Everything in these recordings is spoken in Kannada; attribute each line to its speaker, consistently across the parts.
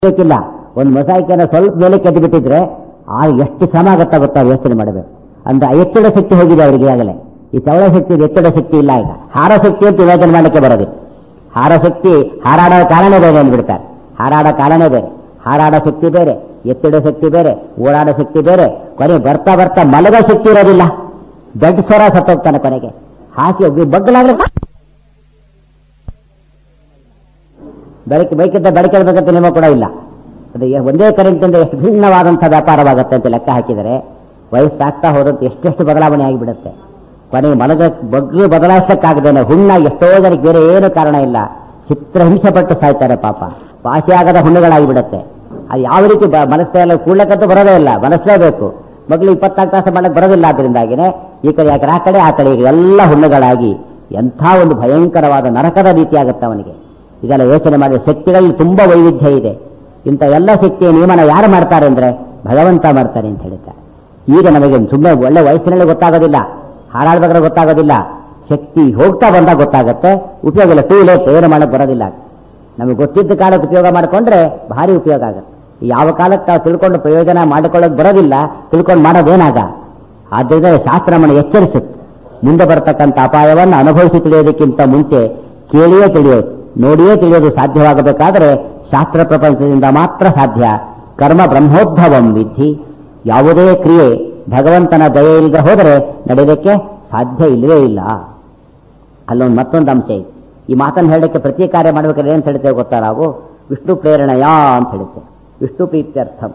Speaker 1: ಬೇಕಿಲ್ಲ ಒಂದು ಮೊಸಾಯಿಕನ್ನ ಸ್ವಲ್ಪ ಮೇಲೆ ಕೆದ್ದು ಬಿಟ್ಟಿದ್ರೆ ಆ ಎಷ್ಟು ಶ್ರಮ ಆಗುತ್ತಾ ಗೊತ್ತಾ ಯೋಚನೆ ಮಾಡಬೇಕು ಅಂದ್ರೆ ಆ ಎತ್ತಡ ಶಕ್ತಿ ಹೋಗಿದೆ ಅವರಿಗೆ ಆಗಲೇ ಈ ಚವಳ ಶಕ್ತಿ ಎತ್ತಡ ಶಕ್ತಿ ಇಲ್ಲ ಈಗ ಹಾರ ಶಕ್ತಿ ಅಂತ ಯೋಚನೆ ಮಾಡಲಿಕ್ಕೆ ಬರೋದಿಲ್ಲ ಹಾರ ಶಕ್ತಿ ಹಾರಾಡೋ ಕಾರಣ ಬೇರೆ ಅಂದ್ಬಿಡ್ತಾರೆ ಹಾರಾಡೋ ಕಾರಣ ಬೇರೆ ಹಾರಾಡೋ ಶಕ್ತಿ ಬೇರೆ ಎತ್ತಿಡೋ ಶಕ್ತಿ ಬೇರೆ ಓಡಾಡೋ ಶಕ್ತಿ ಬೇರೆ ಕೊನೆ ಬರ್ತಾ ಬರ್ತಾ ಮಲಗೋ ಶಕ್ತಿ ಇರೋದಿಲ್ಲ ಬೆಡ್ ಸ್ವರ ಸತ್ತೋಗ್ತಾನೆ ಕೊನೆಗೆ ಹಾಸಿ ಬಗ್ಗಲಾದ್ರೆ ಬೆಳಕು ಬೇಕಿದ್ದ ಬೆಳಕಿರ್ಬೇಕಂತ ನಿಯಮ ಕೂಡ ಇಲ್ಲ ಅದು ಎ- ಒಂದೇ ಕರೆಂಟಿಂದ ಎಷ್ಟು ಭಿನ್ನವಾದಂಥ ವ್ಯಾಪಾರವಾಗುತ್ತೆ ಅಂತ ಲೆಕ್ಕ ಹಾಕಿದರೆ ವಯಸ್ಸಾಗ್ತಾ ಹೋದಂತೆ ಎಷ್ಟೆಷ್ಟು ಬದಲಾವಣೆ ಆಗಿಬಿಡುತ್ತೆ ಕೊನೆಗೆ ಮಲಗ ಬಗ್ಗು ಬದಲಾಯಿಸಕ್ಕಾಗದೇನೆ ಹುಣ್ಣ ಎಷ್ಟೋ ಜನಕ್ಕೆ ಬೇರೆ ಏನು ಕಾರಣ ಇಲ್ಲ ಚಿತ್ರಹಿಂಸೆ ಪಟ್ಟು ಸಾಯ್ತಾರೆ ಪಾಪ ವಾಸಿಯಾಗದ ಹುಣ್ಣುಗಳಾಗಿಬಿಡುತ್ತೆ ಅದು ಯಾವ ರೀತಿ ಬ- ಮನಸ್ಸೇ ಎಲ್ಲ ಕೂಡ್ಲಕ್ಕಂತೂ ಬರೋದೇ ಇಲ್ಲ ಮನಸ್ಸೇಬೇಕು ಮಗಳು ಇಪ್ಪತ್ನಾಲ್ಕು ತಾಸು ಮಾಡಕ್ಕೆ ಬರೋದಿಲ್ಲ ಆದ್ರಿಂದಾಗಿನೇ ಈ ಕಡೆ ಯಾಕಡೆ ಆ ಕಡೆ ಆ ಕಡೆ ಈಗ ಎಲ್ಲ ಹುಣ್ಣುಗಳಾಗಿ ಎಂಥ ಒಂದು ಭಯಂಕರವಾದ ನರಕದ ರೀತಿ ಆಗುತ್ತೆ ಅವನಿಗೆ ಇದೆಲ್ಲ ಯೋಚನೆ ಮಾಡಿದ ಶಕ್ತಿಗಳಲ್ಲಿ ತುಂಬಾ ವೈವಿಧ್ಯ ಇದೆ ಇಂಥ ಎಲ್ಲ ಶಕ್ತಿಯ ನಿಯಮನ ಯಾರು ಮಾಡ್ತಾರೆ ಅಂದ್ರೆ ಭಗವಂತ ಮಾಡ್ತಾನೆ ಅಂತ ಹೇಳ್ತಾರೆ ಈಗ ನಮಗೆ ಸುಮ್ಮನೆ ಒಳ್ಳೆ ವಯಸ್ಸಿನಲ್ಲಿ ಗೊತ್ತಾಗೋದಿಲ್ಲ ಹಾರಾಡ್ಬೇಕಾದ್ರೆ ಗೊತ್ತಾಗೋದಿಲ್ಲ ಶಕ್ತಿ ಹೋಗ್ತಾ ಬಂದಾಗ ಗೊತ್ತಾಗುತ್ತೆ ಉಪಯೋಗ ಇಲ್ಲ ಟೂ ಲೇಟ್ ಏನು ಮಾಡಕ್ ಬರೋದಿಲ್ಲ ನಮಗೆ ಗೊತ್ತಿದ್ದ ಕಾಲಕ್ಕೆ ಉಪಯೋಗ ಮಾಡಿಕೊಂಡ್ರೆ ಭಾರಿ ಉಪಯೋಗ ಆಗುತ್ತೆ ಯಾವ ಕಾಲಕ್ಕೆ ನಾವು ತಿಳ್ಕೊಂಡು ಪ್ರಯೋಜನ ಮಾಡಿಕೊಳ್ಳೋದು ಬರೋದಿಲ್ಲ ತಿಳ್ಕೊಂಡು ಮಾಡೋದೇನಾಗ ಆದ್ದರಿಂದ ಶಾಸ್ತ್ರ ನಮ್ಮನ್ನು ಎಚ್ಚರಿಸುತ್ತೆ ಮುಂದೆ ಬರತಕ್ಕಂಥ ಅಪಾಯವನ್ನು ಅನುಭವಿಸಿ ತಿಳಿಯೋದಕ್ಕಿಂತ ಮುಂಚೆ ಕೇಳಿಯೇ ತಿಳಿಯೋದು ನೋಡಿಯೇ ತಿಳಿಯೋದು ಸಾಧ್ಯವಾಗಬೇಕಾದರೆ ಶಾಸ್ತ್ರ ಪ್ರಪಂಚದಿಂದ ಮಾತ್ರ ಸಾಧ್ಯ ಕರ್ಮ ಬ್ರಹ್ಮೋದ್ಭವಂ ವಿಧಿ ಯಾವುದೇ ಕ್ರಿಯೆ ಭಗವಂತನ ದಯೆ ಇಲ್ಲದೆ ಹೋದರೆ ನಡೆಯೋದಕ್ಕೆ ಸಾಧ್ಯ ಇಲ್ಲವೇ ಇಲ್ಲ ಅಲ್ಲೊಂದು ಮತ್ತೊಂದು ಅಂಶ ಇದೆ ಈ ಮಾತನ್ನು ಹೇಳಕ್ಕೆ ಪ್ರತಿ ಕಾರ್ಯ ಮಾಡಬೇಕಾದ್ರೆ ಏನು ಹೇಳ್ತೇವೆ ಗೊತ್ತಾ ನಾವು ವಿಷ್ಣು ಪ್ರೇರಣೆಯಾ ಅಂತ ಹೇಳುತ್ತೆ ವಿಷ್ಣು ಪ್ರೀತ್ಯರ್ಥಂ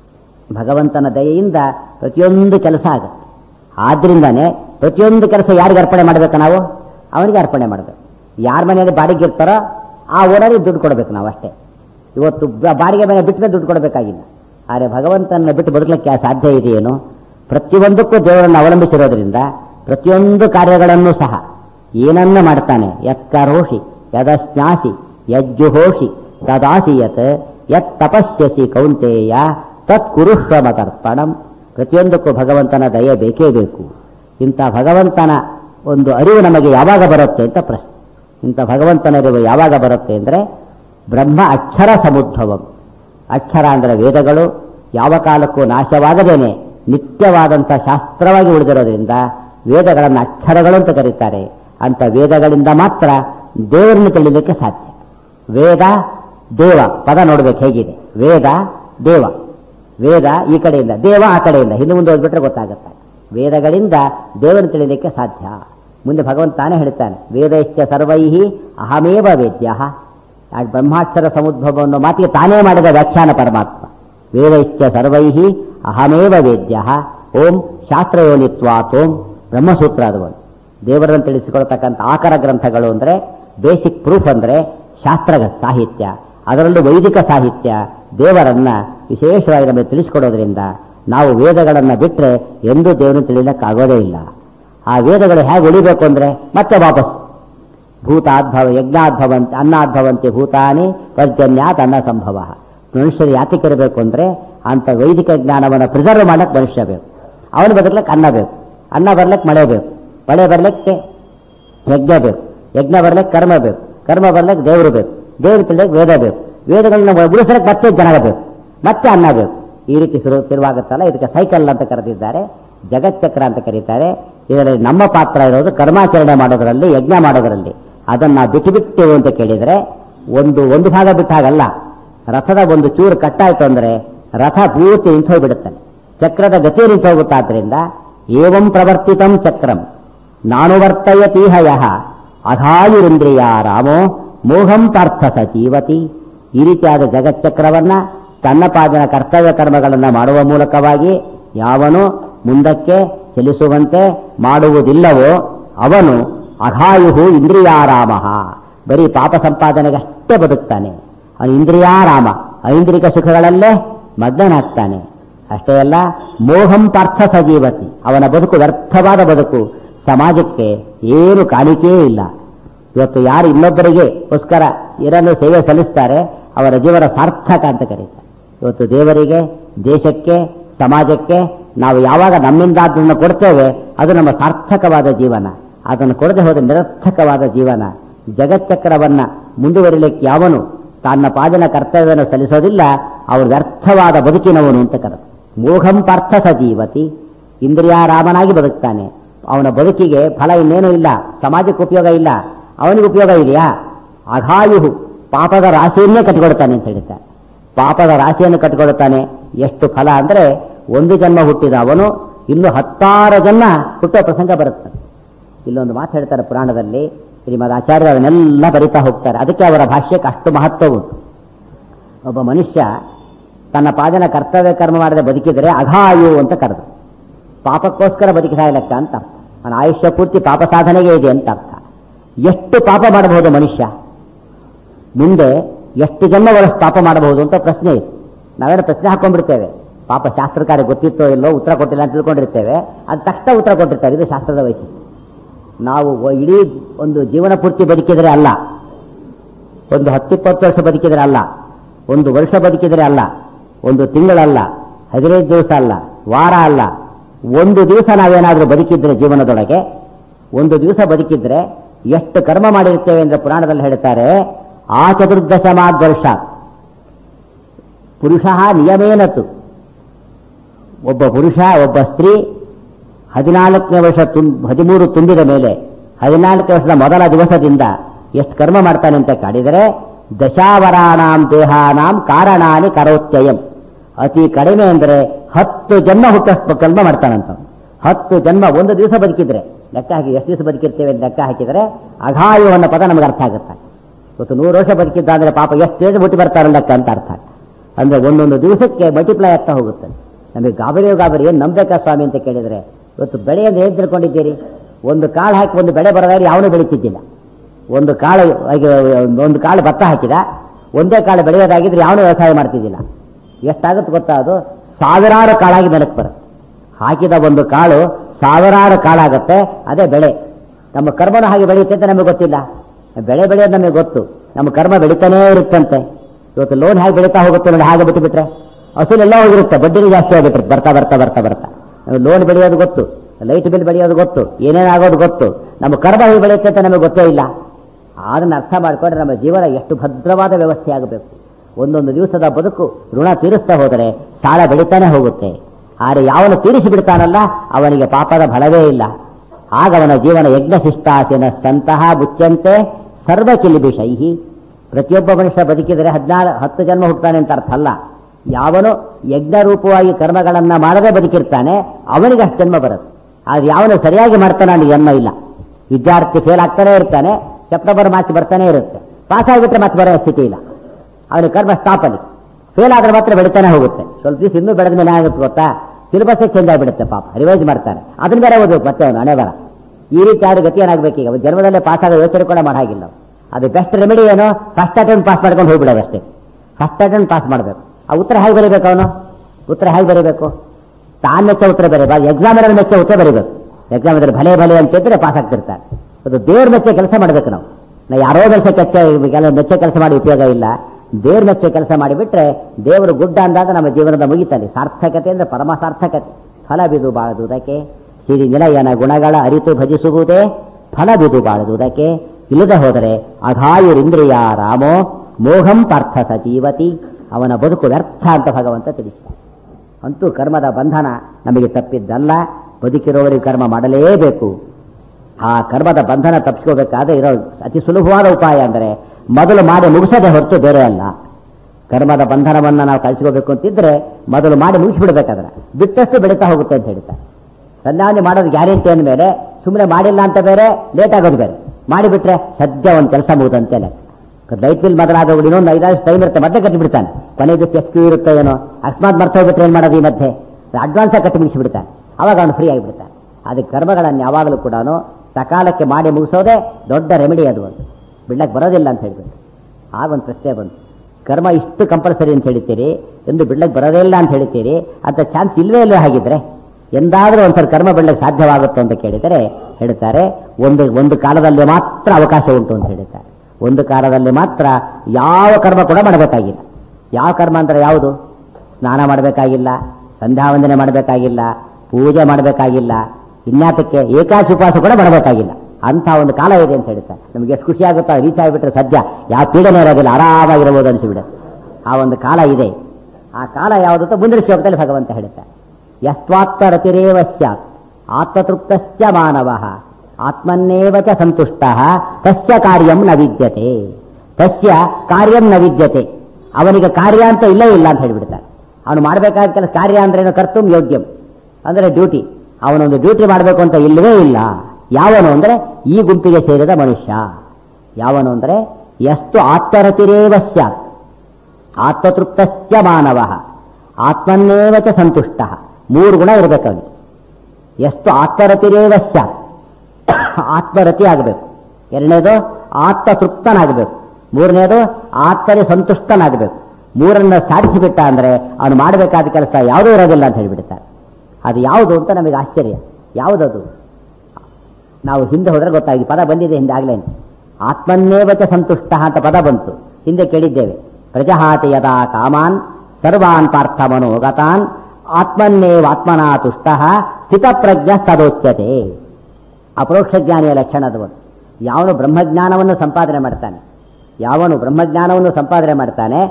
Speaker 1: ಭಗವಂತನ ದಯೆಯಿಂದ ಪ್ರತಿಯೊಂದು ಕೆಲಸ ಆಗುತ್ತೆ ಆದ್ರಿಂದಾನೆ ಪ್ರತಿಯೊಂದು ಕೆಲಸ ಯಾರಿಗೆ ಅರ್ಪಣೆ ಮಾಡಬೇಕು ನಾವು ಅವನಿಗೆ ಅರ್ಪಣೆ ಮಾಡಬೇಕು ಯಾರ ಮನೆಯಲ್ಲಿ ಬಾಡಿಗೆ ಇರ್ತಾರೋ ಆ ಓನರಿಗೆ ದುಡ್ಡು ಕೊಡಬೇಕು ನಾವು ಅಷ್ಟೇ ಇವತ್ತು ಬ- ಬಾಡಿಗೆ ಮನೆ ಬಿಟ್ಟರೆ ದುಡ್ಡು ಕೊಡಬೇಕಾಗಿಲ್ಲ ಆದರೆ ಭಗವಂತನ ಬಿಟ್ಟು ಬದುಕಲಿಕ್ಕೆ ಸಾಧ್ಯ ಇದೆಯೇನು ಪ್ರತಿಯೊಂದಕ್ಕೂ ದೇವರನ್ನು ಅವಲಂಬಿಸಿರೋದ್ರಿಂದ ಪ್ರತಿಯೊಂದು ಕಾರ್ಯಗಳನ್ನು ಸಹ ಏನನ್ನ ಮಾಡ್ತಾನೆ ಯತ್ಕರೋಷಿ ಯದಸ್ನಾಸಿ ಯಜ್ಜುಹೋಷಿ ತದಾಸಿ ಯತ್ ಯತ್ ತಪಸ್ಯಸಿ ಕೌಂತೇಯ ತತ್ ಕುರುಶ್ರಮ ತರ್ಪಣಂ ಪ್ರತಿಯೊಂದಕ್ಕೂ ಭಗವಂತನ ದಯೆ ಬೇಕೇ ಬೇಕು ಇಂಥ ಭಗವಂತನ ಒಂದು ಅರಿವು ನಮಗೆ ಯಾವಾಗ ಬರುತ್ತೆ ಅಂತ ಪ್ರಶ್ನೆ ಇಂಥ ಭಗವಂತನ ಅರಿವು ಯಾವಾಗ ಬರುತ್ತೆ ಅಂದರೆ ಬ್ರಹ್ಮ ಅಕ್ಷರ ಸಮುದ್ಭವಂ ಅಕ್ಷರ ಅಂದರೆ ವೇದಗಳು ಯಾವ ಕಾಲಕ್ಕೂ ನಾಶವಾಗದೇನೆ ನಿತ್ಯವಾದಂಥ ಶಾಸ್ತ್ರವಾಗಿ ಉಳಿದಿರೋದ್ರಿಂದ ವೇದಗಳನ್ನು ಅಕ್ಷರಗಳು ಅಂತ ಕರೀತಾರೆ ಅಂತ ವೇದಗಳಿಂದ ಮಾತ್ರ ದೇವರನ್ನು ತಿಳಿಲಿಕ್ಕೆ ಸಾಧ್ಯ ವೇದ ದೇವ ಪದ ನೋಡ್ಬೇಕು ಹೇಗಿದೆ ವೇದ ದೇವ ವೇದ ಈ ಕಡೆಯಿಂದ ದೇವ ಆ ಕಡೆಯಿಂದ ಹಿಂದೆ ಮುಂದೆ ಹೋಗ್ಬಿಟ್ರೆ ಗೊತ್ತಾಗುತ್ತೆ ವೇದಗಳಿಂದ ದೇವರನ್ನು ತಿಳಿಲಿಕ್ಕೆ ಸಾಧ್ಯ ಮುಂದೆ ಭಗವಂತ ತಾನೇ ಹೇಳ್ತಾನೆ ವೇದಶ್ಚ ಸರ್ವೈಹಿ ಅಹಮೇವ ವೇದ್ಯ ಆ ಬ್ರಹ್ಮಾಕ್ಷರ ಸಮುದ್ಭವ ಅನ್ನೋ ಮಾತಿಗೆ ತಾನೇ ಮಾಡಿದ ವ್ಯಾಖ್ಯಾನ ಪರಮಾತ್ಮ ವೇದಶ್ಚ ಸರ್ವೈಹಿ ಅಹಮೇವ ವೇದ್ಯ ಓಂ ಶಾಸ್ತ್ರಯೋನಿತ್ವಾತ್ ಓಂ ಬ್ರಹ್ಮಸೂತ್ರ ಅದು ಒಂದು ದೇವರನ್ನು ತಿಳಿಸಿಕೊಳ್ತಕ್ಕಂಥ ಆಕರ ಗ್ರಂಥಗಳು ಅಂದರೆ ಬೇಸಿಕ್ ಪ್ರೂಫ್ ಅಂದರೆ ಶಾಸ್ತ್ರ ಸಾಹಿತ್ಯ ಅದರಲ್ಲೂ ವೈದಿಕ ಸಾಹಿತ್ಯ ದೇವರನ್ನ ವಿಶೇಷವಾಗಿ ನಮಗೆ ತಿಳಿಸಿಕೊಡೋದ್ರಿಂದ ನಾವು ವೇದಗಳನ್ನು ಬಿಟ್ಟರೆ ಎಂದೂ ದೇವರನ್ನು ತಿಳಿಲಕ್ಕಾಗೋದೇ ಇಲ್ಲ ಆ ವೇದಗಳು ಹೇಗೆ ಉಳಿಬೇಕು ಅಂದ್ರೆ ಮತ್ತೆ ವಾಪಸ್ ಭೂತಾದ್ಭವ ಯಜ್ಞಾದ್ಭವಂತೆ ಅನ್ನಾದ್ಭವಂತೆ ಭೂತಾನಿ ಪರ್ಜನ್ಯಾತ್ ಅನ್ನ ಸಂಭವ ಮನುಷ್ಯರು ಯಾತಕ್ಕೆ ಇರಬೇಕು ಅಂದ್ರೆ ಅಂತ ವೈದಿಕ ಜ್ಞಾನವನ್ನು ಪ್ರಿಸರ್ವ್ ಮಾಡಕ್ಕೆ ಮನುಷ್ಯ ಬೇಕು ಅವನು ಬದಲಕ್ಕೆ ಅನ್ನ ಬೇಕು ಅನ್ನ ಬರ್ಲಿಕ್ಕೆ ಮಳೆ ಬೇಕು ಮಳೆ ಬರ್ಲಿಕ್ಕೆ ಯಜ್ಞ ಬೇಕು ಯಜ್ಞ ಬರ್ಲಿಕ್ಕೆ ಕರ್ಮ ಬೇಕು ಕರ್ಮ ಬರ್ಲಿಕ್ಕೆ ದೇವರು ಬೇಕು ದೇವರು ತಿಳಿಯಕ್ಕೆ ವೇದ ಬೇಕು ವೇದಗಳನ್ನ ಉಳಿಸಲಿಕ್ಕೆ ಮತ್ತೆ ಜನ ಬೇಕು ಮತ್ತೆ ಅನ್ನ ಬೇಕು ಈ ರೀತಿ ಶುರು ಶುರುವಾಗುತ್ತಲ್ಲ ಇದಕ್ಕೆ ಸೈಕಲ್ ಅಂತ ಕರೆದಿದ್ದಾರೆ ಜಗಚ್ಚಕ್ರ ಅಂತ ಕರೀತಾರೆ ಇದರಲ್ಲಿ ನಮ್ಮ ಪಾತ್ರ ಇರೋದು ಕರ್ಮಾಚರಣೆ ಮಾಡೋದರಲ್ಲಿ ಯಜ್ಞ ಮಾಡೋದರಲ್ಲಿ ಅದನ್ನ ನಾವು ಬಿಟ್ಟು ಬಿಟ್ಟೆವು ಅಂತ ಕೇಳಿದರೆ ಒಂದು ಒಂದು ಭಾಗ ಬಿಟ್ಟ ಹಾಗಲ್ಲ ರಥದ ಒಂದು ಚೂರು ಕಟ್ಟಾಯ್ತು ಅಂದ್ರೆ ರಥ ಪೂರ್ತಿ ನಿಂತು ಹೋಗ್ಬಿಡುತ್ತಾನೆ ಚಕ್ರದ ಗತಿ ನಿಂತು ಹೋಗುತ್ತಾದ್ರಿಂದ ಏವಂ ಪ್ರವರ್ತಿತಂ ಚಕ್ರಂ ನಾನು ವರ್ತಯತೀಹಯ ಅಧಾಯುರಿಂದ್ರಿಯ ರಾಮೋ ಮೋಹಂ ಪಾರ್ಥ ಸಜೀವತಿ ಈ ರೀತಿಯಾದ ಜಗಚ್ಚಕ್ರವನ್ನ ತನ್ನ ಪಾದನ ಕರ್ತವ್ಯ ಕರ್ಮಗಳನ್ನು ಮಾಡುವ ಮೂಲಕವಾಗಿ ಯಾವನು ಮುಂದಕ್ಕೆ ಚಲಿಸುವಂತೆ ಮಾಡುವುದಿಲ್ಲವೋ ಅವನು ಅಘಾಯು ಇಂದ್ರಿಯಾರಾಮ ಬರೀ ಪಾಪ ಸಂಪಾದನೆಗಷ್ಟೇ ಬದುಕ್ತಾನೆ ಅವನು ಇಂದ್ರಿಯಾರಾಮ ಐಂದ್ರಿಕ ಸುಖಗಳಲ್ಲೇ ಮಗ್ನನಾಗ್ತಾನೆ ಅಷ್ಟೇ ಅಲ್ಲ ಮೋಹಂ ಪಾರ್ಥ ಸಜೀವತಿ ಅವನ ಬದುಕು ವ್ಯರ್ಥವಾದ ಬದುಕು ಸಮಾಜಕ್ಕೆ ಏನು ಕಾಣಿಕೆಯೇ ಇಲ್ಲ ಇವತ್ತು ಯಾರು ಇನ್ನೊಬ್ಬರಿಗೆ ಗೋಸ್ಕರ ಏನನ್ನು ಸೇವೆ ಸಲ್ಲಿಸ್ತಾರೆ ಅವರ ಜೀವನ ಸಾರ್ಥಕ ಅಂತ ಕರೀತಾರೆ ಇವತ್ತು ದೇವರಿಗೆ ದೇಶಕ್ಕೆ ಸಮಾಜಕ್ಕೆ ನಾವು ಯಾವಾಗ ನಮ್ಮಿಂದ ಅದನ್ನು ಕೊಡ್ತೇವೆ ಅದು ನಮ್ಮ ಸಾರ್ಥಕವಾದ ಜೀವನ ಅದನ್ನು ಕೊಡದೆ ಹೋದ ನಿರರ್ಥಕವಾದ ಜೀವನ ಜಗಚ್ಚಕ್ರವನ್ನ ಮುಂದುವರಿಲಿಕ್ಕೆ ಯಾವನು ತನ್ನ ಪಾದನ ಕರ್ತವ್ಯವನ್ನು ಸಲ್ಲಿಸೋದಿಲ್ಲ ಅವರು ವ್ಯರ್ಥವಾದ ಬದುಕಿನವನು ಅಂತ ಕರೆದು ಮೋಘಂ ಪಾರ್ಥ ಸಜೀವತಿ ಇಂದ್ರಿಯಾರಾಮನಾಗಿ ಬದುಕ್ತಾನೆ ಅವನ ಬದುಕಿಗೆ ಫಲ ಇನ್ನೇನೂ ಇಲ್ಲ ಸಮಾಜಕ್ಕೆ ಉಪಯೋಗ ಇಲ್ಲ ಅವನಿಗೆ ಉಪಯೋಗ ಇದೆಯಾ ಅಘಾಯು ಪಾಪದ ರಾಶಿಯನ್ನೇ ಕಟ್ಟಿಕೊಡ್ತಾನೆ ಅಂತ ಹೇಳ್ತಾರೆ ಪಾಪದ ರಾಶಿಯನ್ನು ಕಟ್ಟಿಕೊಡುತ್ತಾನೆ ಎಷ್ಟು ಫಲ ಅಂದ್ರೆ ಒಂದು ಜನ್ಮ ಹುಟ್ಟಿದ ಅವನು ಇನ್ನು ಹತ್ತಾರು ಜನ್ಮ ಹುಟ್ಟೋ ಪ್ರಸಂಗ ಬರುತ್ತೆ ಇಲ್ಲೊಂದು ಮಾತು ಹೇಳ್ತಾರೆ ಪುರಾಣದಲ್ಲಿ ಶ್ರೀಮದ್ ಆಚಾರ್ಯ ಅದನ್ನೆಲ್ಲ ಬರಿತಾ ಹೋಗ್ತಾರೆ ಅದಕ್ಕೆ ಅವರ ಭಾಷ್ಯಕ್ಕೆ ಅಷ್ಟು ಮಹತ್ವ ಉಂಟು ಒಬ್ಬ ಮನುಷ್ಯ ತನ್ನ ಪಾದನ ಕರ್ತವ್ಯ ಕರ್ಮ ಮಾಡದೆ ಬದುಕಿದರೆ ಅಘಾಯು ಅಂತ ಕರೆದು ಪಾಪಕ್ಕೋಸ್ಕರ ಬದುಕಿದ ಲೆಕ್ಕ ಅಂತ ಅರ್ಥ ಅವನ ಆಯುಷ್ಯ ಪೂರ್ತಿ ಪಾಪ ಸಾಧನೆಗೆ ಇದೆ ಅಂತ ಅರ್ಥ ಎಷ್ಟು ಪಾಪ ಮಾಡಬಹುದು ಮನುಷ್ಯ ಮುಂದೆ ಎಷ್ಟು ಜನ್ಮ ವರ್ಷ ಪಾಪ ಮಾಡಬಹುದು ಅಂತ ಪ್ರಶ್ನೆ ಇದೆ ನಾವೇನೋ ಪ್ರಶ್ನೆ ಹಾಕೊಂಡ್ಬಿಡ್ತೇವೆ ಪಾಪ ಶಾಸ್ತ್ರಕಾರ ಗೊತ್ತಿತ್ತೋ ಇಲ್ಲೋ ಉತ್ತರ ಕೊಟ್ಟಿಲ್ಲ ಅಂತ ತಿಳ್ಕೊಂಡಿರ್ತೇವೆ ಅದು ತಕ್ಷಣ ಉತ್ತರ ಕೊಟ್ಟಿರ್ತಾರೆ ಇದು ಶಾಸ್ತ್ರದ ವೈಶಿಷ್ಟ್ಯ ನಾವು ಒ- ಇಡೀ ಒಂದು ಜೀವನ ಪೂರ್ತಿ ಬದುಕಿದರೆ ಅಲ್ಲ ಒಂದು ಹತ್ತಿಪ್ಪತ್ತು ವರ್ಷ ಬದುಕಿದರೆ ಅಲ್ಲ ಒಂದು ವರ್ಷ ಬದುಕಿದರೆ ಅಲ್ಲ ಒಂದು ತಿಂಗಳಲ್ಲ ಹದಿನೈದು ದಿವಸ ಅಲ್ಲ ವಾರ ಅಲ್ಲ ಒಂದು ದಿವಸ ನಾವೇನಾದರೂ ಬದುಕಿದ್ರೆ ಜೀವನದೊಳಗೆ ಒಂದು ದಿವಸ ಬದುಕಿದ್ರೆ ಎಷ್ಟು ಕರ್ಮ ಮಾಡಿರ್ತೇವೆ ಎಂದು ಪುರಾಣದಲ್ಲಿ ಹೇಳ್ತಾರೆ ಆ ಚತುರ್ದಶಮಾದ್ ವರ್ಷ ಪುರುಷ ನಿಯಮೇನತು ಒಬ್ಬ ಪುರುಷ ಒಬ್ಬ ಸ್ತ್ರೀ ಹದಿನಾಲ್ಕನೇ ವರ್ಷ ತುಂ ಹದಿಮೂರು ತುಂಬಿದ ಮೇಲೆ ಹದಿನಾಲ್ಕು ವರ್ಷದ ಮೊದಲ ದಿವಸದಿಂದ ಎಷ್ಟು ಕರ್ಮ ಮಾಡ್ತಾನೆ ಅಂತ ಕಾಡಿದರೆ ದಶಾವರಾಣಾಂ ದೇಹಾನಾಂ ಕಾರಣಾನಿ ಕರೋತ್ಯಯಂ ಅತಿ ಕಡಿಮೆ ಅಂದರೆ ಹತ್ತು ಜನ್ಮ ಹುಟ್ಟಷ್ಟು ಕರ್ಮ ಮಾಡ್ತಾನಂತ ಹತ್ತು ಜನ್ಮ ಒಂದು ದಿವಸ ಬದುಕಿದ್ರೆ ಲೆಕ್ಕ ಹಾಕಿ ಎಷ್ಟು ದಿವಸ ಬದುಕಿರ್ತೇವೆ ಅಂತ ಲೆಕ್ಕ ಹಾಕಿದರೆ ಅಘಾಯು ಅನ್ನೋ ಪದ ನಮಗೆ ಅರ್ಥ ಆಗುತ್ತೆ ಇವತ್ತು ನೂರು ವರ್ಷ ಬದುಕಿದ್ದ ಅಂದ್ರೆ ಪಾಪ ಎಷ್ಟು ಏಜ್ ಹುಟ್ಟಿ ಬರ್ತಾರೆ ಲೆಕ್ಕ ಅಂತ ಅರ್ಥ ಅಂದ್ರೆ ಒಂದೊಂದು ದಿವಸಕ್ಕೆ ಮಲ್ಟಿಪ್ಲೈ ಆಗ್ತಾ ಹೋಗುತ್ತೆ ನಮಗೆ ಗಾಬರಿಯೋ ಗಾಬರಿ ಏನು ನಂಬೇಕಾ ಸ್ವಾಮಿ ಅಂತ ಕೇಳಿದ್ರೆ ಇವತ್ತು ಬೆಳೆ ಅಂತ ಏನು ತಿಳ್ಕೊಂಡಿದ್ದೀರಿ ಒಂದು ಕಾಳು ಹಾಕಿ ಒಂದು ಬೆಳೆ ಬರೋದಾದ್ರೆ ಯಾವನೂ ಬೆಳೀತಿದ್ದಿಲ್ಲ ಒಂದು ಕಾಳು ಹಾಗೆ ಒಂದು ಕಾಳು ಭತ್ತ ಹಾಕಿದ ಒಂದೇ ಕಾಳು ಬೆಳೆಯೋದಾಗಿದ್ರೆ ಯಾವನೂ ವ್ಯವಸಾಯ ಮಾಡ್ತಿದ್ದಿಲ್ಲ ಎಷ್ಟಾಗುತ್ತೆ ಗೊತ್ತಾ ಅದು ಸಾವಿರಾರು ಕಾಳಾಗಿ ನೆಲಕ್ಕೆ ಬರುತ್ತೆ ಹಾಕಿದ ಒಂದು ಕಾಳು ಸಾವಿರಾರು ಕಾಳಾಗತ್ತೆ ಅದೇ ಬೆಳೆ ನಮ್ಮ ಕರ್ಮನ ಹಾಗೆ ಬೆಳೆಯುತ್ತೆ ಅಂತ ನಮಗೆ ಗೊತ್ತಿಲ್ಲ ಬೆಳೆ ಬೆಳೆಯೋದು ನಮಗೆ ಗೊತ್ತು ನಮ್ಮ ಕರ್ಮ ಬೆಳಿತಾನೇ ಇರುತ್ತಂತೆ ಇವತ್ತು ಲೋನ್ ಹೇಗೆ ಬೆಳೀತಾ ಹೋಗುತ್ತೆ ನೋಡಿ ಹಾಗೆ ಬಿಟ್ಟು ಬಿಟ್ರೆ ಅಸಲು ಎಲ್ಲ ಹೋಗಿರುತ್ತೆ ಬಡ್ಡಿನೂ ಜಾಸ್ತಿ ಆಗಿರುತ್ತೆ ಬರ್ತಾ ಬರ್ತಾ ಬರ್ತಾ ಬರ್ತಾ ಲೋನ್ ಬೆಳೆಯೋದು ಗೊತ್ತು ಲೈಟ್ ಬಿಲ್ ಬೆಳೆಯೋದು ಗೊತ್ತು ಏನೇನಾಗೋದು ಗೊತ್ತು ನಮ್ಮ ಕರ್ಮ ಹೇಗೆ ಬೆಳೆಯುತ್ತೆ ಅಂತ ನಮಗೆ ಗೊತ್ತೇ ಇಲ್ಲ ಅದನ್ನು ಅರ್ಥ ಮಾಡಿಕೊಂಡ್ರೆ ನಮ್ಮ ಜೀವನ ಎಷ್ಟು ಭದ್ರವಾದ ವ್ಯವಸ್ಥೆ ಆಗಬೇಕು ಒಂದೊಂದು ದಿವಸದ ಬದುಕು ಋಣ ತೀರಿಸ್ತಾ ಹೋದರೆ ಸಾಲ ಬೆಳಿತಾನೆ ಹೋಗುತ್ತೆ ಆದರೆ ಯಾವನು ತೀರಿಸಿ ಬಿಡ್ತಾನಲ್ಲ ಅವನಿಗೆ ಪಾಪದ ಫಲವೇ ಇಲ್ಲ ಆಗ ಅವನ ಜೀವನ ಯಜ್ಞ ಶಿಷ್ಟಾಸಿನ ಸಂತಹ ಮುಚ್ಚಂತೆ ಸರ್ವ ಕಿಲಿಬಿಷೈಹಿ ಪ್ರತಿಯೊಬ್ಬ ಮನುಷ್ಯ ಬದುಕಿದರೆ ಹದಿನಾರು ಹತ್ತು ಜನ್ಮ ಹುಟ್ತಾನೆ ಅಂತ ಅರ್ಥ ಅಲ್ಲ ಯಾವನು ಯಜ್ಞರೂಪವಾಗಿ ಕರ್ಮಗಳನ್ನ ಮಾಡದೆ ಬದುಕಿರ್ತಾನೆ ಅವನಿಗೆ ಅಷ್ಟು ಜನ್ಮ ಬರುತ್ತೆ ಆದ್ರೆ ಯಾವನು ಸರಿಯಾಗಿ ಮಾಡ್ತಾನೆ ಅವನಿಗೆ ಜನ್ಮ ಇಲ್ಲ ವಿದ್ಯಾರ್ಥಿ ಫೇಲ್ ಆಗ್ತಾನೆ ಇರ್ತಾನೆ ಸೆಪ್ಟೆಂಬರ್ ಮಾರ್ಚ್ ಬರ್ತಾನೆ ಇರುತ್ತೆ ಪಾಸ್ ಆಗಿಬಿಟ್ರೆ ಮತ್ತೆ ಬರೋ ಸ್ಥಿತಿ ಇಲ್ಲ ಅವನಿಗೆ ಕರ್ಮ ಸ್ಟಾಪ್ ಅಲ್ಲಿ ಫೇಲ್ ಆದ್ರೆ ಮಾತ್ರ ಬೆಳಿತಾನೆ ಹೋಗುತ್ತೆ ಸ್ವಲ್ಪ ದಿವಸ ಇನ್ನೂ ಬೆಳೆದ ಮೇಲೆ ಆಗುತ್ತೆ ಗೊತ್ತಾ ಸಿಲೆಬಸ್ಸೇ ಚೇಂಜ್ ಆಗಿಬಿಡುತ್ತೆ ಪಾಪ ರಿವೈಸ್ ಮಾಡ್ತಾನೆ ಅದನ್ನ ಬೇರೆ ಓದಬೇಕು ಮತ್ತೆ ಅವನು ಹಣೆ ಬರ ಈ ರೀತಿ ಆದ್ರೆ ಗತಿ ಏನಾಗಬೇಕು ಈಗ ಜನ್ಮದಲ್ಲೇ ಪಾಸ್ ಆಗೋ ಯೋಚನೆ ಕೂಡ ಮಾಡಾಗಿಲ್ಲ ಅದು ಬೆಸ್ಟ್ ರೆಮಿಡಿ ಏನು ಫಸ್ಟ್ ಅಟೆಂಡ್ ಪಾಸ್ ಮಾಡ್ಕೊಂಡು ಹೋಗ್ಬಿಡೋದು ಅಷ್ಟೇ ಫಸ್ಟ್ ಅಟೆಂಡ್ ಪಾಸ್ ಮಾಡಬೇಕು ಆ ಉತ್ತರ ಹೇಗೆ ಬರೀಬೇಕು ಅವನು ಉತ್ತರ ಹೇಗೆ ಬರೀಬೇಕು ತಾನು ಮೆಚ್ಚ ಉತ್ತರ ಬರೀಬೇಕು ಎಕ್ಸಾಮಿನಲ್ಲಿ ಮೆಚ್ಚ ಉತ್ತರ ಬರೀಬೇಕು ಎಕ್ಸಾಮಿನಲ್ಲಿ ಭಲೆ ಭಲೆ ಅಂತಿದ್ರೆ ಪಾಸ್ ಆಗ್ತಿರ್ತಾರೆ ಅದು ದೇವ್ರ ಮೆಚ್ಚ ಕೆಲಸ ಮಾಡಬೇಕು ನಾವು ನಾವು ಯಾರೋ ಮೆಚ್ಚ ಕೆಚ್ಚ ಕೆಲ ಮೆಚ್ಚ ಕೆಲಸ ಮಾಡಿ ಉಪಯೋಗ ಇಲ್ಲ ದೇವ್ರ ಮೆಚ್ಚ ಕೆಲಸ ಮಾಡಿಬಿಟ್ರೆ ದೇವರು ಗುಡ್ಡ ಅಂದಾಗ ನಮ್ಮ ಜೀವನದ ಮುಗಿತಾನೆ ಸಾರ್ಥಕತೆ ಅಂದ್ರೆ ಪರಮ ಸಾರ್ಥಕತೆ ಫಲ ಬಿದು ಬಾಳದುದಕ್ಕೆ ಸಿರಿ ನಿಲಯನ ಗುಣಗಳ ಅರಿತು ಭಜಿಸುವುದೇ ಫಲ ಬಿದು ಬಾಳದುದಕ್ಕೆ ಇಲ್ಲದೆ ಹೋದರೆ ಅಘಾಯುರಿಂದ್ರಿಯ ರಾಮೋ ಮೋಹಂ ಪಾರ್ಥ ಸಜೀವತಿ ಅವನ ಬದುಕು ವ್ಯರ್ಥ ಅಂತ ಭಗವಂತ ತಿಳಿಸ್ತಾನೆ ಅಂತೂ ಕರ್ಮದ ಬಂಧನ ನಮಗೆ ತಪ್ಪಿದ್ದಲ್ಲ ಬದುಕಿರೋವರಿಗೆ ಕರ್ಮ ಮಾಡಲೇಬೇಕು ಆ ಕರ್ಮದ ಬಂಧನ ತಪ್ಪಿಸ್ಕೋಬೇಕಾದ್ರೆ ಇರೋ ಅತಿ ಸುಲಭವಾದ ಉಪಾಯ ಅಂದರೆ ಮೊದಲು ಮಾಡಿ ಮುಗಿಸದೆ ಹೊರತು ಬೇರೆ ಅಲ್ಲ ಕರ್ಮದ ಬಂಧನವನ್ನು ನಾವು ಕಳಿಸ್ಕೋಬೇಕು ಅಂತಿದ್ರೆ ಮೊದಲು ಮಾಡಿ ಮುಗಿಸ್ಬಿಡ್ಬೇಕಾದ್ರೆ ಬಿಟ್ಟಷ್ಟು ಬೆಳೀತಾ ಹೋಗುತ್ತೆ ಅಂತ ಹೇಳ್ತಾರೆ ಸಂಧಾವನೆ ಮಾಡೋದು ಗ್ಯಾರಂಟಿ ಅಂದಮೇಲೆ ಸುಮ್ಮನೆ ಮಾಡಿಲ್ಲ ಅಂತ ಬೇರೆ ಲೇಟ್ ಆಗೋದು ಬೇರೆ ಮಾಡಿಬಿಟ್ರೆ ಸದ್ಯ ಒಂದು ಕೆಲಸ ಮುಗಿದಂತೆ ಲೈಟ್ ಬಿಲ್ ಮೊದಲಾದ ಇನ್ನೊಂದು ಐದಾರು ಟೈಮ್ ಇರುತ್ತೆ ಮತ್ತೆ ಕಟ್ಟಿ ಬಿಡ್ತಾನೆ ಕೊನೆ ದಿವಸ ಎಷ್ಟು ಇರುತ್ತೆ ಏನೋ ಅಕಸ್ಮಾತ್ ಮರ್ತೋಗ್ಬಿಟ್ರೆ ಏನು ಮಾಡೋದು ಈ ಮಧ್ಯೆ ಅಡ್ವಾನ್ಸ್ ಆಗಿ ಕಟ್ಟಿ ಮುಗಿಸಿಬಿಡ್ತಾನೆ ಅವಾಗ ಅವನು ಫ್ರೀ ಆಗಿಬಿಡ್ತಾನೆ ಅದಕ್ಕೆ ಕರ್ಮಗಳನ್ನು ಯಾವಾಗಲೂ ಕೂಡ ಸಕಾಲಕ್ಕೆ ಮಾಡಿ ಮುಗಿಸೋದೇ ದೊಡ್ಡ ರೆಮಿಡಿ ಅದು ಒಂದು ಬಿಡ್ಲಕ್ಕೆ ಬರೋದಿಲ್ಲ ಅಂತ ಹೇಳ್ಬಿಟ್ಟು ಆಗ ಒಂದು ಪ್ರಶ್ನೆ ಬಂತು ಕರ್ಮ ಇಷ್ಟು ಕಂಪಲ್ಸರಿ ಅಂತ ಹೇಳ್ತೀರಿ ಎಂದು ಬಿಡ್ಲಕ್ಕೆ ಬರೋದೇ ಇಲ್ಲ ಅಂತ ಹೇಳ್ತೀರಿ ಅಂತ ಚಾನ್ಸ್ ಇಲ್ವೇ ಇಲ್ಲ ಹಾಗಿದ್ರೆ ಎಂದಾದರೂ ಒಂದ್ಸಲ ಕರ್ಮ ಬಿಡ್ಲಿಕ್ಕೆ ಸಾಧ್ಯವಾಗುತ್ತೋ ಅಂತ ಕೇಳಿದರೆ ಹೇಳ್ತಾರೆ ಒಂದು ಒಂದು ಕಾಲದಲ್ಲಿ ಮಾತ್ರ ಅವಕಾಶ ಉಂಟು ಅಂತ ಹೇಳ್ತಾರೆ ಒಂದು ಕಾಲದಲ್ಲಿ ಮಾತ್ರ ಯಾವ ಕರ್ಮ ಕೂಡ ಮಾಡಬೇಕಾಗಿಲ್ಲ ಯಾವ ಕರ್ಮ ಅಂದ್ರೆ ಯಾವುದು ಸ್ನಾನ ಮಾಡಬೇಕಾಗಿಲ್ಲ ಸಂಧ್ಯಾ ವಂದನೆ ಮಾಡಬೇಕಾಗಿಲ್ಲ ಪೂಜೆ ಮಾಡಬೇಕಾಗಿಲ್ಲ ಇನ್ಯಾತಕ್ಕೆ ಏಕಾಶಿ ಉಪವಾಸ ಕೂಡ ಮಾಡಬೇಕಾಗಿಲ್ಲ ಅಂತ ಒಂದು ಕಾಲ ಇದೆ ಅಂತ ಹೇಳ್ತಾರೆ ನಮ್ಗೆ ಎಷ್ಟು ಖುಷಿ ಆಗುತ್ತೋ ರೀಚ್ ಆಗಿಬಿಟ್ರೆ ಸದ್ಯ ಯಾವ ಪೀಡನೆ ಇರೋದಿಲ್ಲ ಆರಾಮಾಗಿರ್ಬೋದು ಅನಿಸಿಬಿಡುತ್ತೆ ಆ ಒಂದು ಕಾಲ ಇದೆ ಆ ಕಾಲ ಯಾವುದಂತ ಮುಂದಿನ ಶ್ಲೋಕದಲ್ಲಿ ಭಗವಂತ ಹೇಳ್ತಾರೆ ಯಸ್ವಾತ್ಮರತಿರೇವ ಸ್ಯಾತ್ ಆತ್ಮತೃಪ್ತಶ್ಚ ಮಾನವ ಆತ್ಮನ್ನೇವ ಚ ಸಂತುಷ್ಟ ತಸ್ಯ ಕಾರ್ಯಂ ನ ವಿದ್ಯತೆ ತಸ್ಯ ಕಾರ್ಯಂ ನ ವಿದ್ಯತೆ ಅವನಿಗೆ ಕಾರ್ಯ ಅಂತ ಇಲ್ಲೇ ಇಲ್ಲ ಅಂತ ಹೇಳಿಬಿಡ್ತಾರೆ ಅವನು ಮಾಡಬೇಕಾದ ಕೆಲಸ ಕಾರ್ಯ ಅಂದ್ರೆ ಏನು ಕರ್ತುಂ ಯೋಗ್ಯಂ ಅಂದ್ರೆ ಡ್ಯೂಟಿ ಅವನೊಂದು ಡ್ಯೂಟಿ ಮಾಡಬೇಕು ಅಂತ ಇಲ್ಲವೇ ಇಲ್ಲ ಯಾವನು ಅಂದ್ರೆ ಈ ಗುಂಪಿಗೆ ಸೇರಿದ ಮನುಷ್ಯ ಯಾವನು ಅಂದ್ರೆ ಎಷ್ಟು ಆತ್ಮರತಿರೇವ ಸ್ಯಾತ್ ಆತ್ಮತೃಪ್ತಶ್ಚ ಮಾನವ ಆತ್ಮನ್ನೇವ ಚ ಸಂತುಷ್ಟ ಮೂರು ಗುಣ ಇರಬೇಕು ಅವನಿಗೆ ಎಷ್ಟು ಆತ್ಮರತಿರೇವ ಸ್ಯಾತ್ ಆತ್ಮರತಿ ಆಗಬೇಕು ಎರಡನೇದು ಆತ್ಮತೃಪ್ತನಾಗಬೇಕು ಮೂರನೇದು ಆತ್ಮನೇ ಸಂತುಷ್ಟನಾಗಬೇಕು ಮೂರನ್ನ ಸಾಧಿಸಿಬಿಟ್ಟ ಅಂದ್ರೆ ಅವನು ಮಾಡಬೇಕಾದ ಕೆಲಸ ಯಾವುದೂ ಇರೋದಿಲ್ಲ ಅಂತ ಹೇಳಿಬಿಡ್ತಾರೆ ಅದು ಯಾವುದು ಅಂತ ನಮಗೆ ಆಶ್ಚರ್ಯ ಯಾವುದದು ನಾವು ಹಿಂದೆ ಹೋದ್ರೆ ಗೊತ್ತಾಗಿದೆ ಪದ ಬಂದಿದೆ ಹಿಂದೆ ಆಗ್ಲೇ ಆತ್ಮನ್ನೇವಚ ಸಂತುಷ್ಟ ಅಂತ ಪದ ಬಂತು ಹಿಂದೆ ಕೇಳಿದ್ದೇವೆ ಪ್ರಜಹಾತಿ ಯದಾ ಕಾಮಾನ್ ಸರ್ವಾನ್ ಪಾರ್ಥ ಮನೋಗತಾನ್ ಆತ್ಮನ್ನೇವ ಆತ್ಮನಾ ತುಷ್ಟ ಸ್ಥಿತಪ್ರಜ್ಞ ತದೋಚ್ಯತೆ ಅಪರೋಕ್ಷ ಜ್ಞಾನಿಯ ಲಕ್ಷಣದ ಒಂದು ಯಾವನು ಬ್ರಹ್ಮಜ್ಞಾನವನ್ನು ಸಂಪಾದನೆ ಮಾಡ್ತಾನೆ ಯಾವನು ಬ್ರಹ್ಮಜ್ಞಾನವನ್ನು ಸಂಪಾದನೆ ಮಾಡ್ತಾನೆ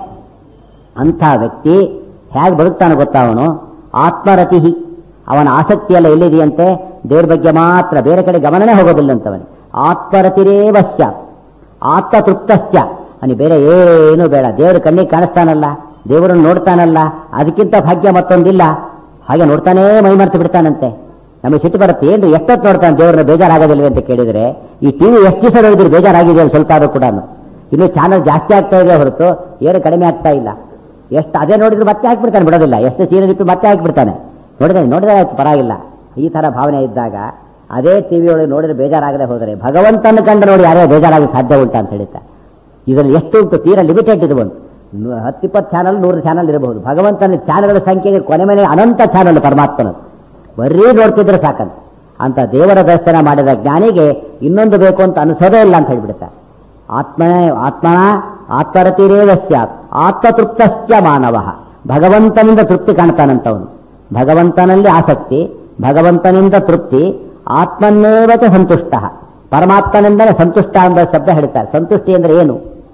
Speaker 1: ಅಂಥ ವ್ಯಕ್ತಿ ಹೇಗೆ ಬದುಕ್ತಾನೆ ಗೊತ್ತಾ ಅವನು ಆತ್ಮರತಿ ಅವನ ಆಸಕ್ತಿಯೆಲ್ಲ ಎಲ್ಲಿದೆಯಂತೆ ದೇವ್ರ ಬಗ್ಗೆ ಮಾತ್ರ ಬೇರೆ ಕಡೆ ಗಮನನೇ ಹೋಗೋದಿಲ್ಲಂತವನಿಗೆ ಆತ್ಮರತಿರೇವಶ್ಯ ಆತ್ಮತೃಪ್ತಶ್ಚ ಅವನಿಗೆ ಬೇರೆ ಏನು ಬೇಡ ದೇವರು ಕಣ್ಣಿಗೆ ಕಾಣಿಸ್ತಾನಲ್ಲ ದೇವರನ್ನು ನೋಡ್ತಾನಲ್ಲ ಅದಕ್ಕಿಂತ ಭಾಗ್ಯ ಮತ್ತೊಂದಿಲ್ಲ ಹಾಗೆ ನೋಡ್ತಾನೇ ಮೈ ಮರ್ತು ಬಿಡ್ತಾನಂತೆ ನಮಗೆ ಸಿಟ್ಟು ಬರುತ್ತೆ ಏನು ಎಷ್ಟೊತ್ತು ನೋಡ್ತಾನೆ ದೇವ್ರನ್ನ ಬೇಜಾರಾಗೋದಿಲ್ವೇ ಅಂತ ಕೇಳಿದ್ರೆ ಈ ಟಿವಿ ಎಷ್ಟು ದಿವಸ ನೋಡಿದ್ರೆ ಬೇಜಾರಾಗಿದೆ ಸ್ವಲ್ಪ ಆದ್ರೂ ಕೂಡ ಇನ್ನು ಚಾನಲ್ ಜಾಸ್ತಿ ಆಗ್ತಾ ಇದೆ ಹೊರತು ಏನು ಕಡಿಮೆ ಆಗ್ತಾ ಇಲ್ಲ ಎಷ್ಟು ಅದೇ ನೋಡಿದ್ರೆ ಮತ್ತೆ ಹಾಕ್ಬಿಡ್ತಾನೆ ಬಿಡೋದಿಲ್ಲ ಎಷ್ಟು ಸೀರೆ ಇಟ್ಟು ಮತ್ತೆ ಹಾಕ್ಬಿಡ್ತಾನೆ ನೋಡಿದ್ರೆ ನೋಡಿದ್ರೆ ಆಯ್ತು ಪರವಾಗಿಲ್ಲ ಈ ತರ ಭಾವನೆ ಇದ್ದಾಗ ಅದೇ ಟಿವಿ ಒಳಗೆ ನೋಡಿದ್ರೆ ಬೇಜಾರಾಗದೆ ಹೋದರೆ ಭಗವಂತನ ಕಂಡು ನೋಡಿ ಯಾರೇ ಬೇಜಾರಾಗಿ ಸಾಧ್ಯ ಉಂಟಾ ಅಂತ ಹೇಳ್ತಾ ಇದರಲ್ಲಿ ಎಷ್ಟು ಉಂಟು ತೀರಾ ಲಿಮಿಟೆಡ್ ಇದು ಒಂದು ನು- ಹತ್ತಿಪ್ಪತ್ತು ಚಾನಲ್ ನೂರು ಚಾನಲ್ ಇರಬಹುದು ಭಗವಂತನ ಚಾನಲ್ಗಳ ಸಂಖ್ಯೆಗೆ ಕೊನೆ ಮೇಲೆ ಅನಂತ ಚಾನಲ್ ಪರಮಾತ್ಮನದು ಬರೀ ನೋಡ್ತಿದ್ರೆ ಸಾಕಂತ ಅಂತ ದೇವರ ದರ್ಶನ ಮಾಡಿದ ಜ್ಞಾನಿಗೆ ಇನ್ನೊಂದು ಬೇಕು ಅಂತ ಅನಿಸೋದೇ ಇಲ್ಲ ಅಂತ ಹೇಳ್ಬಿಡುತ್ತೆ ಆತ್ಮನೇ ಆತ್ಮನ ಆತ್ಮರತಿರೇವ ಸ್ಯಾತ್ ಆತ್ಮತೃಪ್ತಶ್ಚ ಮಾನವ ಭಗವಂತನಿಂದ ತೃಪ್ತಿ ಕಾಣ್ತಾನಂತವನು ಭಗವಂತನಲ್ಲಿ ಆಸಕ್ತಿ ಭಗವಂತನಿಂದ ತೃಪ್ತಿ ಆತ್ಮನ್ನೇವ ಚ ಸಂತುಷ್ಟ ಪರಮಾತ್ಮನಿಂದಲೇ ಸಂತುಷ್ಟ ಎಂಬ ಶಬ್ದ ಹೇಳ್ತಾರೆ ಸಂತುಷ್ಟಿ ಅಂದ್ರೆ ಏನು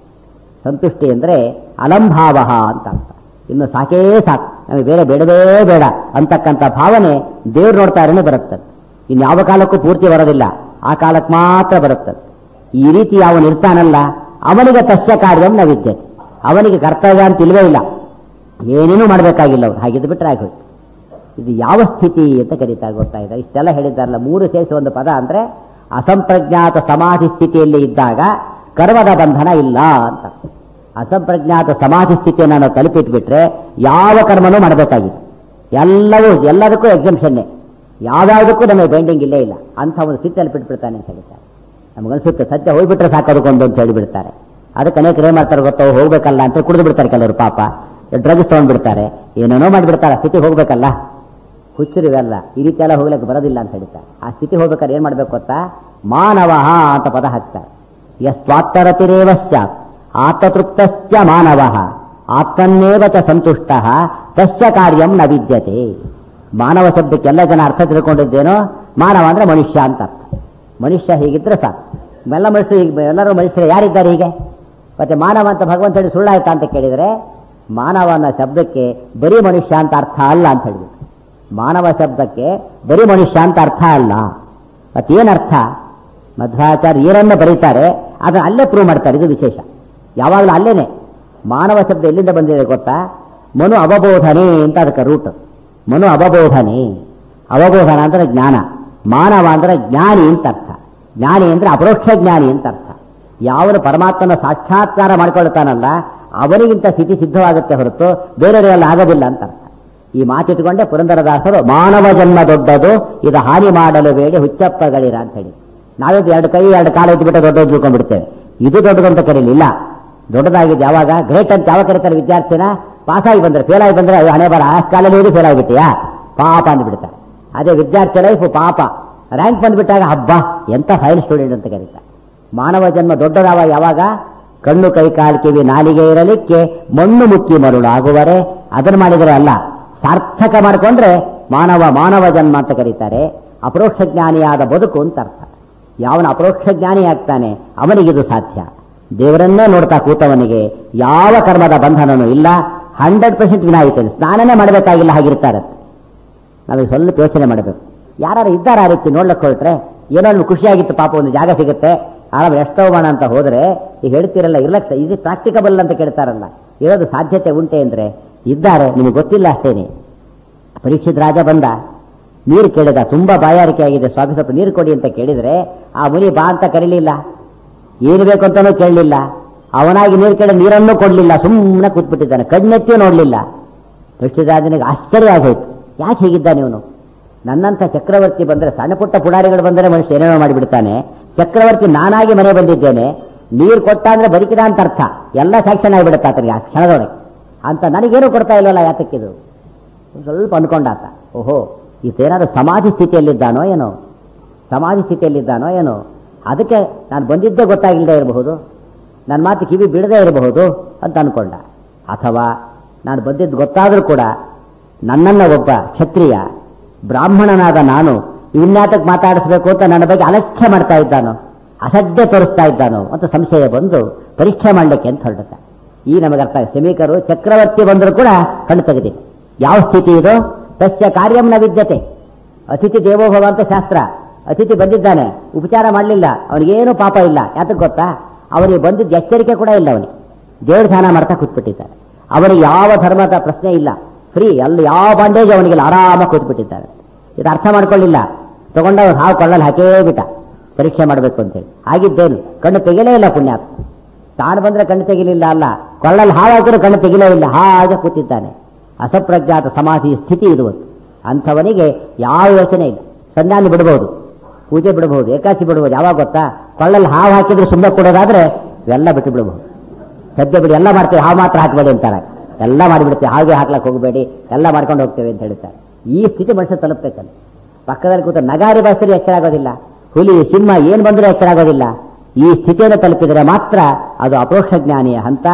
Speaker 1: ಸಂತುಷ್ಟಿ ಅಂದ್ರೆ ಅಲಂಭಾವ ಅಂತ ಅರ್ಥ ಇನ್ನು ಸಾಕೇ ಸಾಕು ನಮಗೆ ಬೇರೆ ಬೇಡವೇ ಬೇಡ ಅಂತಕ್ಕಂಥ ಭಾವನೆ ದೇವ್ರು ನೋಡ್ತಾ ಇರೋನೇ ಬರುತ್ತೆ ಇನ್ನು ಯಾವ ಕಾಲಕ್ಕೂ ಪೂರ್ತಿ ಬರೋದಿಲ್ಲ ಆ ಕಾಲಕ್ಕೆ ಮಾತ್ರ ಬರುತ್ತೆ ಈ ರೀತಿ ಅವನು ಇರ್ತಾನಲ್ಲ ಅವನಿಗೆ ತಸ್ಯ ಕಾರ್ಯಂ ನ ವಿದ್ಯತೆ ಅವನಿಗೆ ಕರ್ತವ್ಯ ಅಂತ ಇಲ್ವೇ ಇಲ್ಲ ಏನೇನೂ ಮಾಡಬೇಕಾಗಿಲ್ಲ ಅವ್ರು ಹಾಗಿದ್ದು ಬಿಟ್ಟರೆ ಆಗೋಯ್ತು ಇದು ಯಾವ ಸ್ಥಿತಿ ಅಂತ ಕರೀತಾರೆ ಗೊತ್ತಾ ಇದೆ ಇಷ್ಟೆಲ್ಲ ಹೇಳಿದ್ದಾರಲ್ಲ ಮೂರು ಸೇರಿಸಿ ಒಂದು ಪದ ಅಂದ್ರೆ ಅಸಂಪ್ರಜ್ಞಾತ ಸಮಾಧಿ ಸ್ಥಿತಿಯಲ್ಲಿ ಇದ್ದಾಗ ಕರ್ಮದ ಬಂಧನ ಇಲ್ಲ ಅಂತ ಅಸಂಪ್ರಜ್ಞಾತ ಸಮಾಧಿ ಸ್ಥಿತಿಯನ್ನು ನಾವು ತಲುಪಿಟ್ಬಿಟ್ರೆ ಯಾವ ಕರ್ಮನೂ ಮಾಡಬೇಕಾಗಿದೆ ಎಲ್ಲವೂ ಎಲ್ಲದಕ್ಕೂ ಎಕ್ಸಂಪ್ಷನ್ನೇ ಯಾವ್ಯಾವುದಕ್ಕೂ ನಮಗೆ ಬೈಂಡಿಂಗ್ ಇಲ್ಲೇ ಇಲ್ಲ ಅಂತ ಒಂದು ಸ್ಥಿತಿ ತಲುಪಿಟ್ಬಿಡ್ತಾನೆ ಅಂತ ಹೇಳ್ತಾರೆ ನಮಗನ್ಸುತ್ತೆ ಸತ್ಯ ಹೋಗ್ಬಿಟ್ರೆ ಸಾಕೋದಕ್ಕೊಂದು ಅಂತ ಹೇಳಿಬಿಡ್ತಾರೆ ಅದಕ್ಕೆ ಅನೇಕರು ಏನ್ ಮಾಡ್ತಾರೆ ಗೊತ್ತೋ ಹೋಗ್ಬೇಕಲ್ಲ ಅಂತ ಕುಡಿದು ಬಿಡ್ತಾರೆ ಕೆಲವರು ಪಾಪ ಡ್ರಗ್ಸ್ ತಗೊಂಡ್ಬಿಡ್ತಾರೆ ಏನೇನೋ ಮಾಡಿಬಿಡ್ತಾರೆ ಸ್ಥಿತಿ ಹೋಗ್ಬೇಕಲ್ಲ ಹುಚ್ಚರು ಇವೆಲ್ಲ ಈ ರೀತಿ ಎಲ್ಲ ಹೋಗ್ಲಿಕ್ಕೆ ಬರೋದಿಲ್ಲ ಅಂತ ಹೇಳ್ತಾರೆ ಆ ಸ್ಥಿತಿ ಹೋಗ್ಬೇಕಾದ್ರೆ ಏನ್ ಮಾಡ್ಬೇಕು ಗೊತ್ತಾ ಮಾನವ ಅಂತ ಪದ ಹಾಕ್ತಾರೆ ಯಸ್ವಾತ್ತರತಿರೇವ ಸ್ಯಾತ್ ಆತ್ಮತೃಪ್ತಶ್ಚ ಮಾನವ ಆತ್ಮನ್ನೇವ ಚ ಸಂತುಷ್ಟ ತಸ್ಯ ಕಾರ್ಯಂ ನ ವಿದ್ಯತೆ ಮಾನವ ಶಬ್ದಕ್ಕೆ ಎಲ್ಲ ಜನ ಅರ್ಥ ತಿಳ್ಕೊಂಡಿದ್ದೇನೋ ಮಾನವ ಅಂದ್ರೆ ಮನುಷ್ಯ ಅಂತ ಅರ್ಥ ಮನುಷ್ಯ ಹೀಗಿದ್ರೆ ಸಾಕು ಎಲ್ಲ ಮನುಷ್ಯರು ಹೀಗೆ ಎಲ್ಲರೂ ಮನುಷ್ಯರು ಯಾರಿದ್ದಾರೆ ಹೀಗೆ ಮತ್ತೆ ಮಾನವ ಅಂತ ಭಗವಂತ ಹೇಳಿ ಸುಳ್ಳಾಯ್ತಾ ಅಂತ ಕೇಳಿದರೆ ಮಾನವ ಅನ್ನೋ ಶಬ್ದಕ್ಕೆ ಬರೀ ಮನುಷ್ಯ ಅಂತ ಅರ್ಥ ಅಲ್ಲ ಅಂತ ಹೇಳಿದ್ರು ಮಾನವ ಶಬ್ದಕ್ಕೆ ಬರೀ ಮನುಷ್ಯ ಅಂತ ಅರ್ಥ ಅಲ್ಲ ಮತ್ತೇನರ್ಥ ಮಧ್ವಾಚಾರ್ಯ ಏನನ್ನ ಬರೀತಾರೆ ಅದನ್ನ ಅಲ್ಲೇ ಪ್ರೂವ್ ಮಾಡ್ತಾರೆ ಇದು ವಿಶೇಷ ಯಾವಾಗಲೂ ಅಲ್ಲೇನೆ ಮಾನವ ಶಬ್ದ ಎಲ್ಲಿಂದ ಬಂದಿದೆ ಗೊತ್ತಾ ಮನು ಅವಬೋಧನೆ ಅಂತ ಅದಕ್ಕೆ ರೂಟ್ ಮನು ಅವಬೋಧನೆ ಅವಬೋಧನ ಅಂದ್ರೆ ಜ್ಞಾನ ಮಾನವ ಅಂದ್ರೆ ಜ್ಞಾನಿ ಅಂತ ಅರ್ಥ ಜ್ಞಾನಿ ಅಂದ್ರೆ ಅಪರೋಕ್ಷ ಜ್ಞಾನಿ ಅಂತ ಅರ್ಥ ಯಾವನು ಪರಮಾತ್ಮನ ಸಾಕ್ಷಾತ್ಕಾರ ಮಾಡ್ಕೊಳ್ತಾನಲ್ಲ ಅವನಿಗಿಂತ ಸ್ಥಿತಿ ಸಿದ್ಧವಾಗುತ್ತೆ ಹೊರತು ಬೇರೆಯವರೆಲ್ಲ ಆಗೋದಿಲ್ಲ ಅಂತ ಅರ್ಥ ಈ ಮಾತಿಟ್ಕೊಂಡೆ ಪುರಂದರದಾಸರು ಮಾನವ ಜನ್ಮ ದೊಡ್ಡದು ಇದು ಹಾನಿ ಮಾಡಲು ಬೇಡಿ ಹುಚ್ಚಪ್ಪಗಳಿರ ಅಂತ ಹೇಳಿ ನಾವಿದ್ದು ಎರಡು ಕೈ ಎರಡು ಕಾಲು ಇಟ್ಬಿಟ್ಟು ದೊಡ್ಡದು ತಿಳ್ಕೊಂಡ್ಬಿಡ್ತೇವೆ ಇದು ದೊಡ್ಡದು ಅಂತ ಕರೀಲಿಲ್ಲ ದೊಡ್ಡದಾಗಿದೆ ಯಾವಾಗ ಗ್ರೇಟ್ ಅಂತ ಯಾವ ಕರೀತಾರೆ ವಿದ್ಯಾರ್ಥಿನ ಪಾಸ್ ಆಗಿ ಬಂದ್ರೆ ಫೇಲ್ ಆಗಿ ಬಂದ್ರೆ ಅಯ್ಯೋ ಹಣೆ ಬರ ಆ ಕಾಲಲ್ಲಿ ಫೇಲ್ ಆಗಿಬಿಟ್ಟಿಯಾ ಪಾಪ ಅಂದ್ಬಿಡ್ತಾರೆ ಅದೇ ವಿದ್ಯಾರ್ಥಿ ಲೈಫ್ ಪಾಪ ರ್ಯಾಂಕ್ ಬಂದ್ಬಿಟ್ಟಾಗ ಹಬ್ಬ ಎಂತ ಫೈಲ್ ಸ್ಟೂಡೆಂಟ್ ಅಂತ ಕರೀತಾರೆ ಮಾನವ ಜನ್ಮ ದೊಡ್ಡದಾವ ಯಾವಾಗ ಕಣ್ಣು ಕೈ ಕಾಲು ಕಿವಿ ನಾಲಿಗೆ ಇರಲಿಕ್ಕೆ ಮಣ್ಣು ಮುಕ್ಕಿ ಮರುಳಾಗುವರೆ ಅದನ್ನು ಮಾಡಿದರೆ ಅಲ್ಲ ಸಾರ್ಥಕ ಮಾಡಿಕೊಂಡ್ರೆ ಮಾನವ ಮಾನವ ಜನ್ಮ ಅಂತ ಕರೀತಾರೆ ಅಪರೋಕ್ಷ ಜ್ಞಾನಿಯಾದ ಬದುಕು ಅಂತ ಅರ್ಥ ಯಾವನ ಅಪರೋಕ್ಷ ಜ್ಞಾನಿ ಆಗ್ತಾನೆ ಅವನಿಗಿದು ಸಾಧ್ಯ ದೇವರನ್ನೇ ನೋಡ್ತಾ ಕೂತವನಿಗೆ ಯಾವ ಕರ್ಮದ ಬಂಧನನೂ ಇಲ್ಲ ಹಂಡ್ರೆಡ್ ಪರ್ಸೆಂಟ್ ವಿನಾಯಿತಿ ಸ್ನಾನನೇ ಮಾಡಬೇಕಾಗಿಲ್ಲ ಹಾಗಿರ್ತಾರೆ ನಾವೀಗ ಸ್ವಲ್ಪ ಯೋಚನೆ ಮಾಡಬೇಕು ಯಾರು ಇದ್ದಾರ ಆ ರೀತಿ ನೋಡ್ಲಿಕ್ಕೆ ಹೊರಟ್ರೆ ಏನೋ ಒಂದು ಖುಷಿಯಾಗಿತ್ತು ಪಾಪ ಒಂದು ಜಾಗ ಸಿಗುತ್ತೆ ಆರಾಮ ಎಷ್ಟೋ ಮಾಡ ಅಂತ ಹೋದ್ರೆ ಈಗ ಹೇಳ್ತಿರಲ್ಲ ಇರ್ಲಕ್ ಇದು ಪ್ರಾಕ್ಟಿಕಬಲ್ ಅಂತ ಕೇಳ್ತಾರಲ್ಲ ಇರೋದು ಸಾಧ್ಯತೆ ಉಂಟೆ ಅಂದ್ರೆ ಇದ್ದಾರೆ ನಿಮಗೆ ಗೊತ್ತಿಲ್ಲ ಅಷ್ಟೇನೆ ಪರೀಕ್ಷಿತ್ ರಾಜ ಬಂದ ನೀರು ಕೇಳಿದ ತುಂಬಾ ಬಾಯಾರಿಕೆ ಆಗಿದೆ ಸ್ವಾಮಿ ಸ್ವಲ್ಪ ನೀರು ಕೊಡಿ ಅಂತ ಕೇಳಿದ್ರೆ ಆ ಮುನಿ ಬಾ ಅಂತ ಕರೀಲಿಲ್ಲ ಏನು ಬೇಕು ಅಂತಾನೂ ಕೇಳಲಿಲ್ಲ ಅವನಾಗಿ ನೀರು ಕೇಳಿ ನೀರನ್ನೂ ಕೊಡ್ಲಿಲ್ಲ ಸುಮ್ಮನೆ ಕೂತ್ಬಿಟ್ಟಿದ್ದಾನೆ ಕಣ್ಣೆತ್ತಿಯೂ ನೋಡ್ಲಿಲ್ಲ ಪರೀಕ್ಷಿತ್ ರಾಜನಿಗೆ ಆಶ್ಚರ್ಯ ಆಗೋಯ್ತು ಯಾಕೆ ಹೀಗಿದ್ದಾನೆ ಇವನು ನನ್ನಂಥ ಚಕ್ರವರ್ತಿ ಬಂದರೆ ಸಣ್ಣ ಪುಟ್ಟ ಪುಡಾರಿಗಳು ಬಂದರೆ ಮನುಷ್ಯ ಏನೇನೋ ಮಾಡಿಬಿಡ್ತಾನೆ ಚಕ್ರವರ್ತಿ ನಾನಾಗಿ ಮನೆ ಬಂದಿದ್ದೇನೆ ನೀರು ಕೊಟ್ಟ ಅಂದ್ರೆ ಬದುಕಿದ ಅಂತ ಅರ್ಥ ಎಲ್ಲ ಸ್ಯಾಕ್ಷನ್ ಆಗಿಬಿಡುತ್ತೆ ಆತನಿಗೆ ಆ ಕ್ಷಣದೊಳಗೆ ಅಂತ ನನಗೇನು ಕೊಡ್ತಾ ಇಲ್ವಲ್ಲ ಯಾತಕ್ಕಿದು ಸ್ವಲ್ಪ ಅನ್ಕೊಂಡಾತ ಓಹೋ ಈತೇನಾದ್ರು ಸಮಾಧಿ ಸ್ಥಿತಿಯಲ್ಲಿದ್ದಾನೋ ಏನೋ ಸಮಾಧಿ ಸ್ಥಿತಿಯಲ್ಲಿದ್ದಾನೋ ಏನೋ ಅದಕ್ಕೆ ನಾನು ಬಂದಿದ್ದೇ ಗೊತ್ತಾಗಿಲ್ಲದೆ ಇರಬಹುದು ನನ್ನ ಮಾತು ಕಿವಿ ಬಿಡದೇ ಇರಬಹುದು ಅಂತ ಅನ್ಕೊಂಡ ಅಥವಾ ನಾನು ಬಂದಿದ್ದು ಗೊತ್ತಾದರೂ ಕೂಡ ನನ್ನನ್ನು ಒಬ್ಬ ಕ್ಷತ್ರಿಯ ಬ್ರಾಹ್ಮಣನಾದ ನಾನು ಇನ್ಯಾತಕ್ಕೆ ಮಾತಾಡಿಸ್ಬೇಕು ಅಂತ ನನ್ನ ಬಗ್ಗೆ ಅಲಕ್ಷ್ಯ ಮಾಡ್ತಾ ಇದ್ದಾನೋ ಅಸಡ್ಡೆ ತೋರಿಸ್ತಾ ಇದ್ದಾನೋ ಅಂತ ಸಂಶಯ ಬಂದು ಪರೀಕ್ಷೆ ಮಾಡಲಿಕ್ಕೆ ಅಂತ ಹೊರಡುತ್ತ ಈ ನಮಗೆ ಅರ್ಥ ಆಗಿದೆ. ಸಮೀಕರು ಚಕ್ರವರ್ತಿ ಬಂದರೂ ಕೂಡ ಕಣ್ಣು ತೆಗೆದಿದೆ ಯಾವ ಸ್ಥಿತಿ ಇದು ತಸ್ಯ ಕಾರ್ಯಂ ನ ವಿದ್ಯತೆ ಅತಿಥಿ ದೇವೋಭವ ಅಂತ ಶಾಸ್ತ್ರ ಅತಿಥಿ ಬಂದಿದ್ದಾನೆ ಉಪಚಾರ ಮಾಡಲಿಲ್ಲ ಅವನಿಗೇನು ಪಾಪ ಇಲ್ಲ ಯಾತಕ್ಕೆ ಗೊತ್ತಾ ಅವನಿಗೆ ಬಂದಿದ್ದ ಎಚ್ಚರಿಕೆ ಕೂಡ ಇಲ್ಲ ಅವನಿಗೆ ದೇವ್ರ ಧ್ಯಾನ ಮಾಡ್ತಾ ಕೂತ್ಬಿಟ್ಟಿದ್ದಾರೆ ಅವನಿಗೆ ಯಾವ ಧರ್ಮದ ಪ್ರಶ್ನೆ ಇಲ್ಲ ಫ್ರೀ ಅಲ್ಲಿ ಯಾವ ಬಾಂಡೇಜ್ ಅವನಿಗೆ ಆರಾಮಾಗಿ ಕೂತ್ಬಿಟ್ಟಿದ್ದಾರೆ ಇದು ಅರ್ಥ ಮಾಡ್ಕೊಳ್ಳಿಲ್ಲ ತಗೊಂಡ ಹಾವು ಕೊಳ್ಳಲ್ಲಿ ಹಾಕೇ ಬಿಟ್ಟ ಪರೀಕ್ಷೆ ಮಾಡಬೇಕು ಅಂತೇಳಿ ಆಗಿದ್ದೇನು ಕಣ್ಣು ತೆಗಿಲೇ ಇಲ್ಲ ಪುಣ್ಯಾತ್ಮ ತಾನು ಬಂದ್ರೆ ಕಣ್ಣು ತೆಗಿಲಿಲ್ಲ ಅಲ್ಲ ಕೊಳ್ಳಲ್ಲಿ ಹಾವು ಹಾಕಿದ್ರು ಕಣ್ಣು ತೆಗಿಲೇ ಇಲ್ಲ ಹಾಗೆ ಕೂತಿದ್ದಾನೆ ಅಸಪ್ರಜ್ಞಾತ ಸಮಾಧಿ ಸ್ಥಿತಿ ಇದು ಒಂದು. ಅಂಥವನಿಗೆ ಯಾವ ಯೋಚನೆ ಇಲ್ಲ ಸಂಧಾನ ಬಿಡಬಹುದು ಪೂಜೆ ಬಿಡಬಹುದು ಏಕಾಸಿ ಬಿಡಬಹುದು ಯಾವಾಗ ಗೊತ್ತಾ ಕೊಳ್ಳಲ್ಲಿ ಹಾವು ಹಾಕಿದ್ರೆ ಸುಮ್ಮನೆ ಕೊಡೋದಾದ್ರೆ ಇವೆಲ್ಲ ಬಿಟ್ಟು ಬಿಡಬಹುದು ಸದ್ಯ ಬಿಡಿ ಎಲ್ಲ ಮಾಡ್ತೇವೆ ಹಾವು ಮಾತ್ರ ಹಾಕಬೇಡಿ ಅಂತಾರೆ ಎಲ್ಲ ಮಾಡಿಬಿಡ್ತೇವೆ ಹಾಗೆ ಹಾಕ್ಲಕ್ಕೆ ಹೋಗಬೇಡಿ ಎಲ್ಲ ಮಾಡ್ಕೊಂಡು ಹೋಗ್ತೇವೆ ಅಂತ ಹೇಳ್ತಾರೆ ಈ ಸ್ಥಿತಿ ಮನುಷ್ಯ ತಲುಪಬೇಕಲ್ಲ ಪಕ್ಕದಲ್ಲಿ ಕೂತ ನಗಾರಿ ಭಾಷೆಗೆ ಎಚ್ಚರ ಆಗೋದಿಲ್ಲ ಹುಲಿ ಸಿಂಹ ಏನು ಬಂದರೂ ಎಚ್ಚರ ಆಗೋದಿಲ್ಲ ಈ ಸ್ಥಿತಿಯನ್ನು ತಲುಪಿದರೆ ಮಾತ್ರ ಅದು ಅಪರೋಕ್ಷ ಜ್ಞಾನಿಯ ಹಂತ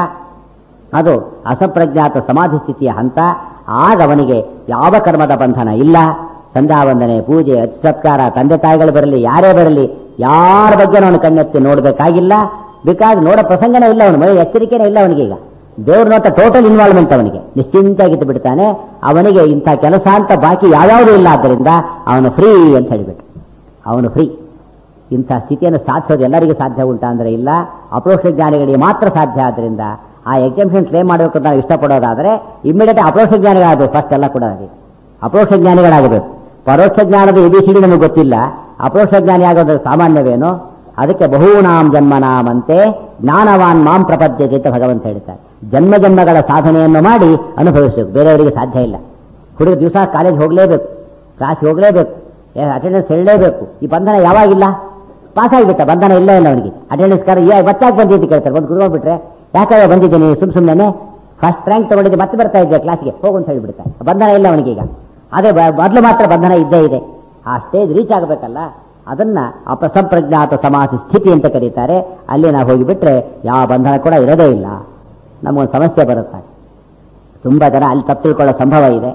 Speaker 1: ಅದು ಅಸಪ್ರಜ್ಞಾತ ಸಮಾಧಿ ಸ್ಥಿತಿಯ ಹಂತ ಆಗ ಅವನಿಗೆ ಯಾವ ಕರ್ಮದ ಬಂಧನ ಇಲ್ಲ ಸಂಧ್ಯಾವಂದನೆ ಪೂಜೆ ಸತ್ಕಾರ ತಂದೆ ತಾಯಿಗಳು ಬರಲಿ ಯಾರೇ ಬರಲಿ ಯಾರ ಬಗ್ಗೆ ಅವನು ಕಣ್ಣೆತ್ತಿ ನೋಡಬೇಕಾಗಿಲ್ಲ ಬಿಕಾಸ್ ನೋಡೋ ಪ್ರಸಂಗನೇ ಇಲ್ಲ ಅವನು ಮನೆ ಎಚ್ಚರಿಕೆನೇ ಇಲ್ಲ ಅವನಿಗೆ ಈಗ ದೇವ್ರ ನೋಟ ಟೋಟಲ್ ಇನ್ವಾಲ್ವ್ಮೆಂಟ್ ಅವನಿಗೆ ನಿಶ್ಚಿಂತಾಗಿದ್ದು ಬಿಡ್ತಾನೆ ಅವನಿಗೆ ಇಂಥ ಕೆಲಸ ಅಂತ ಬಾಕಿ ಯಾವ್ಯಾವುದೂ ಇಲ್ಲ ಆದ್ದರಿಂದ ಅವನು ಫ್ರೀ ಅಂತ ಹೇಳಿಬಿಟ್ಟು ಅವನು ಫ್ರೀ ಇಂಥ ಸ್ಥಿತಿಯನ್ನು ಸಾಧಿಸೋದು ಎಲ್ಲರಿಗೂ ಸಾಧ್ಯ ಉಂಟಾ ಅಂದ್ರೆ ಇಲ್ಲ ಅಪ್ರೋಕ್ಷ ಜ್ಞಾನಿಗಳಿಗೆ ಮಾತ್ರ ಸಾಧ್ಯ ಆದ್ರಿಂದ ಆ ಎಕ್ಸಾಮಿಷನ್ ಕ್ಲೇಮ್ ಮಾಡಬೇಕು ಅಂತ ನಾವು ಇಷ್ಟಪಡೋದಾದ್ರೆ ಇಮ್ಮಿಡಿಯೇಟ್ ಅಪ್ರೋಕ್ಷ ಜ್ಞಾನಿಗಳಾಗಬೇಕು ಫಸ್ಟ್ ಎಲ್ಲ ಕೂಡ ಆಗಿ ಅಪ್ರೋಕ್ಷ ಜ್ಞಾನಿಗಳಾಗಬೇಕು ಪರೋಕ್ಷ ಜ್ಞಾನದ ಎ ಬಿ ಸಿ ಡಿ ನಮಗೆ ಗೊತ್ತಿಲ್ಲ ಅಪ್ರೋಕ್ಷ ಜ್ಞಾನಿ ಆಗೋದು ಸಾಮಾನ್ಯವೇನು ಅದಕ್ಕೆ ಬಹುನಾಂ ಜನ್ಮನಾಮಂತೆ ಜ್ಞಾನವಾನ್ ಮಾಂ ಪ್ರಪದ್ಯತೆ ಅಂತ ಭಗವಂತ ಹೇಳ್ತಾರೆ ಜನ್ಮ ಜನ್ಮಗಳ ಸಾಧನೆಯನ್ನು ಮಾಡಿ ಅನುಭವಿಸಬೇಕು ಬೇರೆಯವರಿಗೆ ಸಾಧ್ಯ ಇಲ್ಲ ಹುಡುಗ ದಿವಸ ಕಾಲೇಜ್ ಹೋಗಲೇಬೇಕು ಕ್ಲಾಸ್ ಹೋಗಲೇಬೇಕು ಅಟೆಂಡೆನ್ಸ್ ಹೇಳಲೇಬೇಕು ಈ ಬಂಧನ ಯಾವಾಗಿಲ್ಲ ಪಾಸ್ ಆಗಿಬಿಟ್ಟ ಬಂಧನ ಇಲ್ಲ ಇಲ್ಲ ಅವನಿಗೆ ಅಟೆಂಡೆನ್ಸ್ ಕಾರ ಬಚ್ಚಾಗಿ ಬಂದಿದ್ದು ಕೇಳ್ತಾರೆ ಬಂದು ಕುತ್ಕೊಂಡ್ಬಿಟ್ರೆ ಯಾಕಾಗ ಬಂದಿದ್ದೀನಿ ಸುಮ್ ಸುಮ್ಮನೆ ಫಸ್ಟ್ ರ್ಯಾಂಕ್ ತಗೊಂಡಿದ್ದೆ ಮತ್ತೆ ಬರ್ತಾ ಇದ್ದೆ ಕ್ಲಾಸ್ಗೆ ಹೋಗು ಅಂತ ಹೇಳಿಬಿಡ್ತಾರೆ ಬಂಧನ ಇಲ್ಲ ಅವನಿಗೆ ಈಗ ಅದೇ ಬ- ಮೊದಲು ಮಾತ್ರ ಬಂಧನ ಇದ್ದೇ ಇದೆ ಆ ಸ್ಟೇಜ್ ರೀಚ್ ಆಗಬೇಕಲ್ಲ ಅದನ್ನ ಅಪಸಂಪ್ರಜ್ಞಾತ ಸಮಾಧಿ ಸ್ಥಿತಿ ಅಂತ ಕರೀತಾರೆ ಅಲ್ಲಿ ನಾವು ಹೋಗಿಬಿಟ್ರೆ ಯಾವ ಬಂಧನ ಕೂಡ ಇರೋದೇ ಇಲ್ಲ ನಮಗೊಂದು ಸಮಸ್ಯೆ ಬರುತ್ತೆ ತುಂಬಾ ಜನ ಅಲ್ಲಿ ತಪ್ಪು ತಿಳ್ಕೊಳ್ಳೋ ಸಂಭವ ಇದೆ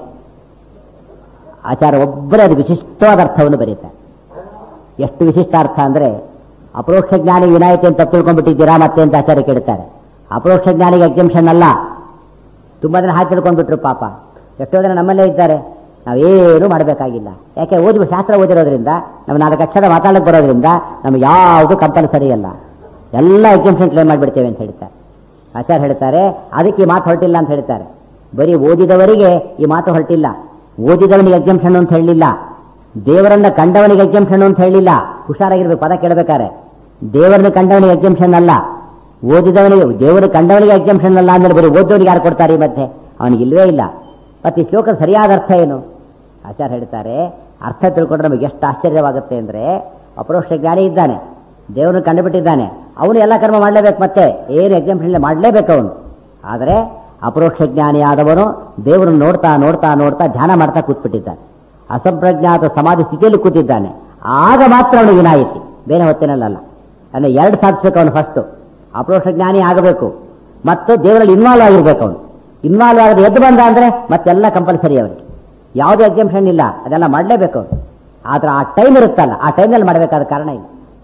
Speaker 1: ಆಚಾರ ಒಬ್ಬರೇ ಅದು ವಿಶಿಷ್ಟವಾದ ಅರ್ಥವನ್ನು ಬರೀತಾರೆ ಎಷ್ಟು ವಿಶಿಷ್ಟ ಅರ್ಥ ಅಂದ್ರೆ ಅಪರೋಕ್ಷ ಜ್ಞಾನಿ ವಿನಾಯಿತಿ ಅಂತ ತಪ್ಪು ತಿಳ್ಕೊಂಡ್ಬಿಟ್ಟಿದ್ದೀರಾ ಮತ್ತೆ ಅಂತ ಆಚಾರ್ಯ ಕೇಳ್ತಾರೆ ಅಪರೋಕ್ಷ ಜ್ಞಾನಿಗೆ ಎಕ್ಸಂಪ್ಷನ್ ಅಲ್ಲ ತುಂಬಾ ಜನ ಹಾಕಿ ತಿಳ್ಕೊಂಡ್ಬಿಟ್ರು ಪಾಪ ಎಷ್ಟೋ ಜನ ನಮ್ಮಲ್ಲೇ ಇದ್ದಾರೆ ನಾವೇನು ಮಾಡಬೇಕಾಗಿಲ್ಲ ಯಾಕೆ ಓದಿ ಶಾಸ್ತ್ರ ಓದಿರೋದ್ರಿಂದ ನಾವು ನಾಲ್ಕು ಅಕ್ಷರ ಮಾತಾಡಕ್ಕೆ ಬರೋದ್ರಿಂದ ನಮ್ಗೆ ಯಾವುದು ಕಂಪಲ್ಸರಿ ಅಲ್ಲ ಎಲ್ಲ ಎಕ್ಸಂಪ್ಷನ್ ಕ್ಲೇಮ್ ಮಾಡಿಬಿಡ್ತೇವೆ ಅಂತ ಹೇಳ್ತಾರೆ ಆಚಾರ್ಯ ಹೇಳ್ತಾರೆ ಅದಕ್ಕೆ ಈ ಮಾತು ಹೊರಟಿಲ್ಲ ಅಂತ ಹೇಳ್ತಾರೆ ಬರೀ ಓದಿದವರಿಗೆ ಈ ಮಾತು ಹೊರಟಿಲ್ಲ ಓದಿದವನಿಗೆ ಎಕ್ಸಂಪ್ಷನ್ ಅಂತ ಹೇಳಲಿಲ್ಲ ದೇವರನ್ನ ಕಂಡವನಿಗೆ ಎಕ್ಸಂಪ್ಷನ್ ಅಂತ ಹೇಳಲಿಲ್ಲ ಹುಷಾರಾಗಿರ್ಬೇಕು ಪದ ಕೇಳಬೇಕಾರೆ ದೇವರನ್ನ ಕಂಡವನಿಗೆ ಎಕ್ಸಂಪ್ಷನ್ ಅಲ್ಲ ಓದಿದವನಿಗೆ ದೇವರು ಕಂಡವನಿಗೆ ಎಕ್ಸಂಪ್ಷನ್ ಅಲ್ಲ ಅಂದ್ರೆ ಬರೀ ಓದೋನಿಗೆ ಯಾರು ಕೊಡ್ತಾರೆ ಈ ಮಧ್ಯೆ ಅವನಿಗೆ ಇಲ್ವೇ ಇಲ್ಲ ಮತ್ತೆ ಈ ಶ್ಲೋಕದ ಸರಿಯಾದ ಅರ್ಥ ಏನು ಆಚಾರ್ಯ ಹೇಳ್ತಾರೆ ಅರ್ಥ ತಿಳ್ಕೊಂಡ್ರೆ ನಮಗೆ ಎಷ್ಟು ಆಶ್ಚರ್ಯವಾಗುತ್ತೆ ಅಂದ್ರೆ ಅಪರೋಕ್ಷ ಜ್ಞಾನಿ ಇದ್ದಾನೆ ದೇವರನ್ನು ಕಂಡುಬಿಟ್ಟಿದ್ದಾನೆ ಅವನು ಎಲ್ಲ ಕರ್ಮ ಮಾಡಲೇಬೇಕು ಮತ್ತೆ ಏನು ಎಕ್ಸಾಂಪಲ್ ಮಾಡಲೇಬೇಕು ಅವನು ಆದರೆ ಅಪರೋಕ್ಷ ಜ್ಞಾನಿ ಆದವನು ದೇವರನ್ನು ನೋಡ್ತಾ ನೋಡ್ತಾ ನೋಡ್ತಾ ಧ್ಯಾನ ಮಾಡ್ತಾ ಕೂತ್ಬಿಟ್ಟಿದ್ದಾನೆ ಅಸಂಪ್ರಜ್ಞಾತ ಸಮಾಧಿ ಸ್ಥಿತಿಯಲ್ಲಿ ಕೂತಿದ್ದಾನೆ ಆಗ ಮಾತ್ರ ಅವನಿಗೆ ವಿನಾಯಿತಿ ಬೇರೆ ಹೊತ್ತಿನಲ್ಲ ಅಂದರೆ ಎರಡು ಸಾಧಿಸ್ಬೇಕು ಅವನು ಫಸ್ಟು ಅಪರೋಕ್ಷ ಜ್ಞಾನಿ ಆಗಬೇಕು ಮತ್ತು ದೇವರಲ್ಲಿ ಇನ್ವಾಲ್ವ್ ಆಗಿರ್ಬೇಕು ಅವನು ಇನ್ವಾಲ್ವ್ ಆಗದೆ ಎದ್ದು ಬಂದ ಅಂದ್ರೆ ಮತ್ತೆಲ್ಲ ಕಂಪಲ್ಸರಿ ಅವನಿಗೆ ಯಾವುದೇ ಎಕ್ಸಾಮ್ಷನ್ ಇಲ್ಲ ಅದೆಲ್ಲ ಮಾಡಲೇಬೇಕು ಅವನು ಆದ್ರೆ ಆ ಟೈಮ್ ಇರುತ್ತಲ್ಲ ಆ ಟೈಮ್ನಲ್ಲಿ ಮಾಡಬೇಕಾದ ಕಾರಣ ಇಲ್ಲ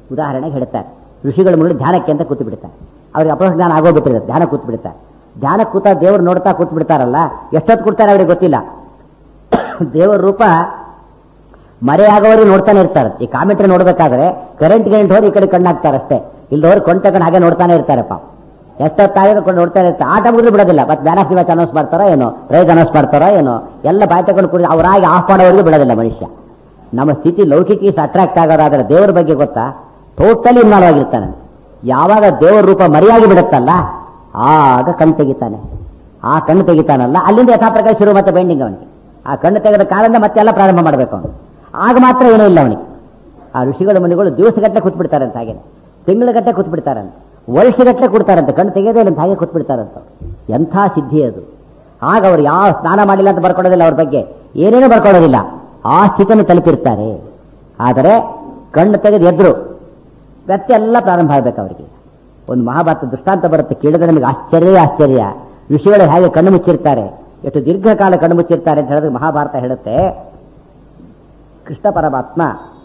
Speaker 1: ಉದಾಹರಣೆಗೆ ಹೇಳ್ತಾರೆ ಋಷಿಗಳ ಮುಳುಗಿ ಧ್ಯಾನಕ್ಕೆ ಅಂತ ಕೂತು ಬಿಡ್ತಾರೆ ಅವ್ರಿಗೆ ಅಪರೋಕ್ಷ ಜ್ಞಾನ ಆಗೋಗ್ಬಿಟ್ಟಿರುತ್ತೆ ಧ್ಯಾನ ಕೂತು ಬಿಡ್ತಾರೆ ಧ್ಯಾನ ಕೂತ ದೇವ್ರು ನೋಡ್ತಾ ಕೂತು ಬಿಡ್ತಾರಲ್ಲ ಎಷ್ಟೊತ್ತು ಕೊಡ್ತಾರೆ ಅವ್ರಿಗೆ ಗೊತ್ತಿಲ್ಲ ದೇವರ ರೂಪ ಮರೆಯಾಗವರೆಗೂ ನೋಡ್ತಾನೆ ಇರ್ತಾರೆ ಈ ಕಾಮೆಂಟ್ರಿ ನೋಡ್ಬೇಕಾದ್ರೆ ಕರೆಂಟ್ ಕರೆಂಟ್ ಹೋಗಿ ಈ ಕಡೆ ಕಣ್ಣಾಗ್ತಾರೆ ಅಷ್ಟೇ ಇಲ್ದವ್ರು ಕೊಂಡ್ ತಗೊಂಡು ಹಾಗೆ ನೋಡ್ತಾನೆ ಇರ್ತಾರಪ್ಪ ಎಷ್ಟೊತ್ತಾಗಿದೆ ಕೊಂಡು ನೋಡ್ತಾನೆ ಇರ್ತಾರೆ ಆಟ ಮುಗಿದು ಬಿಡೋದಿಲ್ಲ ಮತ್ತೆ ಜ್ಞಾನ ಮ್ಯಾಚ್ ಅನೌನ್ಸ್ ಮಾಡ್ತಾರೋ ಏನೋ ಪ್ರೈಸ್ ಅನೌನ್ಸ್ ಮಾಡ್ತಾರೋ ಏನೋ ಎಲ್ಲ ಬಾಯಿ ತಗೊಂಡು ಕುಡಿ ಅವರಾಗಿ ಆಫ್ ಮಾಡೋವರೆಗೂ ಬಿಡೋದಿಲ್ಲ ಮನುಷ್ಯ ನಮ್ಮ ಸ್ಥಿತಿ ಲೌಕಿಕ ಅಟ್ರಾಕ್ಟ್ ಆಗೋದಾದ್ರೆ ದೇವರ ಬಗ್ಗೆ ಗೊತ್ತಾ ಟೋಟಲಿ ಇನ್ವಾಲ್ವ್ ಆಗಿರ್ತಾನೆ ಯಾವಾಗ ದೇವರ ರೂಪ ಮರೆಯಾಗಿ ಬಿಡುತ್ತಲ್ಲ ಆಗ ಕಣ್ಣು ತೆಗಿತಾನೆ ಆ ಕಣ್ಣು ತೆಗಿತಾನಲ್ಲ ಅಲ್ಲಿಂದ ಯಥಾಪ್ರಕಾರ ಶುರು ಮತ್ತೆ ಬೈಂಡಿಂಗ್ ಅವನಿಗೆ ಆ ಕಣ್ಣು ತೆಗೆದ ಕಾಲದಿಂದ ಮತ್ತೆಲ್ಲ ಪ್ರಾರಂಭ ಮಾಡಬೇಕು ಅವನು ಆಗ ಮಾತ್ರ ಏನೂ ಇಲ್ಲ ಅವನಿಗೆ ಆ ಋಷಿಗಳ ಮನೆಗಳು ದಿವಸಗಟ್ಟಲೆ ಕೂತ್ಬಿಡ್ತಾರಂತ ಹಾಗೆ ತಿಂಗಳಗಟ್ಟಲೆ ಕೂತ್ಬಿಡ್ತಾರಂತ ವರ್ಷಗಟ್ಟಲೆ ಕೊಡ್ತಾರಂತೆ ಕಣ್ಣು ತೆಗೆಯೋದೇ ಇಲ್ಲ ಅಂತ ಹಾಗೆ ಕೂತ್ಬಿಡ್ತಾರಂತ ಎಂಥ ಸಿದ್ಧಿ ಅದು ಆಗ ಅವ್ರು ಯಾವ ಸ್ನಾನ ಮಾಡಿಲ್ಲ ಅಂತ ಬರ್ಕೊಳ್ಳೋದಿಲ್ಲ ಅವ್ರ ಬಗ್ಗೆ ಏನೇನೂ ಬರ್ಕೊಳ್ಳೋದಿಲ್ಲ ಆ ಸ್ಥಿತಿಯನ್ನು ತಲುಪಿರ್ತಾರೆ ಆದರೆ ಕಣ್ಣು ತೆಗೆದು ಎದ್ರು ವ್ಯಕ್ತಿ ಎಲ್ಲ ಪ್ರಾರಂಭ ಆಗಬೇಕು ಅವರಿಗೆ ಒಂದು ಮಹಾಭಾರತ ದೃಷ್ಟಾಂತ ಬರುತ್ತೆ ಕೇಳಿದ್ರೆ ನಮಗೆ ಆಶ್ಚರ್ಯ ಆಶ್ಚರ್ಯ ಋಷಿಗಳು ಹೇಗೆ ಕಣ್ಣು ಮುಚ್ಚಿರ್ತಾರೆ ಎಷ್ಟು ದೀರ್ಘಕಾಲ ಕಣ್ಣು ಮುಚ್ಚಿರ್ತಾರೆ ಅಂತ ಹೇಳಿದ್ರೆ ಮಹಾಭಾರತ ಹೇಳುತ್ತೆ ಕೃಷ್ಣ ಪರಮಾತ್ಮ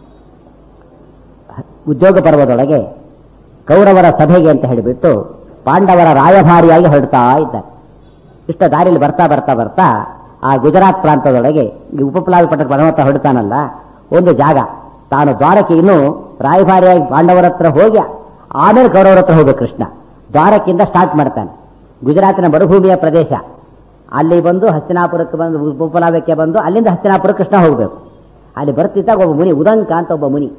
Speaker 1: ಉದ್ಯೋಗ ಪರ್ವದೊಳಗೆ ಕೌರವರ ಸಭೆಗೆ ಅಂತ ಹೇಳಿಬಿಟ್ಟು ಪಾಂಡವರ ರಾಯಭಾರಿಯಾಗಿ ಹೊರಡ್ತಾ ಇದ್ದಾರೆ ಇಷ್ಟ ದಾರಿಯಲ್ಲಿ ಬರ್ತಾ ಬರ್ತಾ ಬರ್ತಾ ಆ ಗುಜರಾತ್ ಪ್ರಾಂತದೊಳಗೆ ಈ ಉಪಪ್ಲಾವಿ ಪಟ್ಟದ ಪರಮಾತ್ಮ ಹೊರಡ್ತಾನಲ್ಲ ಒಂದು ಜಾಗ ತಾನು ದ್ವಾರಕ್ಕೆ ಇನ್ನೂ ರಾಯಭಾರಿಯಾಗಿ ಪಾಂಡವರ ಹತ್ರ ಹೋಗಿ ಆಮೇಲೆ ಕೌರವರ ಹತ್ರ ಹೋಗ್ಬೇಕು ಕೃಷ್ಣ ದ್ವಾರಕ್ಕಿಂದ ಸ್ಟಾರ್ಟ್ ಮಾಡ್ತಾನೆ ಗುಜರಾತಿನ ಮರುಭೂಮಿಯ ಪ್ರದೇಶ ಅಲ್ಲಿ ಬಂದು ಹಸ್ತಿನಾಪುರಕ್ಕೆ ಬಂದು ಉಪಪ್ಲಾವಕ್ಕೆ ಬಂದು ಅಲ್ಲಿಂದ ಹಸ್ತಿನಾಪುರ ಕೃಷ್ಣ ಹೋಗಬೇಕು ಅಲ್ಲಿ ಬರ್ತಿದ್ದಾಗ ಒಬ್ಬ ಮುನಿ ಉದಂಕ ಅಂತ ಒಬ್ಬ ಮುನಿ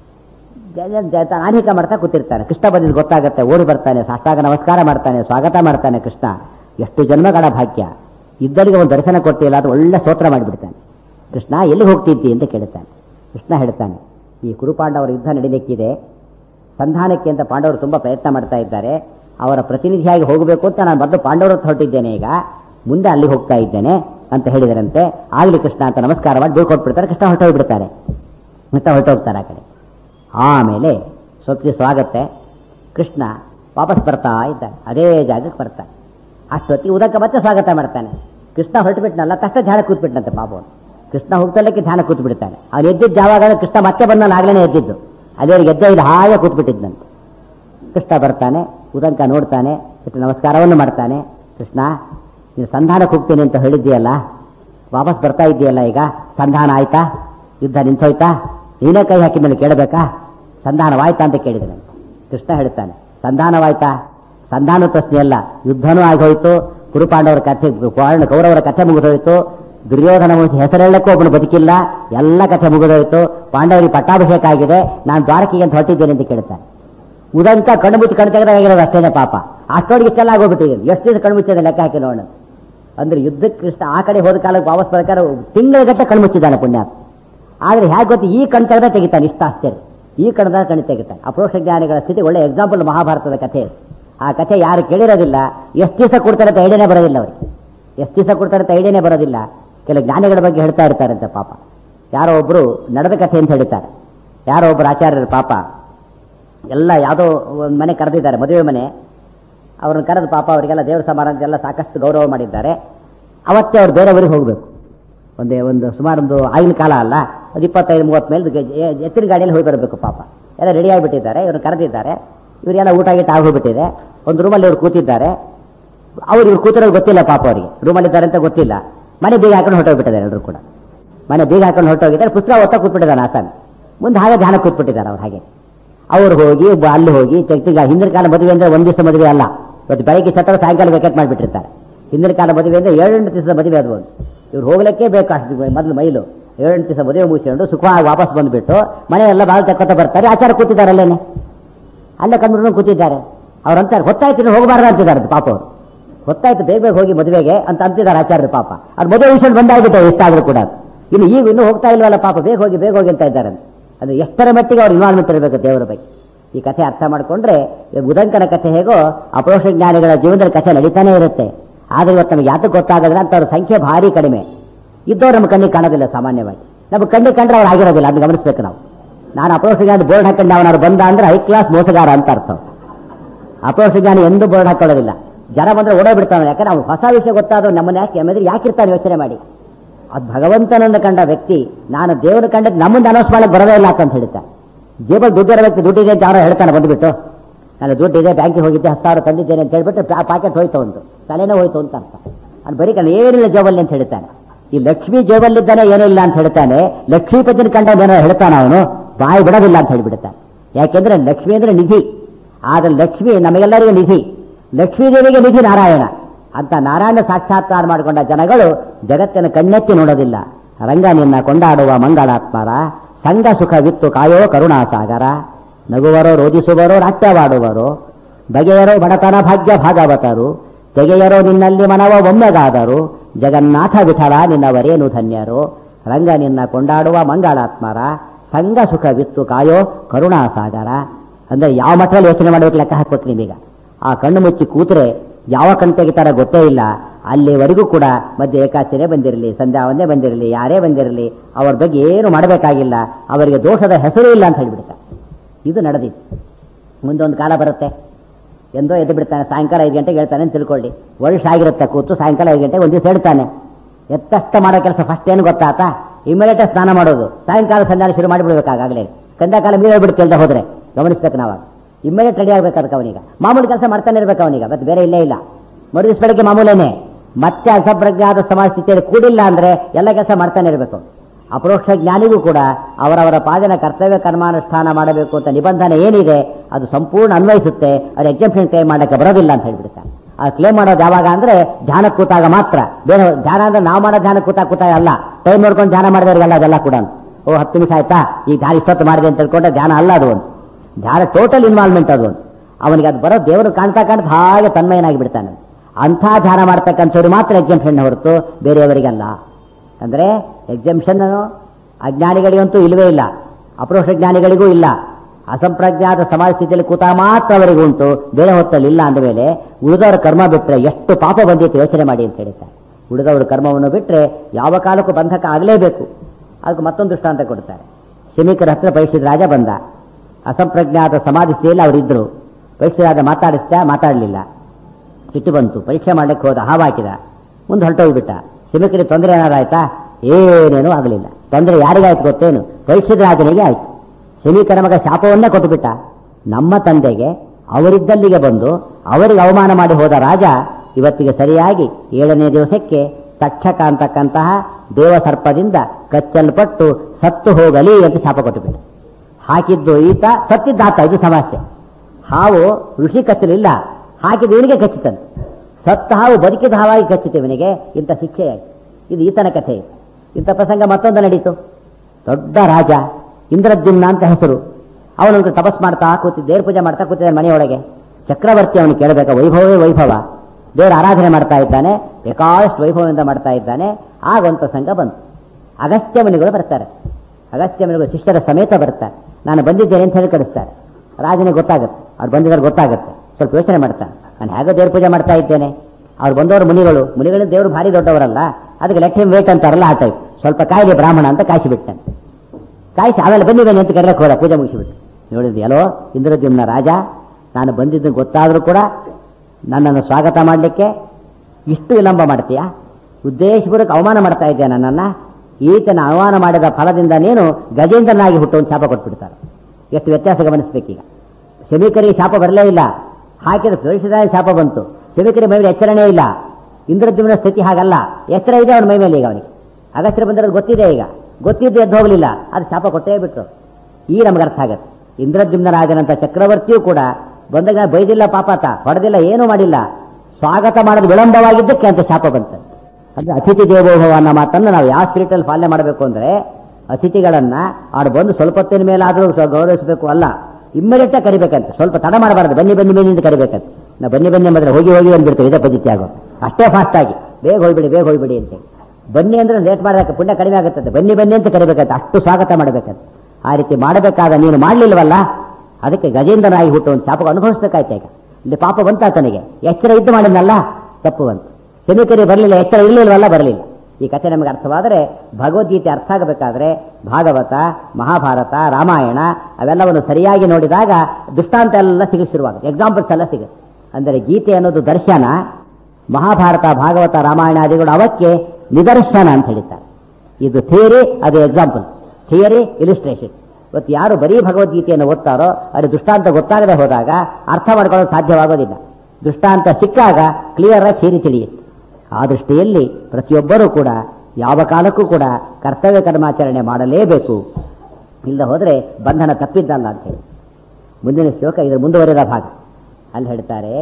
Speaker 1: ಅನೇಕ ಮಾಡ್ತಾ ಕೂತಿರ್ತಾನೆ ಕೃಷ್ಣ ಬಂದಿದ್ದು ಗೊತ್ತಾಗುತ್ತೆ ಓಡಿ ಬರ್ತಾನೆ ಸಾಷ್ಟಾಗ ನಮಸ್ಕಾರ ಮಾಡ್ತಾನೆ ಸ್ವಾಗತ ಮಾಡ್ತಾನೆ ಕೃಷ್ಣ ಎಷ್ಟು ಜನ್ಮಗಳ ಭಾಗ್ಯ ಇದ್ದರಿಗೆ ಒಂದು ದರ್ಶನ ಕೊಟ್ಟಿಲ್ಲ ಅದು ಒಳ್ಳೆ ಸ್ತೋತ್ರ ಮಾಡಿಬಿಡ್ತಾನೆ ಕೃಷ್ಣ ಎಲ್ಲಿ ಹೋಗ್ತಿದ್ದಿ ಅಂತ ಕೇಳುತ್ತಾನೆ ಕೃಷ್ಣ ಹೇಳ್ತಾನೆ ಈ ಕುರುಪಾಂಡವರ ಯುದ್ಧ ನಡೀಲಿಕ್ಕಿದೆ ಸಂಧಾನಕ್ಕೆ ಅಂತ ಪಾಂಡವರು ತುಂಬ ಪ್ರಯತ್ನ ಮಾಡ್ತಾ ಇದ್ದಾರೆ ಅವರ ಪ್ರತಿನಿಧಿಯಾಗಿ ಹೋಗಬೇಕು ಅಂತ ನಾನು ಮೊದಲು ಪಾಂಡವರ ಹತ್ರ ಹೊರಟಿದ್ದೇನೆ ಈಗ ಮುಂದೆ ಅಲ್ಲಿ ಹೋಗ್ತಾ ಇದ್ದೇನೆ ಅಂತ ಹೇಳಿದರಂತೆ ಆಗಲಿ ಕೃಷ್ಣ ಅಂತ ನಮಸ್ಕಾರ ಮಾಡಿ ಬೀಳ್ಕೊಟ್ಬಿಡ್ತಾರೆ ಕೃಷ್ಣ ಹೊರಟೋಗ್ಬಿಡ್ತಾರೆ ಮತ್ತೆ ಹೊರಟೋಗ್ತಾರೆ ಆ ಕಡೆ ಆಮೇಲೆ ಸ್ವಲ್ಪ ದಿವಸ ಆಗುತ್ತೆ ಕೃಷ್ಣ ವಾಪಸ್ ಬರ್ತಾ ಇದ್ದಾನೆ ಅದೇ ಜಾಗಕ್ಕೆ ಬರ್ತಾನೆ ಅಷ್ಟೊತ್ತಿಗೆ ಉದಕ ಮತ್ತೆ ಸ್ವಾಗತ ಮಾಡ್ತಾನೆ ಕೃಷ್ಣ ಹೊರಟುಬಿಟ್ನಲ್ಲ ತಕ್ಷಣ ಧ್ಯಾನ ಕೂತ್ಬಿಟ್ನಂತೆ ಪಾಪ ಅವನು ಕೃಷ್ಣ ಹೋಗ್ತಲಕ್ಕೆ ಧ್ಯಾನ ಕೂತ್ ಬಿಡ್ತಾನೆ ಅವ್ನು ಎದ್ದಿದ್ದು ಯಾವಾಗ ಕೃಷ್ಣ ಮತ್ತೆ ಬಂದಲ್ಲ ಆಗ್ಲೇ ಎದ್ದಿದ್ದು ಅದೇ ಗೆದ್ದೆ ಇದು ಹಾಗೆ ಕೂತ್ಬಿಟ್ಟಿದ್ದಂತೆ ಕೃಷ್ಣ ಬರ್ತಾನೆ ಉದಂಕ ನೋಡ್ತಾನೆ ಕೃಷ್ಣ ನಮಸ್ಕಾರವನ್ನು ಮಾಡ್ತಾನೆ ಕೃಷ್ಣ ನೀನು ಸಂಧಾನಕ್ಕೆ ಹೋಗ್ತೀನಿ ಅಂತ ಹೇಳಿದ್ದೀಯಲ್ಲ ವಾಪಸ್ ಬರ್ತಾ ಇದ್ದೀಯಲ್ಲ ಈಗ ಸಂಧಾನ ಆಯ್ತಾ ಯುದ್ಧ ನಿಂತೋಯ್ತಾ ನೀನೇ ಕೈ ಹಾಕಿದ ಮೇಲೆ ಕೇಳಬೇಕಾ ಸಂಧಾನವಾಯ್ತಾ ಅಂತ ಕೇಳಿದನಂತೆ ಕೃಷ್ಣ ಹೇಳ್ತಾನೆ ಸಂಧಾನವಾಯ್ತಾ ಸಂಧಾನ ಪ್ರಶ್ನೆ ಅಲ್ಲ ಯುದ್ಧನೂ ಆಗೋಯ್ತು ಕುರುಪಾಂಡವರ ಕಥೆ ಕೌರವ- ಕೌರವರ ಕಥೆ ಮುಗಿದೋಯ್ತು ದುರ್ಯೋಧನ ವಂಶ ಹೆಸರೆಳ್ಳಕ್ಕೂ ಒಬ್ಬನು ಬದುಕಿಲ್ಲ ಎಲ್ಲ ಕಥೆ ಮುಗಿದೋಯ್ತು ಪಾಂಡವರಿಗೆ ಪಟ್ಟಾಭಿಷೇಕ ಆಗಿದೆ ನಾನು ದ್ವಾರಕೆಗೆ ಅಂತ ಹೊರಟಿದ್ದೇನೆ ಅಂತ ಕೇಳ್ತಾನೆ ಉದಂಕ ಕಣ್ಣು ಮುಚ್ಚಿ ಕಣ್ಣು ತೆಗೆದಾಗಿರೋದು ಅಷ್ಟೇನೆ ಪಾಪ ಅಷ್ಟೊಳಗೆ ಇಷ್ಟೆಲ್ಲ ಆಗೋಗ್ಬಿಟ್ಟಿದೆ ಎಷ್ಟು ದಿವಸ ಕಣ್ಣು ಮುಚ್ಚಿದೆ ಲೆಕ್ಕ ಹಾಕಿ ನೋಡೋಣ ಅಂದ್ರೆ ಯುದ್ಧಕ್ಕೆ ಕೃಷ್ಣ ಆ ಕಡೆ ಹೋದ ಕಾಲಕ್ಕೆ ವಾಪಸ್ ಬರ್ಬೇಕಾದ್ರೆ ತಿಂಗಳ ಗಟ್ಟಲೆ ಕಣ್ಣು ಮುಚ್ಚಿದ್ದಾನೆ ಪುಣ್ಯಾತ್ಮ ಆದ್ರೆ ಹೇಗೆ ಗೊತ್ತು ಈ ಕಣ್ ತೆಗೆದ ತೆಗಿತಾನೆ ಇಷ್ಟ ಆಶ್ಚರ್ಯ ಈ ಕಣದ ಕಣ್ಣು ತೆಗಿತಾನೆ ಅಪ್ರೋಷ ಜ್ಞಾನಿಗಳ ಸ್ಥಿತಿ ಒಳ್ಳೆ ಎಕ್ಸಾಂಪಲ್ ಮಹಾಭಾರತದ ಕಥೆ ಇದು. ಆ ಕಥೆ ಯಾರು ಕೇಳಿರೋದಿಲ್ಲ ಎಷ್ಟು ದಿವಸ ಕೊಡ್ತಾರೆ ಅಂತ ಐಡಿಯಾನೇ ಬರೋದಿಲ್ಲ ಅವರಿಗೆ ಎಷ್ಟು ದಿವಸ ಕೊಡ್ತಾರೆ ಅಂತ ಐಡಿಯಾನೇ ಬರೋದಿಲ್ಲ ಕೆಲವು ಜ್ಞಾನಿಗಳ ಬಗ್ಗೆ ಹೇಳ್ತಾ ಇರ್ತಾರಂತೆ ಪಾಪ ಯಾರೋ ಒಬ್ರು ನಡೆದ ಕಥೆ ಅಂತ ಹೇಳ್ತಾರೆ ಯಾರೋ ಒಬ್ಬರು ಆಚಾರ್ಯರು ಪಾಪ ಎಲ್ಲ ಯಾವುದೋ ಒಂದು ಮನೆ ಕರೆದಿದ್ದಾರೆ ಮದುವೆ ಮನೆ ಅವ್ರನ್ನ ಕರೆದು ಪಾಪ ಅವರಿಗೆಲ್ಲ ದೇವರ ಸಮಾರಂಭ ಎಲ್ಲ ಸಾಕಷ್ಟು ಗೌರವ ಮಾಡಿದ್ದಾರೆ ಅವತ್ತೇ ಅವ್ರು ಬೇರೆ ಊರಿಗೆ ಹೋಗಬೇಕು ಒಂದೇ ಒಂದು ಸುಮಾರು ಒಂದು ಆಗಿನ ಕಾಲ ಅಲ್ಲ ಒಂದು ಇಪ್ಪತ್ತೈದು ಮೂವತ್ತು ಮೇಲೆ ಗೆ- ಎ- ಎತ್ತಿನ ಗಾಡಿಯಲ್ಲಿ ಹೋಗಿ ಬರಬೇಕು ಪಾಪ ಎಲ್ಲ ರೆಡಿ ಆಗಿಬಿಟ್ಟಿದ್ದಾರೆ ಇವ್ರನ್ನ ಕರೆದಿದ್ದಾರೆ ಇವರೆಲ್ಲ ಊಟ ಗೀಟ ಆಗೋಗ್ಬಿಟ್ಟಿದೆ ಒಂದು ರೂಮಲ್ಲಿ ಇವ್ರು ಕೂತಿದ್ದಾರೆ ಅವ್ರು ಇವ್ರು ಕೂತಿರೋದು ಗೊತ್ತಿಲ್ಲ ಪಾಪ ಅವರಿಗೆ ರೂಮಲ್ಲಿದ್ದಾರೆ ಅಂತ ಗೊತ್ತಿಲ್ಲ ಮನೆ ಬೀಗ ಹಾಕೊಂಡು ಹೊರಟೋಗ್ಬಿಟ್ಟಿದ್ದಾರೆ ಎಲ್ಲರೂ ಕೂಡ ಮನೆ ಬೀಗ ಹಾಕೊಂಡು ಹೊರಟೋಗಿದ್ದಾರೆ ಪುಸ್ತಕ ಓದ್ತಾ ಕೂತ್ಬಿಟ್ಟಿದ್ದಾನೆ ಆಸಾನ ಮುಂದೆ ಹಾಗೆ ಧ್ಯಾನ ಕೂತ್ಬಿಟ್ಟಿದ್ದಾರೆ ಅವ್ರು ಹಾಗೆ ಅವ್ರು ಹೋಗಿ ಬ- ಅಲ್ಲಿ ಹೋಗಿ ಚಕ್ತಿಗ ಹಿಂದಿನ ಕಾಲ ಮದುವೆ ಅಂದ್ರೆ ಒಂದ್ ದಿವಸ ಮದುವೆ ಅಲ್ಲ ಇವತ್ತು ಬೆಳಗ್ಗೆ ಸತ್ತವ ಸಾಯಂಕಾಲ ವೆಕೆಟ್ ಮಾಡಿಬಿಟ್ಟಿರ್ತಾರೆ ಹಿಂದಿನ ಕಾಲ ಮದುವೆ ಅಂದ್ರೆ ಏಳೆಂಟು ದಿವಸದ ಮದುವೆ ಅದು ಒಂದು ಇವ್ರು ಹೋಗ್ಲಿಕ್ಕೆ ಬೇಕು ಅಷ್ಟು ಮೊದಲು ಮೈಲು ಏಳೆಂಟು ದಿವಸ ಮದುವೆ ಮುಗಿಸ್ಕೊಂಡು ಸುಖವಾಗಿ ವಾಪಸ್ ಬಂದ್ಬಿಟ್ಟು ಮನೆಯೆಲ್ಲ ಬಾಗಿಲು ತಕ್ಕೊತ ಬರ್ತಾರೆ ಆಚಾರ ಕೂತಿದ್ದಾರೆ ಅಲ್ಲೇನೆ ಅಲ್ಲೇ ಕಂಡು ಕೂತಿದ್ದಾರೆ ಅವ್ರು ಅಂತಾರೆ ಹೊತ್ತಾಯ್ತು ಇನ್ನು ಹೋಗಬಾರ್ದು ಅಂತಿದ್ದಾರೆ ಪಾಪ ಅವರು ಹೊತ್ತಾಯ್ತು ಬೇಗ ಬೇಗ ಹೋಗಿ ಮದುವೆಗೆ ಅಂತ ಅಂತಿದ್ದಾರೆ ಆಚಾರ್ಯರು ಪಾಪ ಅದು ಮದುವೆ ವಿಷಯ ಬಂದಾಗ್ಬಿಟ್ಟು ಎಷ್ಟಾದ್ರೂ ಕೂಡ ಇನ್ನು ಈಗ ಇನ್ನೂ ಹೋಗ್ತಾ ಇಲ್ವಲ್ಲ ಪಾಪ ಬೇಗ ಹೋಗಿ ಬೇಗ ಹೋಗಿ ಅಂತ ಇದ್ದಾರೆ ಅದು ಎಷ್ಟರ ಮಟ್ಟಿಗೆ ಅವ್ರ ಇನ್ವಾಲ್ವ್ಮೆಂಟ್ ಇರಬೇಕು ದೇವರ ಬಗ್ಗೆ ಈ ಕಥೆ ಅರ್ಥ ಮಾಡ್ಕೊಂಡ್ರೆ ಈ ಉದಂಕನ ಕಥೆ ಹೇಗೋ ಅಪರೋಷ ಜ್ಞಾನಿಗಳ ಜೀವನದಲ್ಲಿ ಕಥೆ ನಡೀತಾನೆ ಇರುತ್ತೆ ಆದ್ರೆ ಇವತ್ತು ನಮಗೆ ಯಾತಕ್ಕೆ ಗೊತ್ತಾಗದ್ರೆ ಅಂತ ಅವ್ರ ಸಂಖ್ಯೆ ಭಾರಿ ಕಡಿಮೆ ಇದ್ದವ್ರು ನಮ್ಮ ಕಣ್ಣಿಗೆ ಕಾಣೋದಿಲ್ಲ ಸಾಮಾನ್ಯವಾಗಿ ನಮ್ಮ ಕಣ್ಣಿಗೆ ಕಂಡ್ರೆ ಅವ್ರು ಆಗಿರೋದಿಲ್ಲ ಅದನ್ನ ಗಮನಿಸ್ಬೇಕು ನಾವು ನಾನು ಅಪರೋಷ ಜ್ಞಾನಿ ಬೋರ್ಡ್ ಹಾಕೊಂಡು ಅವನಾರು ಬಂದ ಅಂದ್ರೆ ಹೈ ಕ್ಲಾಸ್ ಮೋಸಗಾರ ಅಂತ ಅರ್ಥ ಅಪರೋಷ ಜ್ಞಾನಿ ಎಂದೂ ಬೋರ್ಡ್ ಹಾಕೊಳ್ಳೋದಿಲ್ಲ ಜನ ಬಂದ್ರೆ ಓಡೋ ಬಿಡ್ತಾನೆ ಯಾಕಂದ್ರೆ ಅವ್ನು ಹೊಸ ವಿಷಯ ಗೊತ್ತಾದ್ರು ನಮ್ಮನ್ನ ಯಾಕೆ ಎಮ್ಮೆದ್ರೆ ಯಾಕಿರ್ತಾನೆ ಯೋಚನೆ ಮಾಡಿ ಅದು ಭಗವಂತನನ್ನು ಕಂಡ ವ್ಯಕ್ತಿ ನಾನು ದೇವರು ಕಂಡದ್ದು ನಮ್ಮನ್ನು ಅನೌನ್ಸ್ ಮಾಡಕ್ಕೆ ಬರೋದೇ ಇಲ್ಲ ಅಂತ ಹೇಳ್ತಾರೆ ಜೇಬಲ್ಲಿ ದುಡ್ಡಿರೋ ವ್ಯಕ್ತಿ ದುಡ್ಡಿದೆ ಅಂತ ಯಾರೋ ಹೇಳ್ತಾನೆ ಬಂದುಬಿಟ್ಟು ನಾನು ದುಡ್ಡಿದೆ ಬ್ಯಾಂಕಿಗೆ ಹೋಗಿದ್ದೆ ಹತ್ತು ಸಾವಿರ ತಂದಿದ್ದೇನೆ ಅಂತ ಹೇಳ್ಬಿಟ್ಟು ಪಾಕೆಟ್ ಹೋಯ್ತು ಒಂದು ತಲೆನೇ ಹೋಯ್ತು ಅಂತ ಅರ್ಥ ಅದು ಬರೀ ಕಣ ಏನಿಲ್ಲ ಜೇಬಲ್ಲಿ ಅಂತ ಹೇಳ್ತಾನೆ ಈ ಲಕ್ಷ್ಮಿ ಜೇಬಲ್ಲಿದ್ದಾನೆ ಏನಿಲ್ಲ ಅಂತ ಹೇಳ್ತಾನೆ ಲಕ್ಷ್ಮೀಪತಿನ ಕಂಡನೇನೋ ಹೇಳ್ತಾನೆ ಅವನು ಬಾಯಿ ಬಿಡೋದಿಲ್ಲ ಅಂತ ಹೇಳ್ಬಿಡ್ತಾನೆ ಯಾಕೆಂದ್ರೆ ಲಕ್ಷ್ಮಿ ಅಂದ್ರೆ ನಿಧಿ ಆದ್ರೆ ಲಕ್ಷ್ಮಿ ನಮಗೆಲ್ಲರಿಗೂ ನಿಧಿ ಲಕ್ಷ್ಮೀದೇವಿಗೆ ನಿಧಿ ನಾರಾಯಣ ಅಂತ ನಾರಾಯಣ ಸಾಕ್ಷಾತ್ಕಾರ ಮಾಡಿಕೊಂಡ ಜನಗಳು ಜಗತ್ತಿನ ಕಣ್ಣೆತ್ತಿ ನೋಡೋದಿಲ್ಲ ರಂಗ ನಿನ್ನ ಕೊಂಡಾಡುವ ಮಂಗಳಾತ್ಮರ ಸಂಘ ಸುಖವಿತ್ತು ಕಾಯೋ ಕರುಣಾಸಾಗರ ನಗುವರೋ ರೋಧಿಸುವರೋ ನಾಟ್ಯವಾಡುವರು ಬಗೆಯರೋ ಬಡತನ ಭಾಗ್ಯ ಭಾಗವತರು ತೆಗೆಯರೋ ನಿನ್ನಲ್ಲಿ ಮನವ ಒಮ್ಮೆಗಾದರು ಜಗನ್ನಾಥ ವಿಠಲ ನಿನ್ನವರೇನು ಧನ್ಯರು ರಂಗ ನಿನ್ನ ಕೊಂಡಾಡುವ ಮಂಗಳಾತ್ಮರ ಸಂಘ ಸುಖವಿತ್ತು ಕಾಯೋ ಕರುಣಾಸಾಗರ ಅಂದ್ರೆ ಯಾವ ಮಟ್ಟದಲ್ಲಿ ಯೋಚನೆ ಮಾಡಬೇಕು ಲೆಕ್ಕ ಹಾಕ್ಬೇಕು ನಿಮೀಗ ಆ ಕಣ್ಣು ಮುಚ್ಚಿ ಕೂತ್ರೆ ಯಾವ ಕಣ್ ತೆಗಿತಾರ ಗೊತ್ತೇ ಇಲ್ಲ ಅಲ್ಲಿವರೆಗೂ ಕೂಡ ಮಧ್ಯೆ ಏಕಾಚನೆ ಬಂದಿರಲಿ ಸಂಧ್ಯಾವನ್ನೇ ಬಂದಿರಲಿ ಯಾರೇ ಬಂದಿರಲಿ ಅವ್ರ ಬಗ್ಗೆ ಏನು ಮಾಡಬೇಕಾಗಿಲ್ಲ ಅವರಿಗೆ ದೋಷದ ಹೆಸರು ಇಲ್ಲ ಅಂತ ಹೇಳ್ಬಿಡ್ತಾರೆ ಇದು ನಡೆದಿತ್ತು ಮುಂದೊಂದು ಕಾಲ ಬರುತ್ತೆ ಎಂದೋ ಎದ್ದು ಬಿಡ್ತಾನೆ ಸಾಯಂಕಾಲ ಐದು ಗಂಟೆಗೆ ಹೇಳ್ತಾನೆ ಅಂತ ತಿಳ್ಕೊಳ್ಳಿ ವರ್ಷ ಆಗಿರುತ್ತೆ ಕೂತು ಸಾಯಂಕಾಲ ಐದು ಗಂಟೆಗೆ ಒಂದು ದಿವಸ ಹೇಳ್ತಾನೆ ಎತ್ತಷ್ಟ ಮಾಡೋ ಕೆಲಸ ಫಸ್ಟ್ ಏನು ಗೊತ್ತಾತ ಇಮಿಡಿಯೇಟ್ ಸ್ನಾನ ಮಾಡೋದು ಸಾಯಂಕಾಲ ಸಂಧಾನ ಶುರು ಮಾಡಿಬಿಡ್ಬೇಕಾಗಲೇ ಸಂಧ್ಯಾಕಾಲ ಮೀರೇ ಬಿಡ್ತಿಲ್ದ ಹೋದ್ರೆ ಗಮನಿಸ್ಬೇಕು ನಾವಾಗ ಇಮ್ಮಿಡಿಯೇಟ್ ರೆಡಿ ಆಗ್ಬೇಕು ಅದಕ್ಕೆ ಅವನೀಗ ಮಾಮೂಲಿ ಕೆಲಸ ಮಾಡ್ತಾನೆ ಇರ್ಬೇಕು ಅವನೀಗ ಮತ್ತೆ ಬೇರೆ ಇಲ್ಲೇ ಇಲ್ಲ ಮರುದಿವ್ಸ ಬೆಳಗ್ಗೆ ಮಾಮೂಲೇನೆ ಮತ್ತೆ ಅಸಂಪ್ರಜ್ಞಾತ ಸಮಾಜ ಸ್ಥಿತಿಯಲ್ಲಿ ಕೂಡಿಲ್ಲ ಅಂದ್ರೆ ಎಲ್ಲ ಕೆಲಸ ಮಾಡ್ತಾನೆ ಇರಬೇಕು ಅಪರೋಕ್ಷ ಜ್ಞಾನಿಗೂ ಕೂಡ ಅವರವರ ಪಾದನ ಕರ್ತವ್ಯ ಕರ್ಮಾನುಷ್ಠಾನ ಮಾಡಬೇಕು ಅಂತ ನಿಬಂಧನೆ ಏನಿದೆ ಅದು ಸಂಪೂರ್ಣ ಅನ್ವಯಿಸುತ್ತೆ ಅದು ಎಕ್ಸೆಪ್ಷನ್ ಕ್ಲೇಮ್ ಮಾಡಕ್ಕೆ ಬರೋದಿಲ್ಲ ಅಂತ ಹೇಳ್ಬಿಡ್ತಾರೆ ಆ ಕ್ಲೇಮ್ ಮಾಡೋದು ಯಾವಾಗ ಅಂದ್ರೆ ಧ್ಯಾನ ಕೂತಾಗ ಮಾತ್ರ ಬೇರೆ ಧ್ಯಾನ ಅಂದ್ರೆ ನಾವು ಮಾಡೋ ಧ್ಯಾನ ಕೂತಾಗ ಕೂತಾಗ ಅಲ್ಲ ಟೈಮ್ ನೋಡ್ಕೊಂಡು ಧ್ಯಾನ ಮಾಡಿದವರಿಗೆಲ್ಲ ಅದೆಲ್ಲ ಕೂಡ ಓ ಹತ್ತು ನಿಮಿಷ ಆಯ್ತಾ ಈ ಧ್ಯಾನ ಇಷ್ಟೊತ್ತು ಮಾಡಿದೆ ಅಂತ ತಿಳ್ಕೊಂಡ್ರೆ ಧ್ಯಾನ ಅಲ್ಲ ಅದು ಒಂದು ಧ್ಯಾನ ಟೋಟಲ್ ಇನ್ವಾಲ್ವ್ಮೆಂಟ್ ಅದು ಒಂದು ಅವನಿಗೆ ಅದು ಬರೋ ದೇವರು ಕಾಣ್ತಾ ಕಾಣ್ತಾ ಹಾಗೆ ತನ್ಮಯನಾಗಿ ಬಿಡ್ತಾನೆ ಅಂಥ ಧ್ಯಾನ ಮಾಡ್ತಕ್ಕಂಥವ್ರು ಮಾತ್ರ ಎಕ್ಸೆಂಪ್ಷನ್ ಹೊರತು ಬೇರೆಯವರಿಗಲ್ಲ ಅಂದ್ರೆ ಎಕ್ಸೆಂಪ್ಷನ್ ಅಜ್ಞಾನಿಗಳಿಗಂತೂ ಇಲ್ಲವೇ ಇಲ್ಲ ಅಪರೋಕ್ಷ ಜ್ಞಾನಿಗಳಿಗೂ ಇಲ್ಲ ಅಸಂಪ್ರಜ್ಞಾತ ಸಮಾಜ ಸ್ಥಿತಿಯಲ್ಲಿ ಕೂತ ಮಾತ್ರ ಅವರಿಗೆ ಉಂಟು ಬೇರೆ ಹೊತ್ತಲ್ಲಿ ಇಲ್ಲ ಅಂದ ಮೇಲೆ ಉಳಿದವರ ಕರ್ಮ ಬಿಟ್ಟರೆ ಎಷ್ಟು ಪಾಪ ಬಂದಿತ್ತು ಯೋಚನೆ ಮಾಡಿ ಅಂತ ಹೇಳ್ತಾರೆ ಉಳಿದವರ ಕರ್ಮವನ್ನು ಬಿಟ್ಟರೆ ಯಾವ ಕಾಲಕ್ಕೂ ಬಂಧಕ ಆಗಲೇಬೇಕು ಅದಕ್ಕೆ ಮತ್ತೊಂದು ದೃಷ್ಟಾಂತ ಕೊಡ್ತಾರೆ ಶಮಿಕರ ಹತ್ರ ಪರೀಕ್ಷಿತ ರಾಜ ಬಂದ ಅಸಂಪ್ರಜ್ಞಾತ ಸಮಾಧಿ ಸ್ಥಿತಿಯಲ್ಲಿ ಅವರಿದ್ದರು ಪರೀಕ್ಷಿತ ರಾಜ ಮಾತಾಡಿಸ್ತಾ ಮಾತಾಡಲಿಲ್ಲ ಸಿಟ್ಟು ಬಂತು ಪರೀಕ್ಷೆ ಮಾಡ್ಲಿಕ್ಕೆ ಹೋದ ಹಾವಾಕಿದ ಮುಂದೆ ಹೊರಟೋಗ್ಬಿಟ್ಟ ಶಿಮಿಕರಿಗೆ ತೊಂದರೆ ಏನಾದ್ರು ಆಯ್ತಾ ಏನೇನೂ ಆಗಲಿಲ್ಲ ತೊಂದರೆ ಯಾರಿಗಾಯ್ತು ಗೊತ್ತೇನು ಪರೀಕ್ಷಿತ ರಾಜನಿಗೆ ಆಯ್ತು ಶಮೀಕರ ಮಗ ಶಾಪವನ್ನೇ ಕೊಟ್ಟುಬಿಟ್ಟ ನಮ್ಮ ತಂದೆಗೆ ಅವರಿದ್ದಲ್ಲಿಗೆ ಬಂದು ಅವರಿಗೆ ಅವಮಾನ ಮಾಡಿ ಹೋದ ರಾಜ ಇವತ್ತಿಗೆ ಸರಿಯಾಗಿ ಏಳನೇ ದಿವಸಕ್ಕೆ ತಕ್ಷಕ ಅಂತಕ್ಕಂತಹ ದೇವಸರ್ಪದಿಂದ ಕಚ್ಚಲ್ಪಟ್ಟು ಸತ್ತು ಹೋಗಲಿ ಅಂತ ಶಾಪ ಕೊಟ್ಟುಬಿಟ್ಟ ಹಾಕಿದ್ದು ಈತ ಸತ್ತಿದ್ದಾತ ಇದು ಸಮಸ್ಯೆ ಹಾವು ಋಷಿ ಕಚ್ಚಲಿಲ್ಲ ಹಾಕಿದ ಇವನಿಗೆ ಕಚ್ಚಿತಂತೆ ಸತ್ತ ಹಾವು ಬದುಕಿದ ಹಾವಾಗಿ ಕಚ್ಚಿತು ಇವನಿಗೆ ಇಂಥ ಶಿಕ್ಷೆಯಾಗಿ ಇದು ಈತನ ಕಥೆ ಇಂಥ ಪ್ರಸಂಗ ಮತ್ತೊಂದು ನಡೀತು ದೊಡ್ಡ ರಾಜ ಇಂದ್ರದ್ಯುಮ್ನ ಅಂತ ಹೆಸರು ಅವನು ತಪಸ್ ಮಾಡ್ತಾ ಕೂತಿ ದೇವ್ರ ಪೂಜೆ ಮಾಡ್ತಾ ಕೂತಿದ್ದಾನೆ ಮನೆಯೊಳಗೆ ಚಕ್ರವರ್ತಿ ಅವನು ಕೇಳಬೇಕ ವೈಭವವೇ ವೈಭವ ದೇವರ ಆರಾಧನೆ ಮಾಡ್ತಾ ಇದ್ದಾನೆ ಬೇಕಾದಷ್ಟು ವೈಭವದಿಂದ ಮಾಡ್ತಾ ಇದ್ದಾನೆ ಆಗ ಒಂದು ಪ್ರಸಂಗ ಬಂತು ಅಗಸ್ತ್ಯ ಮುನಿಗಳು ಬರ್ತಾರೆ ಅಗಸ್ತ್ಯ ಮುನಿಗಳು ಶಿಷ್ಯರ ಸಮೇತ ಬರ್ತಾರೆ ನಾನು ಬಂದಿದ್ದೇನೆ ಅಂತ ಹೇಳಿ ಕಳಿಸ್ತಾರೆ ರಾಜನಿಗೆ ಗೊತ್ತಾಗುತ್ತೆ ಅವ್ರು ಬಂದಿದ್ದಾರೆ ಗೊತ್ತಾಗುತ್ತೆ ಸ್ವಲ್ಪ ಯೋಚನೆ ಮಾಡ್ತಾನೆ ನಾನು ಹೇಗೋ ದೇವ್ರ ಪೂಜೆ ಮಾಡ್ತಾ ಇದ್ದೇನೆ ಅವ್ರು ಬಂದವರು ಮುನಿಗಳು ಮುನಿಗಳು ದೇವರು ಭಾರಿ ದೊಡ್ಡವರಲ್ಲ ಅದಕ್ಕೆ ಲೆಟ್ ಹಿಮ್ ವೇಟ್ ಅಂತಾರಲ್ಲ ಆ ಟೈಪ್ ಸ್ವಲ್ಪ ಕಾಯಿಲೆ ಬ್ರಾಹ್ಮಣ ಅಂತ ಕಾಯಿಸಿ ಬಿಡ್ತಾನೆ ಕಾಯಿಸಿ ಆಮೇಲೆ ಬನ್ನಿ ಬನ್ನಿ ಅಂತ ಕರೆಯಕ್ಕೆ ಹೋದ ಪೂಜೆ ಮುಗಿಸಿಬಿಟ್ಟು ನೋಡಿದ್ವಿ ಎಲ್ಲೋ ಇಂದ್ರದ್ಯುಮ್ನ ರಾಜ ನಾನು ಬಂದಿದ್ದು ಗೊತ್ತಾದರೂ ಕೂಡ ನನ್ನನ್ನು ಸ್ವಾಗತ ಮಾಡಲಿಕ್ಕೆ ಇಷ್ಟು ವಿಳಂಬ ಮಾಡ್ತೀಯಾ ಉದ್ದೇಶಪೂರ್ವಕ ಅವಮಾನ ಮಾಡ್ತಾ ಇದ್ದೆ ನನ್ನನ್ನು ಈತನ ಅವಮಾನ ಮಾಡಿದ ಫಲದಿಂದ ನೀನು ಗಜೇಂದ್ರನಾಗಿ ಹುಟ್ಟುವಂತ ಶಾಪ ಕೊಟ್ಬಿಡ್ತಾರೆ ಎಷ್ಟು ವ್ಯತ್ಯಾಸ ಗಮನಿಸಬೇಕೀಗ ಶಮೀಕರಿಗೆ ಶಾಪ ಬರಲೇ ಇಲ್ಲ ಹಾಕಿದ ಸುರಕ್ಷಿತ ಶಾಪ ಬಂತು ಶಮೀಕರಿ ಮೈ ಮೇಲೆ ಎಚ್ಚರಣೆ ಇಲ್ಲ ಇಂದ್ರದ್ಯುಮ್ನ ಸ್ಥಿತಿ ಹಾಗಲ್ಲ ಎಚ್ಚರ ಇದೆ ಅವನ ಮೈ ಮೇಲೆ ಈಗ ಅವನಿಗೆ ಅಗಸ್ತ್ಯ ಬಂದಿರೋದು ಗೊತ್ತಿದೆ ಈಗ ಗೊತ್ತಿದ್ದು ಎದ್ದು ಹೋಗಲಿಲ್ಲ ಅದು ಶಾಪ ಕೊಟ್ಟೇ ಬಿಟ್ಟು ಈ ನಮ್ಗೆ ಅರ್ಥ ಆಗತ್ತೆ ಇಂದ್ರದ್ಯುಮ್ನರಾಜನಂತ ಚಕ್ರವರ್ತಿಯೂ ಕೂಡ ಬಂದಾಗ ಬೈದಿಲ್ಲ ಪಾಪಾತ ಹೊಡೆದಿಲ್ಲ ಏನೂ ಮಾಡಿಲ್ಲ ಸ್ವಾಗತ ಮಾಡೋದು ವಿಳಂಬವಾಗಿದ್ದಕ್ಕೆ ಅಂತ ಶಾಪ ಬಂತು ಅಂದ್ರೆ ಅತಿಥಿ ದೇವೋಭವ ಅನ್ನೋ ಮಾತನ್ನು ನಾವು ಯಾವ ಸ್ಪಿರಿಟಲ್ಲಿ ಪಾಲನೆ ಮಾಡಬೇಕು ಅಂದ್ರೆ ಅತಿಥಿಗಳನ್ನ ಅವ್ರು ಬಂದು ಸ್ವಲ್ಪ ಹೊತ್ತಿನ ಮೇಲಾದರೂ ಗೌರವಿಸಬೇಕು ಅಲ್ಲ ಇಮ್ಮಿಡಿಯೇಟ್ ಕರಿಬೇಕಂತೆ ಸ್ವಲ್ಪ ತಡ ಮಾಡಬಾರ್ದು ಬನ್ನಿ ಬನ್ನಿ ಬನ್ನಿ ಅಂತ ಕರಿಬೇಕಂತೆ ನಾವು ಬನ್ನಿ ಬನ್ನಿ ಅಂದ್ರೆ ಹೋಗಿ ಹೋಗಿ ಅಂದ್ಬಿಡ್ತೀವಿ ಇದೇ ಪದ್ಧತಿ ಆಗೋ ಅಷ್ಟೇ ಫಾಸ್ಟ್ ಆಗಿ ಬೇಗ ಹೋಗ್ಬಿಡಿ ಬೇಗ ಹೋಗ್ಬಿಡಿ ಅಂತೇಳಿ ಬನ್ನಿ ಅಂದ್ರೆ ಲೇಟ್ ಮಾಡಬೇಕು ಪುಣ್ಯ ಕಡಿಮೆ ಆಗುತ್ತದೆ ಬನ್ನಿ ಬನ್ನಿ ಅಂತ ಕರಿಬೇಕಂತೆ ಅಷ್ಟು ಸ್ವಾಗತ ಮಾಡಬೇಕಂತೆ ಆ ರೀತಿ ಮಾಡಬೇಕಾದ ನೀನು ಮಾಡಲಿಲ್ವಲ್ಲ ಅದಕ್ಕೆ ಗಜೇಂದ್ರನಾಗಿ ಹುಟ್ಟು ಒಂದು ಶಾಪ ಅನುಭವಿಸ್ಬೇಕಾಯ್ತು ಈಗ ಇಲ್ಲಿ ಪಾಪ ಬಂತ ತನಗೆ ಎಚ್ಚರ ಇದ್ದು ಮಾಡಿದ್ನಲ್ಲ ತಪ್ಪು ಬಂತು ಶನಿಕರಿ ಬರಲಿಲ್ಲ ಎಚ್ಚರ ಇರಲಿಲ್ವಲ್ಲ ಬರಲಿಲ್ಲ ಈ ಕಥೆ ನಮಗೆ ಅರ್ಥವಾದರೆ ಭಗವದ್ಗೀತೆ ಅರ್ಥ ಆಗಬೇಕಾದ್ರೆ ಭಾಗವತ ಮಹಾಭಾರತ ರಾಮಾಯಣ ಅವೆಲ್ಲವನ್ನು ಸರಿಯಾಗಿ ನೋಡಿದಾಗ ದೃಷ್ಟಾಂತ ಎಲ್ಲ ಸಿಗಕ್ಕೆ ಶುರುವಾಗುತ್ತೆ ಎಕ್ಸಾಂಪಲ್ಸ್ ಎಲ್ಲ ಸಿಗುತ್ತೆ ಅಂದರೆ ಗೀತೆ ಅನ್ನೋದು ದರ್ಶನ ಮಹಾಭಾರತ ಭಾಗವತ ರಾಮಾಯಣಾದಿಗಳು ಅವಕ್ಕೆ ನಿದರ್ಶನ ಅಂತ ಹೇಳ್ತಾರೆ ಇದು ಥಿಯರಿ ಅದು ಎಕ್ಸಾಂಪಲ್ ಥಿಯರಿ ಇಲಿಸ್ಟ್ರೇಷನ್ ಇವತ್ತು ಯಾರು ಬರೀ ಭಗವದ್ಗೀತೆಯನ್ನು ಓದ್ತಾರೋ ಅದು ದೃಷ್ಟಾಂತ ಗೊತ್ತಾಗದೆ ಹೋದಾಗ ಅರ್ಥ ಮಾಡ್ಕೊಳ್ಳೋದು ಸಾಧ್ಯವಾಗೋದಿಲ್ಲ ದೃಷ್ಟಾಂತ ಸಿಕ್ಕಾಗ ಕ್ಲಿಯರ್ ಆಗಿ ಸೇರಿ ತಿಳಿಯುತ್ತೆ ಆ ದೃಷ್ಟಿಯಲ್ಲಿ ಪ್ರತಿಯೊಬ್ಬರೂ ಕೂಡ ಯಾವ ಕಾಲಕ್ಕೂ ಕೂಡ ಕರ್ತವ್ಯ ಕರ್ಮಾಚರಣೆ ಮಾಡಲೇಬೇಕು ಇಲ್ಲ ಹೋದರೆ ಬಂಧನ ತಪ್ಪಿದ್ದಲ್ಲ ಅಂತ ಹೇಳಿ ಮುಂದಿನ ಶ್ಲೋಕ ಇದರ ಮುಂದುವರೆದ ಭಾಗ ಅಲ್ಲಿ ಹೇಳ್ತಾರೆ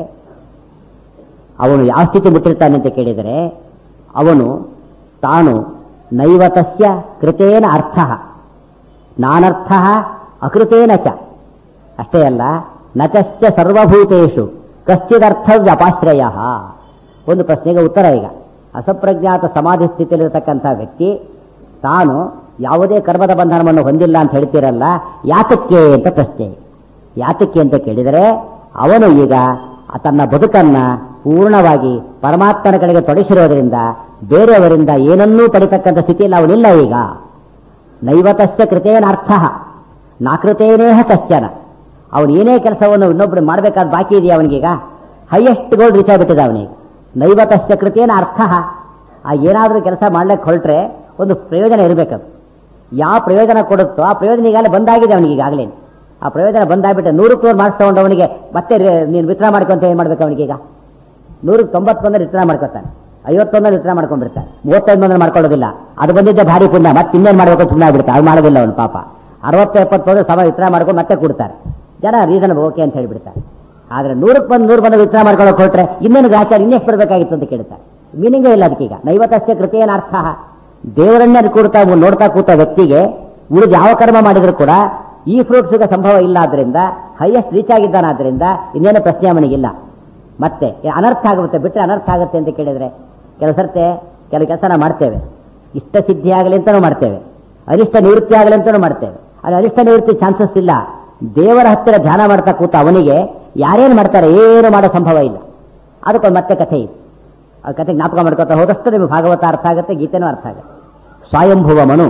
Speaker 1: ಅವನು ಯಾವ ಸ್ಥಿತಿ ಮುಟ್ಟಿರ್ತಾನೆ ಅಂತ ಕೇಳಿದರೆ ಅವನು ತಾನು ನೈವತಸ್ಯ ಕೃತೇನ ಅರ್ಥ ನಾನರ್ಥ ಅಕೃತೇನ ಚ ಅಷ್ಟೇ ಅಲ್ಲ ನಚಶ್ಚ ಸರ್ವಭೂತೇಶು ಕಶ್ಚಿದರ್ಥವ್ಯಪಾಶ್ರಯ ಒಂದು ಪ್ರಶ್ನೆಗೆ ಉತ್ತರ ಈಗ ಅಸಪ್ರಜ್ಞಾತ ಸಮಾಧಿ ಸ್ಥಿತಿಯಲ್ಲಿರತಕ್ಕಂಥ ವ್ಯಕ್ತಿ ತಾನು ಯಾವುದೇ ಕರ್ಮದ ಬಂಧನವನ್ನು ಹೊಂದಿಲ್ಲ ಅಂತ ಹೇಳ್ತೀರಲ್ಲ ಯಾತಕ್ಕೆ ಅಂತ ಪ್ರಶ್ನೆ ಯಾತಕ್ಕೆ ಅಂತ ಕೇಳಿದರೆ ಅವನು ಈಗ ತನ್ನ ಬದುಕನ್ನ ಪೂರ್ಣವಾಗಿ ಪರಮಾತ್ಮನ ಕಡೆಗೆ ತೊಡಗಿಸಿರೋದ್ರಿಂದ ಬೇರೆಯವರಿಂದ ಏನನ್ನೂ ಪಡಿತಕ್ಕಂಥ ಸ್ಥಿತಿಯಲ್ಲಿ ಅವನಿಲ್ಲ ಈಗ ನೈವತಸ್ಯ ಕೃತೇನ ಅರ್ಥ ನಾಕೃತೇನೇಹ ಕಶ್ಚನ ಅವನು ಏನೇ ಕೆಲಸವನ್ನು ಇನ್ನೊಬ್ರು ಮಾಡಬೇಕಾದ ಬಾಕಿ ಇದೆಯಾ ಅವನಿಗೀಗ ಹೈಯೆಸ್ಟ್ ಗೋಲ್ಡ್ ರೀಚ್ ಆಗಿಬಿಟ್ಟಿದೆ ಅವನಿಗೆ ನೈವತಸ್ಯ ಕೃತೇನ ಅರ್ಥ ಆ ಏನಾದರೂ ಕೆಲಸ ಮಾಡ್ಲಿಕ್ಕೆ ಹೊರಟ್ರೆ ಒಂದು ಪ್ರಯೋಜನ ಇರಬೇಕದು ಯಾವ ಪ್ರಯೋಜನ ಕೊಡುತ್ತೋ ಆ ಪ್ರಯೋಜನ ಈಗಾಗಲೇ ಬಂದಾಗಿದೆ ಅವನಿಗೆ ಈಗಾಗಲೇ ಆ ಪ್ರಯೋಜನ ಬಂದಾಗ್ಬಿಟ್ಟೆ ನೂರಕ್ಕೆ ನೂರು ಮಾರ್ಕ್ಸ್ ತಗೊಂಡವನಿಗೆ ಮತ್ತೆ ರೆ- ನೀನು ವಿತ್ಡ್ರಾ ಮಾಡ್ಕೊಂತ ಏನು ಮಾಡ್ಬೇಕು ಅವನಿಗೀಗ ನೂರಕ್ಕೆ ತೊಂಬತ್ತು ಬಂದ್ರೆ ರಿಟರ್ನ್ ಮಾಡ್ಕೊತಾನೆ ಐವತ್ತೊಂದ್ರೆ ರಿಟರ್ನ್ ಮಾಡ್ಕೊಂಡ್ಬಿಡ್ತಾನೆ ಮೂವತ್ತೈದು ಬಂದ್ರೆ ಮಾಡ್ಕೊಳ್ಳೋದಿಲ್ಲ ಅದು ಬಂದಿದ್ದೆ ಭಾರಿ ಪುಣ್ಯ ಮತ್ತೆ ಇನ್ನೇನು ಮಾಡಬೇಕು ಸುಮ್ಮನೆ ಆಗ್ಬಿಡ್ತಾರೆ ಅದು ಮಾಡೋದಿಲ್ಲ ಅವನು ಪಾಪ ಅರವತ್ತು ಎಪ್ಪತ್ತು ಬಂದ್ರೆ ಸಮ ವಿತ್ಡ್ರಾ ಮಾಡ್ಕೊಂಡು ಮತ್ತೆ ಕೊಡ್ತಾರೆ ಜನ ರೀಸನ್ ಓಕೆ ಅಂತ ಹೇಳಿಬಿಡ್ತಾರೆ ಆದರೆ ನೂರಕ್ಕೆ ಬಂದು ನೂರು ಬಂದು ವಿತ್ಡ್ರಾ ಮಾಡ್ಕೊಳ್ಳೋಕೆ ಹೊರಟ್ರೆ ಇನ್ನೇನು ಗ್ರಾಚಾರ ಇನ್ನೆಷ್ಟು ಬರಬೇಕಾಗಿತ್ತು ಅಂತ ಕೇಳ್ತಾರೆ ಮೀನಿಂಗೇ ಇಲ್ಲ ಅದಕ್ಕೀಗ ನೈವತ್ತಷ್ಟೇ ಕೃತಿಯೇನ ಅರ್ಥ ದೇವರನ್ನೇ ಕೂಡ್ತಾ ನೋಡ್ತಾ ಕೂತ ವ್ಯಕ್ತಿಗೆ ಉಳಿದು ಯಾವ ಕರ್ಮ ಮಾಡಿದ್ರು ಕೂಡ ಈ ಫ್ರೂಟ್ಸ್ಗೆ ಸಂಭವ ಇಲ್ಲ ಆದ್ರಿಂದ ಹೈಯೆಸ್ಟ್ ರೀಚ್ ಆಗಿದ್ದಾನಾದ್ರಿಂದ ಇನ್ನೇನು ಪ್ರಶ್ನೆ ಅವನಿಗಿಲ್ಲ ಮತ್ತೆ ಏ, ಅನರ್ಥ ಆಗುತ್ತೆ ಬಿಟ್ಟರೆ ಅನರ್ಥ ಆಗುತ್ತೆ ಅಂತ ಕೇಳಿದ್ರೆ ಕೆಲವು ಸರ್ತೆ ಕೆಲವು ಕೆಲಸ ನಾವು ಮಾಡ್ತೇವೆ ಇಷ್ಟ ಸಿದ್ಧಿ ಆಗಲಿ ಅಂತಲೂ ಮಾಡ್ತೇವೆ ಅನಿಷ್ಟ ನಿವೃತ್ತಿ ಆಗಲಿ ಅಂತಲೂ ಮಾಡ್ತೇವೆ ಅಲ್ಲಿ ಅನಿಷ್ಟ ನಿವೃತ್ತಿ ಚಾನ್ಸಸ್ ಇಲ್ಲ ದೇವರ ಹತ್ತಿರ ಧ್ಯಾನ ಮಾಡ್ತಾ ಕೂತ ಅವನಿಗೆ ಯಾರೇನು ಮಾಡ್ತಾರೆ ಏನು ಮಾಡೋ ಸಂಭವ ಇಲ್ಲ ಅದಕ್ಕೊಂದು ಮತ್ತೆ ಕಥೆ ಇದೆ ಆ ಕಥೆ ಜ್ಞಾಪಕ ಮಾಡ್ಕೊತಾ ಹೋದಷ್ಟು ನಿಮಗೆ ಭಾಗವತ ಅರ್ಥ ಆಗುತ್ತೆ ಗೀತೆನೂ ಅರ್ಥ ಆಗುತ್ತೆ ಸ್ವಯಂಭುವ ಮನು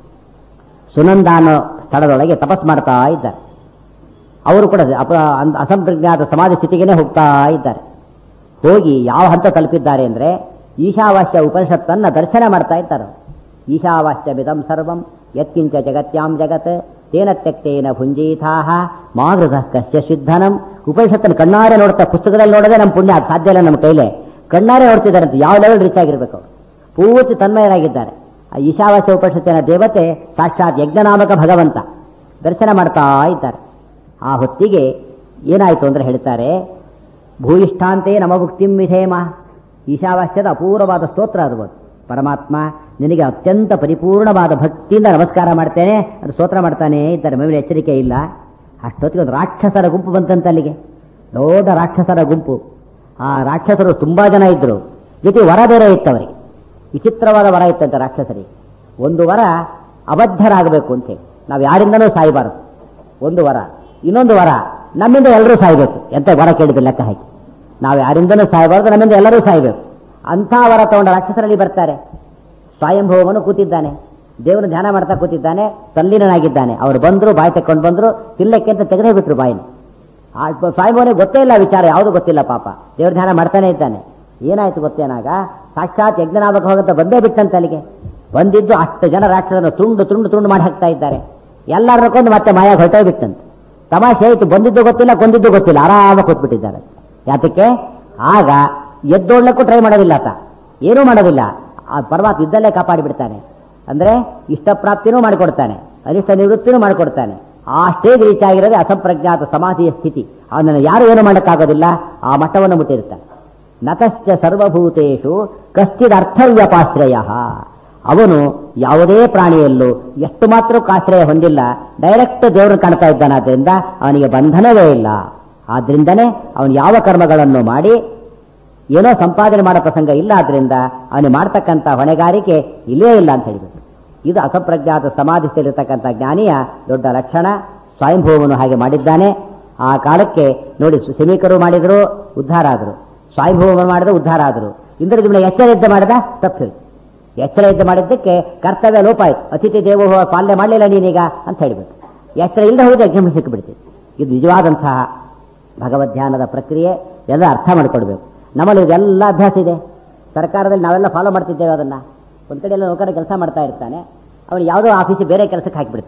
Speaker 1: ಸುನಂದ ಅನ್ನೋ ಸ್ಥಳದೊಳಗೆ ತಪಸ್ ಮಾಡ್ತಾ ಇದ್ದಾರೆ ಅವರು ಕೂಡ ಅಪ ಅನ್- ಅಸಂಪ್ರಜ್ಞಾತ ಸಮಾಧಿ ಸ್ಥಿತಿಗೇನೆ ಹೋಗ್ತಾ ಇದ್ದಾರೆ ಹೋಗಿ ಯಾವ ಹಂತ ತಲುಪಿದ್ದಾರೆ ಅಂದ್ರೆ ಈಶಾವಾಸ್ಯ ಉಪನಿಷತ್ತನ್ನ ದರ್ಶನ ಮಾಡ್ತಾ ಇದ್ದಾರೆ ಈಶಾವಾಸ್ಯ ಮಿದಂ ಸರ್ವಂ ಯತ್ಕಿಂಚ ಜಗತ್ಯಾಂ ಜಗತ್ ತೇನ ತ್ಯಕ್ತೇನ ಭುಂಜೀಥಾಹ ಮಾಗೃಧ ಕಶ್ಯ ಸಿದ್ಧನಂ ಉಪನಿಷತ್ತನ್ನು ಕಣ್ಣಾರೆ ನೋಡ್ತಾ ಪುಸ್ತಕದಲ್ಲಿ ನೋಡೋದೇ ನಮ್ಮ ಪುಣ್ಯ ಅದು ಸಾಧ್ಯ ಇಲ್ಲ ನಮ್ಮ ಕೈಲೇ ಕಣ್ಣಾರೆ ನೋಡ್ತಿದ್ದಾರೆ ಅಂತ ಯಾವ ಲೆವೆಲ್ ರೀಚ್ ಆಗಿರ್ಬೇಕು ಅವರು ಪೂರ್ತಿ ತನ್ಮಯರಾಗಿದ್ದಾರೆ ಆ ಈಶಾವಾಸ್ಯ ಉಪನಿಷತ್ತಿನ ದೇವತೆ ಸಾಕ್ಷಾತ್ ಯಜ್ಞನಾಮಕ ಭಗವಂತ ದರ್ಶನ ಮಾಡ್ತಾ ಇದ್ದಾರೆ ಆ ಹೊತ್ತಿಗೆ ಏನಾಯಿತು ಅಂದ್ರೆ ಹೇಳ್ತಾರೆ ಭೂಯಿಷ್ಠಾಂತೆ ನಮಭುಕ್ತಿಂ ವಿಧೇಮ ಈಶಾವಾಸ್ಯದ ಅಪೂರ್ವವಾದ ಸ್ತೋತ್ರ ಅದು ಅದು. ಪರಮಾತ್ಮ ನಿನಗೆ ಅತ್ಯಂತ ಪರಿಪೂರ್ಣವಾದ ಭಕ್ತಿಯಿಂದ ನಮಸ್ಕಾರ ಮಾಡ್ತೇನೆ ಅದು ಸ್ತೋತ್ರ ಮಾಡ್ತಾನೆ ಇದ್ದಾರೆ ಮೇಲೆ ಎಚ್ಚರಿಕೆ ಇಲ್ಲ ಅಷ್ಟೊತ್ತಿಗೆ ಒಂದು ರಾಕ್ಷಸರ ಗುಂಪು ಬಂತಂತೆ ಅಲ್ಲಿಗೆ ದೊಡ್ಡ ರಾಕ್ಷಸರ ಗುಂಪು ಆ ರಾಕ್ಷಸರು ತುಂಬಾ ಜನ ಇದ್ರು ಜೊತೆ ವರ ಬೇರೆ ಇತ್ತವರಿಗೆ ವಿಚಿತ್ರವಾದ ವರ ಇತ್ತಂತೆ ರಾಕ್ಷಸರಿಗೆ ಒಂದು ವರ ಅಬದ್ಧರಾಗಬೇಕು ಅಂತೇಳಿ ನಾವು ಯಾರಿಂದನೂ ಸಾಯಬಾರದು ಒಂದು ವರ ಇನ್ನೊಂದು ವರ ನಮ್ಮಿಂದ ಎಲ್ಲರೂ ಸಾಯಬೇಕು ಎಂತ ವರ ಕೇಳಿದ್ರು ಲೆಕ್ಕ ಹಾಕಿ ನಾವು ಯಾರಿಂದನೂ ಸಾಯಬಾರದು ನಮ್ಮಿಂದ ಎಲ್ಲರೂ ಸಾಯಬೇಕು ಅಂಥ ವರ ತಗೊಂಡ ರಾಕ್ಷಸರಲ್ಲಿ ಬರ್ತಾರೆ ಸ್ವಯಂಭವನು ಕೂತಿದ್ದಾನೆ ದೇವರ ಧ್ಯಾನ ಮಾಡ್ತಾ ಕೂತಿದ್ದಾನೆ ತಲ್ಲೀನನಾಗಿದ್ದಾನೆ ಅವರು ಬಂದ್ರು ಬಾಯಿ ತೆಕ್ಕೊಂಡು ಬಂದ್ರು ತಿಲ್ಲಕ್ಕೆ ಅಂತ ತೆಗೆದೇ ಬಿಟ್ರು ಬಾಯಿನ ಆ ಸ್ವಯಂಭವನಿಗೆ ಗೊತ್ತೇ ಇಲ್ಲ ವಿಚಾರ ಯಾವುದು ಗೊತ್ತಿಲ್ಲ ಪಾಪ ದೇವ್ರ ಧ್ಯಾನ ಮಾಡ್ತಾನೆ ಇದ್ದಾನೆ ಏನಾಯ್ತು ಗೊತ್ತೇನಾಗ ಸಾಕ್ಷಾತ್ ಯಜ್ಞನಾಮಕ ಹೋಗಂತ ಬಂದೇ ಬಿಟ್ಟಂತೆ ಅಲ್ಲಿಗೆ ಬಂದಿದ್ದು ಅಷ್ಟು ಜನ ರಾಕ್ಷಸರನ್ನು ತುಂಡು ತುಂಡು ತುಂಡು ಮಾಡಿ ಹಾಕ್ತಾ ಇದ್ದಾರೆ ಎಲ್ಲರನ್ನ ಕೊಂದು ಮತ್ತೆ ಮಾಯ ಹೊರಟೋಗ್ಬಿಟ್ಟಂತೆ ತಮಾಷೆ ಆಯ್ತು ಬಂದಿದ್ದು ಗೊತ್ತಿಲ್ಲ ಕೊಂದಿದ್ದು ಗೊತ್ತಿಲ್ಲ ಆರಾಮ ಕೂತ್ಬಿಟ್ಟಿದ್ದಾರೆ ಯಾತಕ್ಕೆ ಆಗ ಎದ್ದೋಡ್ಲಕ್ಕೂ ಟ್ರೈ ಮಾಡೋದಿಲ್ಲ ಆತ ಏನೂ ಮಾಡೋದಿಲ್ಲ ಆ ಪರಮಾತ್ಮ ಇದ್ದಲ್ಲೇ ಕಾಪಾಡಿ ಬಿಡ್ತಾನೆ ಅಂದ್ರೆ ಇಷ್ಟಪ್ರಾಪ್ತಿನೂ ಮಾಡಿಕೊಡ್ತಾನೆ ಅನಿಷ್ಟ ನಿವೃತ್ತಿನೂ ಮಾಡಿಕೊಡ್ತಾನೆ ಆ ಸ್ಟೇಜ್ ರೀಚ್ ಆಗಿರೋದೇ ಅಸಂಪ್ರಜ್ಞಾತ ಸಮಾಧಿಯ ಸ್ಥಿತಿ ಅವನನ್ನು ಯಾರು ಏನು ಮಾಡೋಕ್ಕಾಗೋದಿಲ್ಲ ಆ ಮಟ್ಟವನ್ನು ಮುಟ್ಟಿರ್ತಾನೆ ನತಶ್ಚ ಸರ್ವಭೂತೇಶು ಕಶ್ಚಿದ ಅರ್ಥವ್ಯಪಾಶ್ರಯ ಅವನು ಯಾವುದೇ ಪ್ರಾಣಿಯಲ್ಲೂ ಎಷ್ಟು ಮಾತ್ರಕ್ಕೂ ಆಶ್ರಯ ಹೊಂದಿಲ್ಲ ಡೈರೆಕ್ಟ್ ದೇವರನ್ನು ಕಾಣ್ತಾ ಇದ್ದಾನಾದ್ರಿಂದ ಅವನಿಗೆ ಬಂಧನವೇ ಇಲ್ಲ ಆದ್ರಿಂದನೇ ಅವನು ಯಾವ ಕರ್ಮಗಳನ್ನು ಮಾಡಿ ಏನೋ ಸಂಪಾದನೆ ಮಾಡೋ ಪ್ರಸಂಗ ಇಲ್ಲ ಆದ್ರಿಂದ ಅವನು ಮಾಡ್ತಕ್ಕಂಥ ಹೊಣೆಗಾರಿಕೆ ಇಲ್ಲೇ ಇಲ್ಲ ಅಂತ ಹೇಳಿಬಿಟ್ಟು ಇದು ಅಸಂಪ್ರಜ್ಞಾತ ಸಮಾಧಿಸಿರತಕ್ಕಂಥ ಜ್ಞಾನಿಯ ದೊಡ್ಡ ಲಕ್ಷಣ ಸ್ವಯಂಭೂವನು ಹಾಗೆ ಮಾಡಿದ್ದಾನೆ ಆ ಕಾಲಕ್ಕೆ ನೋಡಿ ಸೈನಿಕರು ಮಾಡಿದ್ರು ಉದ್ಧಾರ ಆದರು ಸ್ವಯಂಭೂವನು ಮಾಡಿದ್ರು ಉದ್ಧಾರ ಆದರು ಇಂದ್ರಜಿಮ್ನ ಎಚ್ಚರ ಯುದ್ಧ ಮಾಡಿದ ತಪ್ಪು ಎಚ್ಚರ ಯುದ್ಧ ಮಾಡಿದ್ದಕ್ಕೆ ಕರ್ತವ್ಯ ಲೋಪ ಆಯ್ತು ಅತಿಥಿ ದೇವೋ ಪಾಲನೆ ಮಾಡಲಿಲ್ಲ ನೀನೀಗ ಅಂತ ಹೇಳಿಬಿಟ್ಟು ಎಚ್ಚರ ಇಲ್ಲದೆ ಹೋದ್ರೆ ಎಕ್ಸಾಮ್ ಸಿಕ್ಕಿಬಿಡ್ತೀವಿ ಇದು ನಿಜವಾದಂತಹ ಭಗವದ್ಧ್ಯಾನದ ಪ್ರಕ್ರಿಯೆ ಎಲ್ಲ ಅರ್ಥ ಮಾಡಿಕೊಡ್ಬೇಕು ನಮ್ಮಲ್ಲಿ ಇದೆಲ್ಲ ಅಭ್ಯಾಸ ಇದೆ ಸರ್ಕಾರದಲ್ಲಿ ನಾವೆಲ್ಲ ಫಾಲೋ ಮಾಡ್ತಿದ್ದೇವೆ ಅದನ್ನ ಒಂದ್ ಕಡೆ ಎಲ್ಲ ನೌಕರ ಕೆಲಸ ಮಾಡ್ತಾ ಇರ್ತಾನೆ ಅವನು ಯಾವುದೋ ಆಫೀಸಿಗೆ ಬೇರೆ ಕೆಲಸಕ್ಕೆ ಹಾಕಿಬಿಡ್ತಾನೆ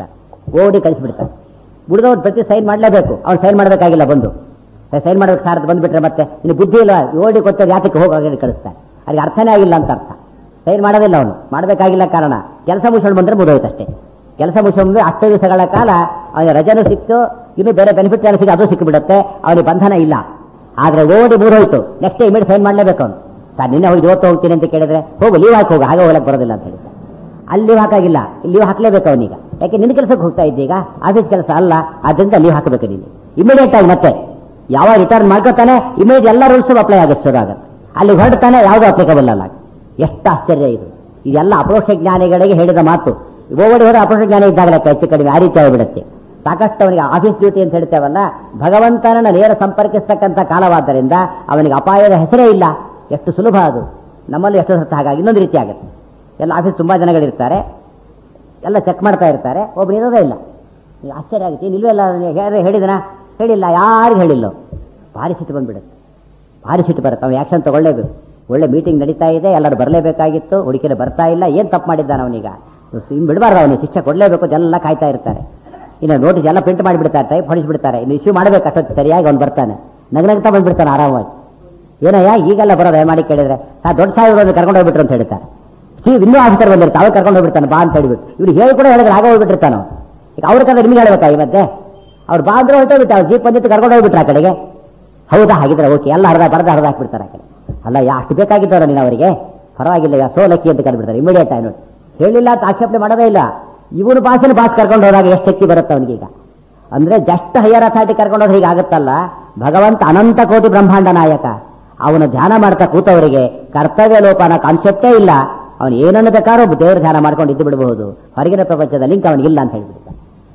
Speaker 1: ಓಡಿ ಕಳಿಸ್ಬಿಡ್ತಾನೆ ಉಳಿದವ್ರು ಪ್ರತಿ ಸೈನ್ ಮಾಡಲೇಬೇಕು ಅವ್ನು ಸೈನ್ ಮಾಡಬೇಕಾಗಿಲ್ಲ ಬಂದು ಸೈನ್ ಮಾಡ್ಬೇಕು ಸಾರ್ ಅಂತ ಬಂದ್ಬಿಟ್ರೆ ಮತ್ತೆ ಇನ್ನು ಬುದ್ಧಿ ಇಲ್ಲ ಓಡಿ ಕೊಟ್ಟರೆ ಯಾತಕ್ಕೆ ಹೋಗಿ ಕಳಿಸ್ತಾನೆ ಅದಕ್ಕೆ ಅರ್ಥನೇ ಆಗಿಲ್ಲ ಅಂತ ಅರ್ಥ ಸೈನ್ ಮಾಡೋದಿಲ್ಲ ಅವನು ಮಾಡಬೇಕಾಗಿಲ್ಲ ಕಾರಣ ಕೆಲಸ ಮುಗಿಸ್ಕೊಂಡು ಬಂದ್ರೆ ಮುಗಿದೋಯ್ತಷ್ಟೇ ಕೆಲಸ ಮುಗಿಸ್ಕೊಂಡು ಹತ್ತು ದಿವಸಗಳ ಕಾಲ ಅವನಿಗೆ ರಜೆನೂ ಸಿಕ್ತು ಇನ್ನು ಬೇರೆ ಬೆನಿಫಿಟ್ ಏನು ಸಿಕ್ಕು ಅದು ಸಿಕ್ಕಿಬಿಡುತ್ತೆ ಅವನಿಗೆ ಬಂಧನ ಇಲ್ಲ ಆದ್ರೆ ಓಡಿ ಮೂರೋಯ್ತು ನೆಕ್ಸ್ಟ್ ಇಮಿಡಿಯೇಟ್ ಸೈನ್ ಮಾಡಲೇಬೇಕು ಅವನು ಸರ್ ನಿನ್ನೆ ಹೋಗಿ ಇವತ್ತು ಹೋಗ್ತೀನಿ ಅಂತ ಕೇಳಿದ್ರೆ ಹೋಗು ಲೀವ್ ಹಾಕಿ ಹೋಗು ಹಾಗೆ ಹೋಗಕ್ಕೆ ಬರೋದಿಲ್ಲ ಅಂತ ಹೇಳ್ತಾರೆ ಅಲ್ಲಿ ಲೀವ್ ಹಾಕಾಗಿಲ್ಲ ಇಲ್ಲಿ ಲೀವ್ ಹಾಕ್ಲೇಬೇಕು ಅವನೀಗ ಯಾಕೆ ನಿನ್ನ ಕೆಲಸಕ್ಕೆ ಹೋಗ್ತಾ ಇದ್ದೀಗ ಆಫೀಸ್ ಕೆಲಸ ಅಲ್ಲ ಅದರಿಂದ ಲೀವ್ ಹಾಕಬೇಕು ನೀನು ಇಮಿಡಿಯೇಟ್ ಆಗಿ ಮತ್ತೆ ಯಾವಾಗ ರಿಟರ್ನ್ ಮಾಡ್ಕೊತಾನೆ ಇಮಿಡಿಯೇಟ್ ಎಲ್ಲ ರೂಲ್ಸ್ ಅಪ್ಲೈ ಆಗುತ್ತೆ ಶುರು ಆಗುತ್ತೆ ಅಲ್ಲಿ ಹೊರಡ್ತಾನೆ ಯಾವುದು ಅಪ್ಲಿಕಬಲ್ ಅಲ್ಲ ಎಷ್ಟು ಆಶ್ಚರ್ಯ ಇದು ಇದೆಲ್ಲ ಅಪರೋಕ್ಷ ಜ್ಞಾನಿಗಳಿಗೆ ಹೇಳಿದ ಮಾತು ಓವಡಿ ಹೋದ ಅಪರೋಕ್ಷ ಜ್ಞಾನಿ ಇದ್ದಾಗಲೇ ಹೆಚ್ಚು ಕಡಿಮೆ ಆ ರೀತಿ ಆಗಿಬಿಡುತ್ತೆ ಸಾಕಷ್ಟು ಅವನಿಗೆ ಆಫೀಸ್ ಡ್ಯೂಟಿ ಅಂತ ಹೇಳ್ತೇವಲ್ಲ ಭಗವಂತನನ್ನ ನೇರ ಸಂಪರ್ಕಿಸ್ತಕ್ಕಂಥ ಕಾಲವಾದ್ದರಿಂದ ಅವನಿಗೆ ಅಪಾಯದ ಹೆಸರೇ ಇಲ್ಲ ಎಷ್ಟು ಸುಲಭ ಅದು ನಮ್ಮಲ್ಲಿ ಎಷ್ಟು ಸತ್ತ ಹಾಗಾಗಿ ಇನ್ನೊಂದು ರೀತಿ ಆಗುತ್ತೆ ಎಲ್ಲ ಆಫೀಸ್ ತುಂಬಾ ಜನಗಳಿರ್ತಾರೆ ಎಲ್ಲ ಚೆಕ್ ಮಾಡ್ತಾ ಇರ್ತಾರೆ ಒಬ್ರು ಇರೋದೇ ಇಲ್ಲ ಈಗ ಆಶ್ಚರ್ಯ ಆಗುತ್ತೆ ಏನು ಇಲ್ವೇ ಇಲ್ಲ ಯಾರು ಹೇಳಿದನ ಹೇಳಿಲ್ಲ ಯಾರಿಗೂ ಹೇಳಿಲ್ಲ ಭಾರಿ ಸಿಟ್ಟು ಬಂದ್ಬಿಡುತ್ತೆ ಭಾರಿ ಸಿಟ್ಟು ಬರುತ್ತೆ ಅವ್ನು ಆ್ಯಕ್ಷನ್ ತಗೊಳ್ಳೇಬೇಕು ಒಳ್ಳೆ ಮೀಟಿಂಗ್ ನಡೀತಾ ಇದೆ ಎಲ್ಲರೂ ಬರಲೇಬೇಕಾಗಿತ್ತು ಹುಡುಕಿರ ಬರ್ತಾ ಇಲ್ಲ ಏನು ತಪ್ಪು ಮಾಡಿದ್ದಾನೆ ಅವನೀಗ ಇನ್ನು ಬಿಡಬಾರ್ದು ಅವನಿಗೆ ಶಿಕ್ಷೆ ಕೊಡಲೇಬೇಕು ಎಲ್ಲ ಕಾಯ್ತಾ ಇರ್ತಾರೆ ಇನ್ನು ನೋಟಿಸ್ ಎಲ್ಲ ಪ್ರಿಂಟ್ ಮಾಡಿಬಿಡ್ತಾರೆ ಟೈಪ್ ಹೊಡಿಸ್ಬಿಡ್ತಾರೆ ಇನ್ನು ಇಶ್ಯೂ ಮಾಡಬೇಕು ಅಷ್ಟೊತ್ತು ಸರಿಯಾಗಿ ಅವ್ನು ಬರ್ತಾನೆ ನಗನಗ್ತಾ ಬಂದ್ಬಿಡ್ತಾನೆ ಆರಾಮಾಗಿ ಏನಯ್ಯ ಈಗೆಲ್ಲ ಬರೋದು ಮಾಡಿ ಕೇಳಿದ್ರೆ ನಾ ದೊಡ್ಡ ಸಾಹೇಬರು ಕರ್ಕೊಂಡು ಹೋಗ್ಬಿಟ್ರು ಅಂತ ಹೇಳ್ತಾರೆ ಸಿ ಇನ್ನೂ ಆಫೀಸರ್ ಬಂದಿರ್ತಾರೆ ಅವ್ರು ಕರ್ಕೊಂಡು ಹೋಗ್ಬಿಡ್ತಾನೆ ಬಾ ಅಂತ ಹೇಳ್ಬಿಟ್ಟು ಇವ್ರು ಹೇಳಿ ಕೂಡ ಹೇಳಿದ್ರೆ ಆಗ ಹೋಗ್ಬಿಟ್ಟಿರ್ತಾನೆ ಅವ್ನು. ಈಗ ಅವ್ರ ಕಡೆ ನಿಮ್ಗೆ ಹೇಳ್ಬೇಕಾ ಈ ಮಧ್ಯೆ ಅವ್ರು ಬಾ ಅಂದ್ರೆ ಹೊರಟೋಗ್ಬಿಟ್ಟು ಅವ್ರು ಜೀಪ್ ಬಂದಿತ್ತು ಕರ್ಕೊಂಡು ಹೋಗ್ಬಿಟ್ರೆ ಆ ಕಡೆಗೆ ಹೌದಾ ಹಾಗಿದ್ರೆ ಓಕೆ ಎಲ್ಲ ಹರಿದ ಬರದ ಹರಿದ ಹಾಕ್ಬಿಡ್ತಾರೆ ಆ ಕಡೆ ಅಲ್ಲ ಯಾ ಅಷ್ಟು ಬೇಕಾಗಿದ್ದವ್ರ ನೀನು ಅವರಿಗೆ ಪರವಾಗಿಲ್ಲ ಯಾ ಸೋ ಲಕ್ಕಿ ಅಂತ ಕರೆದ್ಬಿಡ್ತಾರೆ ಇಮಿಡಿಯೇಟ್ ಆಗಿ ನೋಡಿ ಹೇಳಿಲ್ಲ ಅಂತ ಆಕ್ಷೇಪಣೆ ಮಾಡೋದೇ ಇಲ್ಲ ಇವನು ಬಾಸಿನ ಬಾಸ್ ಕರ್ಕೊಂಡು ಹೋದಾಗ ಎಷ್ಟು ಶಕ್ತಿ ಬರುತ್ತೆ ಅವನಿಗೆ ಈಗ ಅಂದ್ರೆ ಜಸ್ಟ್ ಹೈಯರ್ ಅಥಾರಿಟಿ ಕರ್ಕೊಂಡು ಹೋದ್ರೆ ಹೀಗಾಗುತ್ತಲ್ಲ ಭಗವಂತ ಅನಂತ ಕೋಟಿ ಬ್ರಹ್ಮಾಂಡ ನಾಯಕ ಅವನು ಧ್ಯಾನ ಮಾಡ್ತಾ ಕೂತವರಿಗೆ ಕರ್ತವ್ಯ ಲೋಪ ಅನ್ನೋ ಕಾನ್ಸೆಪ್ಟೇ ಇಲ್ಲ ಅವನು ಏನನ್ನು ಬೇಕಾದ್ರೂ ದೇವರ ಧ್ಯಾನ ಮಾಡ್ಕೊಂಡು ಇದ್ದು ಬಿಡಬಹುದು ಹೊರಗಿನ ಪ್ರಪಂಚದ ಲಿಂಕ್ ಅವನಿಗಿಲ್ಲ ಅಂತ ಹೇಳ್ಬಿಡ್ತಾನೆ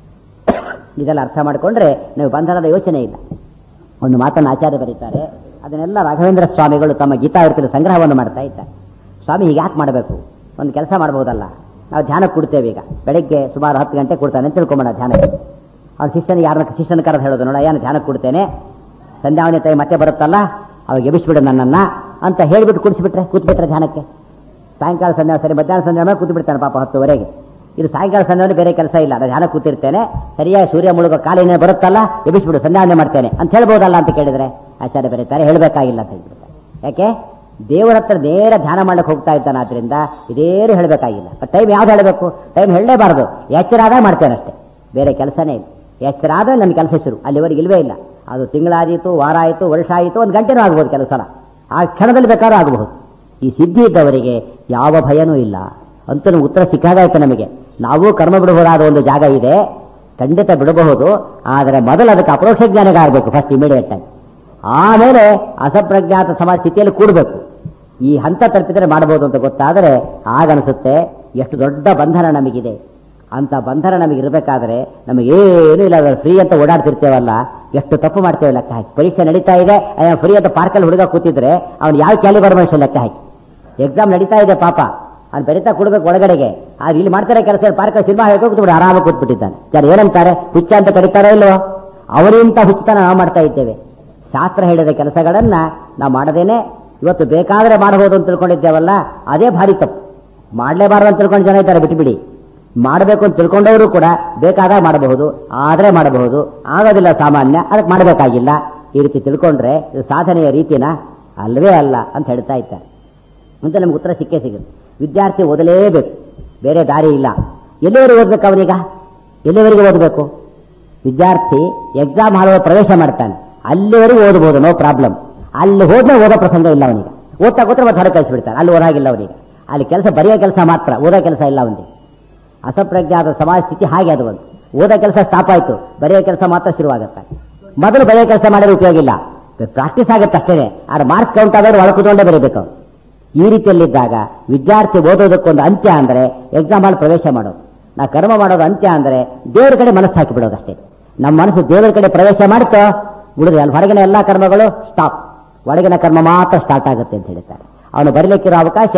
Speaker 1: ಇದೆಲ್ಲ ಅರ್ಥ ಮಾಡಿಕೊಂಡ್ರೆ ನೀವು ಬಂಧನದ ಯೋಚನೆ ಇಲ್ಲ ಒಂದು ಮಾತನ್ನು ಆಚಾರ್ಯ ಬರೀತಾರೆ ಅದನ್ನೆಲ್ಲ ರಾಘವೇಂದ್ರ ಸ್ವಾಮಿಗಳು ತಮ್ಮ ಗೀತಾವೃತ್ತಿನ ಸಂಗ್ರಹವನ್ನು ಮಾಡ್ತಾ ಇದ್ದಾರೆ ಸ್ವಾಮಿ ಹೀಗೆ ಯಾಕೆ ಮಾಡಬೇಕು ಒಂದು ಕೆಲಸ ಮಾಡಬಹುದಲ್ಲ ನಾವು ಧ್ಯಾನಕ್ಕೆ ಕೊಡ್ತೇವೆ ಈಗ ಬೆಳಗ್ಗೆ ಸುಮಾರು ಹತ್ತು ಗಂಟೆ ಕೊಡ್ತಾನೆ ಅಂತ ತಿಳ್ಕೊಂಬೋಣ ಧ್ಯಾನಕ್ಕೆ ಅವ್ನ ಶಿಷ್ಯನ ಯಾರನ್ನ ಶಿಷ್ಯನ ಕರೆದು ಹೇಳೋದು ನೋಡ ಏನು ಧ್ಯಾನಕ್ಕೆ ಕೊಡ್ತೇನೆ ಸಂಧ್ಯಾವನೆ ಟೈಮ್ ಮತ್ತೆ ಬರುತ್ತಲ್ಲ ಅವಾಗ ಎಬಿಸ್ಬಿಡು ನನ್ನನ್ನ ಅಂತ ಹೇಳಿಬಿಟ್ಟು ಕುಡಿಸ್ಬಿಟ್ರೆ ಕೂತ್ಬಿಟ್ರೆ ಧ್ಯಾನಕ್ಕೆ ಸಾಯಂಕಾಲ ಸಂಧ್ಯಾ ಸರಿ ಮಧ್ಯಾಹ್ನ ಸಂಧ್ಯಾ ಮೇಲೆ ಕೂತು ಬಿಡ್ತಾನೆ ಪಾಪ ಹತ್ತುವರೆಗೆ ಇದು ಸಾಯಂಕಾಲ ಸಂಧ್ಯಾವನೆ ಬೇರೆ ಕೆಲಸ ಇಲ್ಲ ನಾನು ಧ್ಯಾನ ಕೂತಿರ್ತೇನೆ ಸರಿಯಾಗಿ ಸೂರ್ಯ ಮುಳುಗೋ ಕಾಲಿನ ಬರುತ್ತಲ್ಲ ಎಬಿಸ್ಬಿಡು ಸಂಧ್ಯಾವನೆ ಮಾಡ್ತೇನೆ ಅಂತ ಹೇಳ್ಬೋದಲ್ಲ ಅಂತ ಕೇಳಿದ್ರೆ ಆಚಾರ್ಯ ಬರೀತಾರೆ ಹೇಳಬೇಕಾಗಿಲ್ಲ ಅಂತ ಹೇಳ್ಬಿಡ್ತಾರೆ ಯಾಕೆ ದೇವರ ಹತ್ರ ನೇರ ಧ್ಯಾನ ಮಾಡಕ್ಕೆ ಹೋಗ್ತಾ ಇದ್ದಾನೆ ಆದ್ರಿಂದ ಇದೇನು ಹೇಳಬೇಕಾಗಿಲ್ಲ ಟೈಮ್ ಯಾವ್ದು ಹೇಳಬೇಕು ಟೈಮ್ ಹೇಳಲೇಬಾರದು ಎಚ್ಚರ ಆದಾಗ ಮಾಡ್ತೇನೆ ಅಷ್ಟೇ ಬೇರೆ ಕೆಲಸನೇ ಇಲ್ಲ ಎಚ್ಚರ ಆದ್ರೆ ನನ್ನ ಕೆಲಸ ಶುರು ಅಲ್ಲಿವರೆಗೆ ಇಲ್ವೇ ಇಲ್ಲ ಅದು ತಿಂಗಳಾದೀತು ವಾರ ಆಯಿತು ವರ್ಷ ಆಯಿತು ಒಂದು ಗಂಟೆನೂ ಆಗ್ಬೋದು ಕೆಲಸನ ಆ ಕ್ಷಣದಲ್ಲಿ ಬೇಕಾದ್ರೂ ಆಗಬಹುದು ಈ ಸಿದ್ಧಿ ಇದ್ದವರಿಗೆ ಯಾವ ಭಯನೂ ಇಲ್ಲ ಅಂತೂ ನಮ್ಗೆ ಉತ್ತರ ಸಿಕ್ಕಾಗಾಯ್ತು ನಮಗೆ ನಾವು ಕರ್ಮ ಬಿಡಬಹುದಾದ ಒಂದು ಜಾಗ ಇದೆ ಖಂಡಿತ ಬಿಡಬಹುದು ಆದರೆ ಮೊದಲು ಅದಕ್ಕೆ ಅಪರೋಕ್ಷ ಜ್ಞಾನಗ ಆಗಬೇಕು ಫಸ್ಟ್ ಇಮಿಡಿಯೇಟ್ ಆಗಿ ಆಮೇಲೆ ಅಸಪ್ರಜ್ಞಾತ ಸಮಾಜ ಸ್ಥಿತಿಯಲ್ಲಿ ಕೂಡಬೇಕು ಈ ಹಂತ ತಲುಪಿದರೆ ಮಾಡಬಹುದು ಅಂತ ಗೊತ್ತಾದರೆ ಆಗ ಅನಿಸುತ್ತೆ ಎಷ್ಟು ದೊಡ್ಡ ಬಂಧನ ನಮಗಿದೆ ಅಂತ ಬಂಧನ ನಮಗೆ ಇರಬೇಕಾದ್ರೆ ನಮಗೇನು ಇಲ್ಲ ಫ್ರೀ ಅಂತ ಓಡಾಡ್ತಿರ್ತೇವಲ್ಲ ಎಷ್ಟು ತಪ್ಪು ಮಾಡ್ತೇವೆ ಲೆಕ್ಕ ಹಾಕಿ ಪರೀಕ್ಷೆ ನಡೀತಾ ಇದೆ ಫ್ರೀ ಅಂತ ಪಾರ್ಕಲ್ಲಿ ಹುಡುಗ ಕೂತಿದ್ರೆ ಅವ್ನು ಯಾವ ಕ್ಯಾಲಿಬರ್ ಮನುಷ್ಯ ಲೆಕ್ಕ ಹಾಕಿ ಎಕ್ಸಾಮ್ ನಡೀತಾ ಇದೆ ಪಾಪ ಅವ್ನು ಬರಿತಾ ಕೊಡ್ಬೇಕು ಒಳಗಡೆಗೆ ಆದ್ರೆ ಇಲ್ಲಿ ಮಾಡ್ತಾರೆ ಕೆಲಸ ಪಾರ್ಕ್ ಸಿನಿಮಾ ಹೇಳ್ಕೊಂಡು ಕೂತ್ಬಿಟ್ಟು ಆರಾಮಾಗಿ ಕೂತ್ಬಿಟ್ಟಿದ್ದಾನೆ ಯಾರು ಏನಂತಾರೆ ಹುಚ್ಚ ಅಂತ ಕರೀತಾರೋ ಇಲ್ವೋ ಅವರಿಂತ ಹುಚ್ಚತನ ನಾವು ಮಾಡ್ತಾ ಇದ್ದೇವೆ ಶಾಸ್ತ್ರ ಹೇಳಿದ ಕೆಲಸಗಳನ್ನ ನಾವು ಮಾಡದೇನೆ ಇವತ್ತು ಬೇಕಾದ್ರೆ ಮಾಡಬಹುದು ಅಂತ ತಿಳ್ಕೊಂಡಿದ್ದೇವಲ್ಲ ಅದೇ ಭಾರಿ ತಪ್ಪು ಮಾಡಲೇಬಾರದು ಅಂತ ತಿಳ್ಕೊಂಡು ಜನ ಇದ್ದಾರೆ ಬಿಟ್ಬಿಡಿ ಮಾಡಬೇಕು ಅಂತ ತಿಳ್ಕೊಂಡವರು ಕೂಡ ಬೇಕಾದಾಗ ಮಾಡಬಹುದು ಆದ್ರೆ ಮಾಡಬಹುದು ಆಗೋದಿಲ್ಲ ಸಾಮಾನ್ಯ ಅದಕ್ಕೆ ಮಾಡಬೇಕಾಗಿಲ್ಲ ಈ ರೀತಿ ತಿಳ್ಕೊಂಡ್ರೆ ಇದು ಸಾಧನೆಯ ರೀತಿನ ಅಲ್ವೇ ಅಲ್ಲ ಅಂತ ಹೇಳ್ತಾ ಇದ್ದಾರೆ ಮುಂದೆ ನಮ್ಗೆ ಉತ್ತರ ಸಿಕ್ಕೇ ಸಿಗುತ್ತೆ ವಿದ್ಯಾರ್ಥಿ ಓದಲೇಬೇಕು ಬೇರೆ ದಾರಿ ಇಲ್ಲ ಎಲ್ಲಿವರೆಗೆ ಓದ್ಬೇಕು ಅವನೀಗ ಎಲ್ಲಿವರೆಗೆ ಓದಬೇಕು ವಿದ್ಯಾರ್ಥಿ ಎಕ್ಸಾಮ್ ಹಾಳುವ ಪ್ರವೇಶ ಮಾಡ್ತಾನೆ ಅಲ್ಲಿವರೆಗೂ ಓದಬಹುದು ನೋ ಪ್ರಾಬ್ಲಮ್ ಅಲ್ಲಿ ಹೋದ್ರೆ ಓದೋ ಪ್ರಸಂಗ ಇಲ್ಲ ಅವನಿಗೆ ಓದ್ತಾ ಕೂತ್ರೆ ಮತ್ತೆ ಹೊರ ಕಳಿಸ್ಬಿಡ್ತಾನೆ ಅಲ್ಲಿ ಓದಾಗಿಲ್ಲ ಅವನಿಗೆ ಅಲ್ಲಿ ಕೆಲಸ ಬರೆಯೋ ಕೆಲಸ ಮಾತ್ರ ಓದೋ ಕೆಲಸ ಇಲ್ಲ ಅವನಿಗೆ ಅಸಪ್ರಜ್ಞಾತ ಸಮಾಜ ಸ್ಥಿತಿ ಹಾಗೆ ಅದು ಒಂದು ಓದೋ ಕೆಲಸ ಸ್ಟಾಪ್ ಆಯ್ತು ಬರೆಯೋ ಕೆಲಸ ಮಾತ್ರ ಶುರುವಾಗುತ್ತೆ ಮೊದಲು ಬರೆಯೋ ಕೆಲಸ ಮಾಡಿದ್ರೆ ಉಪಯೋಗ ಇಲ್ಲ ಪ್ರಾಕ್ಟೀಸ್ ಆಗುತ್ತೆ ಅಷ್ಟೇ ಆದ್ರೆ ಮಾರ್ಕ್ಸ್ ಕೌಂಟ್ ಆದವರು ಒಳ ಕೂತ್ಕೊಂಡೇ ಬರೀಬೇಕು ಅವ್ನು. ಈ ರೀತಿಯಲ್ಲಿದ್ದಾಗ ವಿದ್ಯಾರ್ಥಿ ಓದೋದಕ್ಕೊಂದು ಅಂತ್ಯ ಅಂದ್ರೆ ಎಕ್ಸಾಮ್ ಅಲ್ಲಿ ಪ್ರವೇಶ ಮಾಡೋದು ನಾ ಕರ್ಮ ಮಾಡೋದು ಅಂತ್ಯ ಅಂದ್ರೆ ದೇವರ ಕಡೆ ಮನಸ್ಸು ಹಾಕಿ ಬಿಡೋದು ಅಷ್ಟೇ ನಮ್ಮ ಮನಸ್ಸು ದೇವರ ಕಡೆ ಪ್ರವೇಶ ಮಾಡುತ್ತೋ ಉಳಿದ್ರೆ ಅಲ್ಲಿ ಹೊರಗಿನ ಎಲ್ಲಾ ಕರ್ಮಗಳು ಸ್ಟಾಪ್ ಒಳಗಿನ ಕರ್ಮ ಮಾತ್ರ ಸ್ಟಾರ್ಟ್ ಆಗುತ್ತೆ ಅಂತ ಹೇಳ್ತಾರೆ ಅವನು ಬರಲಿಕ್ಕಿರೋ ಅವಕಾಶ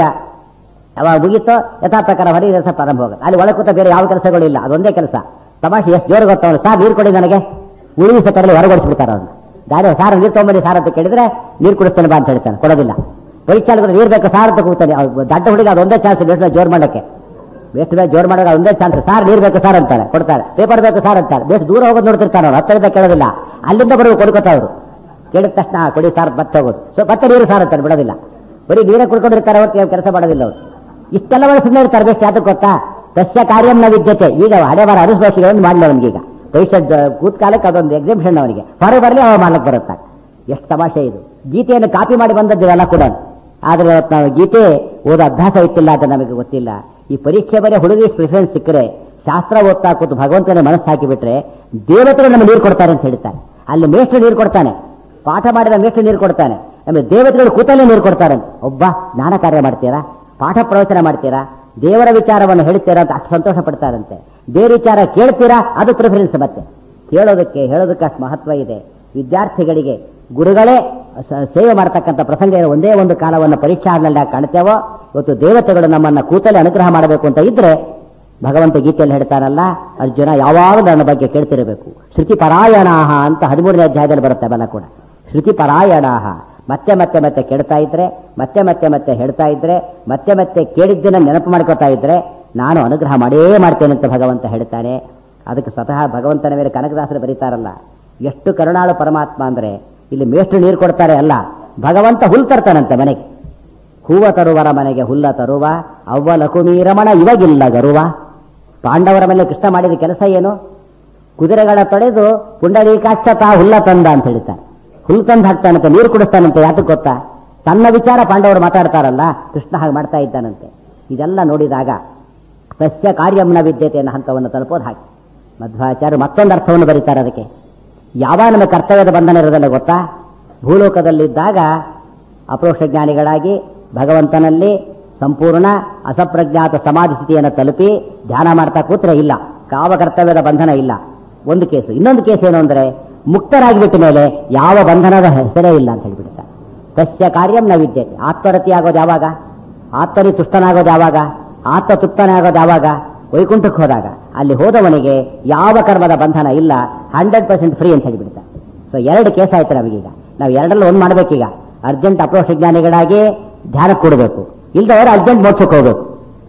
Speaker 1: ಯಾವಾಗ ಮುಗೀತೋ ಯಥಾ ಪ್ರಕಾರ ಹೊರಗೆ ಕೆಲಸ ಪ್ರಾರಂಭ ಹೋಗುತ್ತೆ ಅಲ್ಲಿ ಒಳಗೆ ಕೂತ ಬೇರೆ ಯಾವ ಕೆಲಸಗಳು ಇಲ್ಲ ಅದೊಂದೇ ಕೆಲಸ ತಮಾಷೆ ಎಷ್ಟು ಜೋರು ಗೊತ್ತವನು ಸಾರ್ ನೀರು ಕೊಡಿ ನನಗೆ ಉಳಿದ ಕಡಲಿ ಹೊರಗೊಡಿಸ್ಬಿಡ್ತಾರೆ ಅವನು ಗಾಡಿ ಸಾರ್ ನೀರು ತೊಗೊಂಬನ್ನಿ ಸಾರ್ ಅಂತ ಕೇಳಿದ್ರೆ ನೀರು ಕುಡಿಸ್ತೇನೆ ಬಾ ಅಂತ ಹೇಳ್ತಾನೆ ಕೊಡೋದಿಲ್ಲ ಪರೀಕ್ಷೆ ನೀರು ಬೇಕು ಸಾರ್ ಅಂತ ಕೂಗ್ತಾನೆ ಅವ್ನು ದಡ್ಡ ಹುಡುಗ ಅದೊಂದೇ ಚಾನ್ಸ್ ಬೇಡ ಜೋರು ಮಾಡಕ್ಕೆ ಎಷ್ಟು ಬೇಗ ಜೋರು ಮಾಡುವಾಗ ಒಂದೇ ಚಾನ್ಸ್ ಸಾರ್ ನೀರು ಬೇಕು ಸಾರ್ ಅಂತಾರೆ ಕೊಡ್ತಾರೆ ಪೇಪರ್ ಬೇಕು ಸಾರ್ ಅಂತಾರೆ ಬೇಸ್ ದೂರ ಹೋಗೋದು ನೋಡ್ತಿರ್ತಾರೆ ಅವ್ರು ಹತ್ತಿರದ ಕೇಳೋದಿಲ್ಲ ಅಲ್ಲಿಂದ ಬರೋದು ಕೊಡ್ಕೋತಾ ಅವರು ಕೇಳಿದ ತಕ್ಷಣ "ಆ, ಕೊಡಿ ಸಾರ್ ಮತ್ತೆ ಹೋಗೋದು ಸೊ ಮತ್ತೆ ನೀರು ಸಾರ್ ಅಂತಾರೆ ಬಿಡೋದಿಲ್ಲ ಬರೀ ನೀರೇ ಕುಡ್ಕೊಂಡಿರ್ತಾರೆ ಅವತ್ತು ಕೆಲಸ ಮಾಡೋದಿಲ್ಲ ಅವರು ಇಷ್ಟೆಲ್ಲ ವರ್ಷ ಸುಮ್ಮನೆ ಇರ್ತಾರೆ ಬೆಸ್ಟ್ ಯಾತಕ್ಕೆ ಗೊತ್ತಾ ಸಸ್ಯ ಕಾರ್ಯಂನ ವಿದ್ಯತೆ ಈಗ ಹಳೆ ಬಾರ ಅನುಸ್ಭಾಷೆಗಳನ್ನು ಮಾಡಲಿ ಅವನಿಗೀಗ ಭವಿಷ್ಯದ ಕೂತ್ಕಾಲಕ್ಕೆ ಅದೊಂದು ಎಕ್ಸಿಬಿಷನ್ ಅವನಿಗೆ ಹೊರಗೆ ಬರಲಿ ಅವ ಮಾಡ್ಲಿಕ್ಕೆ ಬರುತ್ತೆ ಎಷ್ಟು ತಮಾಷೆ ಇದು ಗೀತೆಯನ್ನು ಕಾಪಿ ಮಾಡಿ ಬಂದದ್ದು ಇವೆಲ್ಲ ಕೂಡ ಆದ್ರೆ ಇವತ್ತು ನಾವು ಗೀತೆ ಓದೋ ಅಭ್ಯಾಸ ಇತ್ತಿಲ್ಲ ಅಂತ ನಮಗೆ ಗೊತ್ತಿಲ್ಲ ಈ ಪರೀಕ್ಷೆ ಬರೀ ಹುಡುಗಿ ಪ್ರಿಫರೆನ್ಸ್ ಸಿಕ್ಕರೆ ಶಾಸ್ತ್ರ ಓದ್ತಾ ಕೂತು ಭಗವಂತನ ಮನಸ್ಸು ಹಾಕಿಬಿಟ್ರೆ ದೇವತೆಗಳು ನಮಗೆ ನೀರು ಕೊಡ್ತಾರೆ ಅಂತ ಹೇಳ್ತಾರೆ ಅಲ್ಲಿ ಮೇಷ್ಟ್ರು ನೀರು ಕೊಡ್ತಾನೆ ಪಾಠ ಮಾಡಿದ ಮೇಷ್ಟ್ರು ನೀರು ಕೊಡ್ತಾನೆ ನಮಗೆ ದೇವತೆಗಳು ಕೂತಲ್ಲೇ ನೀರು ಕೊಡ್ತಾರೆ ಒಬ್ಬ ಜ್ಞಾನ ಕಾರ್ಯ ಮಾಡ್ತೀರಾ ಪಾಠ ಪ್ರವಚನ ಮಾಡ್ತೀರಾ ದೇವರ ವಿಚಾರವನ್ನು ಹೇಳ್ತೀರಾ ಅಂತ ಅಷ್ಟು ಸಂತೋಷ ಪಡ್ತಾರಂತೆ ಬೇರೆ ವಿಚಾರ ಕೇಳ್ತೀರಾ ಅದು ಪ್ರಿಫರೆನ್ಸ್ ಮತ್ತೆ ಕೇಳೋದಕ್ಕೆ ಹೇಳೋದಕ್ಕೆ ಅಷ್ಟು ಮಹತ್ವ ಇದೆ ವಿದ್ಯಾರ್ಥಿಗಳಿಗೆ ಗುರುಗಳೇ ಸ- ಸೇವೆ ಮಾಡ್ತಕ್ಕಂಥ ಪ್ರಸಂಗ ಇರೋ ಒಂದೇ ಒಂದು ಕಾಲವನ್ನು ಪರೀಕ್ಷಾ ಹಾಲ್ನಲ್ಲಿ ಯಾಕೆ ಕಾಣ್ತೇವೋ ಇವತ್ತು ದೇವತೆಗಳು ನಮ್ಮನ್ನ ಕೂತಲ್ಲಿ ಅನುಗ್ರಹ ಮಾಡಬೇಕು ಅಂತ ಇದ್ರೆ ಭಗವಂತ ಗೀತೆಯಲ್ಲಿ ಹೇಳ್ತಾರಲ್ಲ ಅರ್ಜುನ ಯಾವಾಗಲೂ ನನ್ನ ಬಗ್ಗೆ ಕೇಳ್ತಿರಬೇಕು ಶ್ರುತಿ ಪರಾಯಣಾಹ ಅಂತ ಹದಿಮೂರನೇ ಅಧ್ಯಾಯದಲ್ಲಿ ಬರುತ್ತೆ ಬಲ ಕೂಡ ಶ್ರುತಿ ಪರಾಯಣಾಹ ಮತ್ತೆ ಮತ್ತೆ ಮತ್ತೆ ಕೇಳ್ತಾ ಇದ್ರೆ ಮತ್ತೆ ಮತ್ತೆ ಮತ್ತೆ ಹೇಳ್ತಾ ಇದ್ರೆ ಮತ್ತೆ ಮತ್ತೆ ಕೇಳಿದ್ದನ್ನ ನೆನಪು ಮಾಡ್ಕೋತಾ ಇದ್ರೆ ನಾನು ಅನುಗ್ರಹ ಮಾಡೇ ಮಾಡ್ತೇನೆ ಅಂತ ಭಗವಂತ ಹೇಳ್ತಾನೆ ಅದಕ್ಕೆ ಸ್ವತಃ ಭಗವಂತನ ಮೇಲೆ ಕನಕದಾಸರು ಬರೀತಾರಲ್ಲ ಎಷ್ಟು ಕರುಣಾಳು ಪರಮಾತ್ಮ ಅಂದ್ರೆ ಇಲ್ಲಿ ಮೇಷ್ಟ್ರು ನೀರು ಕೊಡ್ತಾರೆ ಅಲ್ಲ ಭಗವಂತ ಹುಲ್ ತರ್ತಾನಂತೆ ಮನೆಗೆ ಹೂವ ತರುವರ ಮನೆಗೆ ಹುಲ್ಲ ತರುವ ಅವ್ವ ಲಕುಮೀರಮಣ ಇವಾಗಿಲ್ಲ ಗರುವ ಪಾಂಡವರ ಮೇಲೆ ಕೃಷ್ಣ ಮಾಡಿದ ಕೆಲಸ ಏನು ಕುದುರೆಗಳ ತೊಡೆದು ಪುಂಡರೀಕಾಕ್ಷ ತಾ ಹುಲ್ಲ ತಂದ ಅಂತ ಹೇಳ್ತಾರೆ ಹುಲ್ಲು ತಂದು ಹಾಕ್ತಾನಂತೆ ನೀರು ಕುಡಿಸ್ತಾನಂತೆ ಯಾತಕ್ಕೆ ಗೊತ್ತಾ ತನ್ನ ವಿಚಾರ ಪಾಂಡವರು ಮಾತಾಡ್ತಾರಲ್ಲ ಕೃಷ್ಣ ಹಾಗೆ ಮಾಡ್ತಾ ಇದ್ದಾನಂತೆ ಇದೆಲ್ಲ ನೋಡಿದಾಗ ಸಸ್ಯ ಕಾರ್ಯಂನ ವಿದ್ಯತೆ ಅನ್ನೋ ಹಂತವನ್ನು ತಲುಪೋದು ಹಾಗೆ ಮಧ್ವಾಚಾರ್ಯ ಮತ್ತೊಂದು ಅರ್ಥವನ್ನು ಬರೀತಾರೆ ಅದಕ್ಕೆ ಯಾವ ನಮ್ಮ ಕರ್ತವ್ಯದ ಬಂಧನ ಇರೋದಲ್ಲ ಗೊತ್ತಾ ಭೂಲೋಕದಲ್ಲಿದ್ದಾಗ ಅಪರೋಕ್ಷ ಜ್ಞಾನಿಗಳಾಗಿ ಭಗವಂತನಲ್ಲಿ ಸಂಪೂರ್ಣ ಅಸಪ್ರಜ್ಞಾತ ಸಮಾಧಿ ಸ್ಥಿತಿಯನ್ನು ತಲುಪಿ ಧ್ಯಾನ ಮಾಡ್ತಾ ಕೂತ್ರೆ ಇಲ್ಲ ಯಾವ ಕರ್ತವ್ಯದ ಬಂಧನ ಇಲ್ಲ ಒಂದು ಕೇಸು ಇನ್ನೊಂದು ಕೇಸ್ ಏನು ಅಂದ್ರೆ ಮುಕ್ತರಾಗಿಬಿಟ್ಟ ಮೇಲೆ ಯಾವ ಬಂಧನದ ಹೆಸರೇ ಇಲ್ಲ ಅಂತ ಹೇಳ್ಬಿಡ್ತಾರೆ ಸಸ್ಯ ಕಾರ್ಯಂ ನ ವಿದ್ಯತೆ ಆತ್ಮರತಿ ಆಗೋದು ಯಾವಾಗ ಆತ್ಮರಿ ತುಷ್ಟನಾಗೋದು ಯಾವಾಗ ಆತ್ಮ ತುಪ್ತನಾಗೋದು ಯಾವಾಗ ವೈಕುಂಠಕ್ಕೆ ಹೋದಾಗ ಅಲ್ಲಿ ಹೋದವನಿಗೆ ಯಾವ ಕರ್ಮದ ಬಂಧನ ಇಲ್ಲ ಹಂಡ್ರೆಡ್ ಪರ್ಸೆಂಟ್ ಫ್ರೀ ಅಂತ ಹೇಳಿಬಿಡ್ತಾರೆ ಸೊ ಎರಡು ಕೇಸ್ ಆಯ್ತು ನಮಗೀಗ ನಾವು ಎರಡರಲ್ಲಿ ಒಂದು ಮಾಡ್ಬೇಕೀಗ ಅರ್ಜೆಂಟ್ ಅಪ್ರೋಷ ಜ್ಞಾನಿಗಳಾಗಿ ಧ್ಯಾನಕ್ಕೆ ಕೊಡಬೇಕು ಇಲ್ದವರು ಅರ್ಜೆಂಟ್ ಮೋಕ್ಷಕ್ಕೆ ಹೋಗ್ಬೇಕು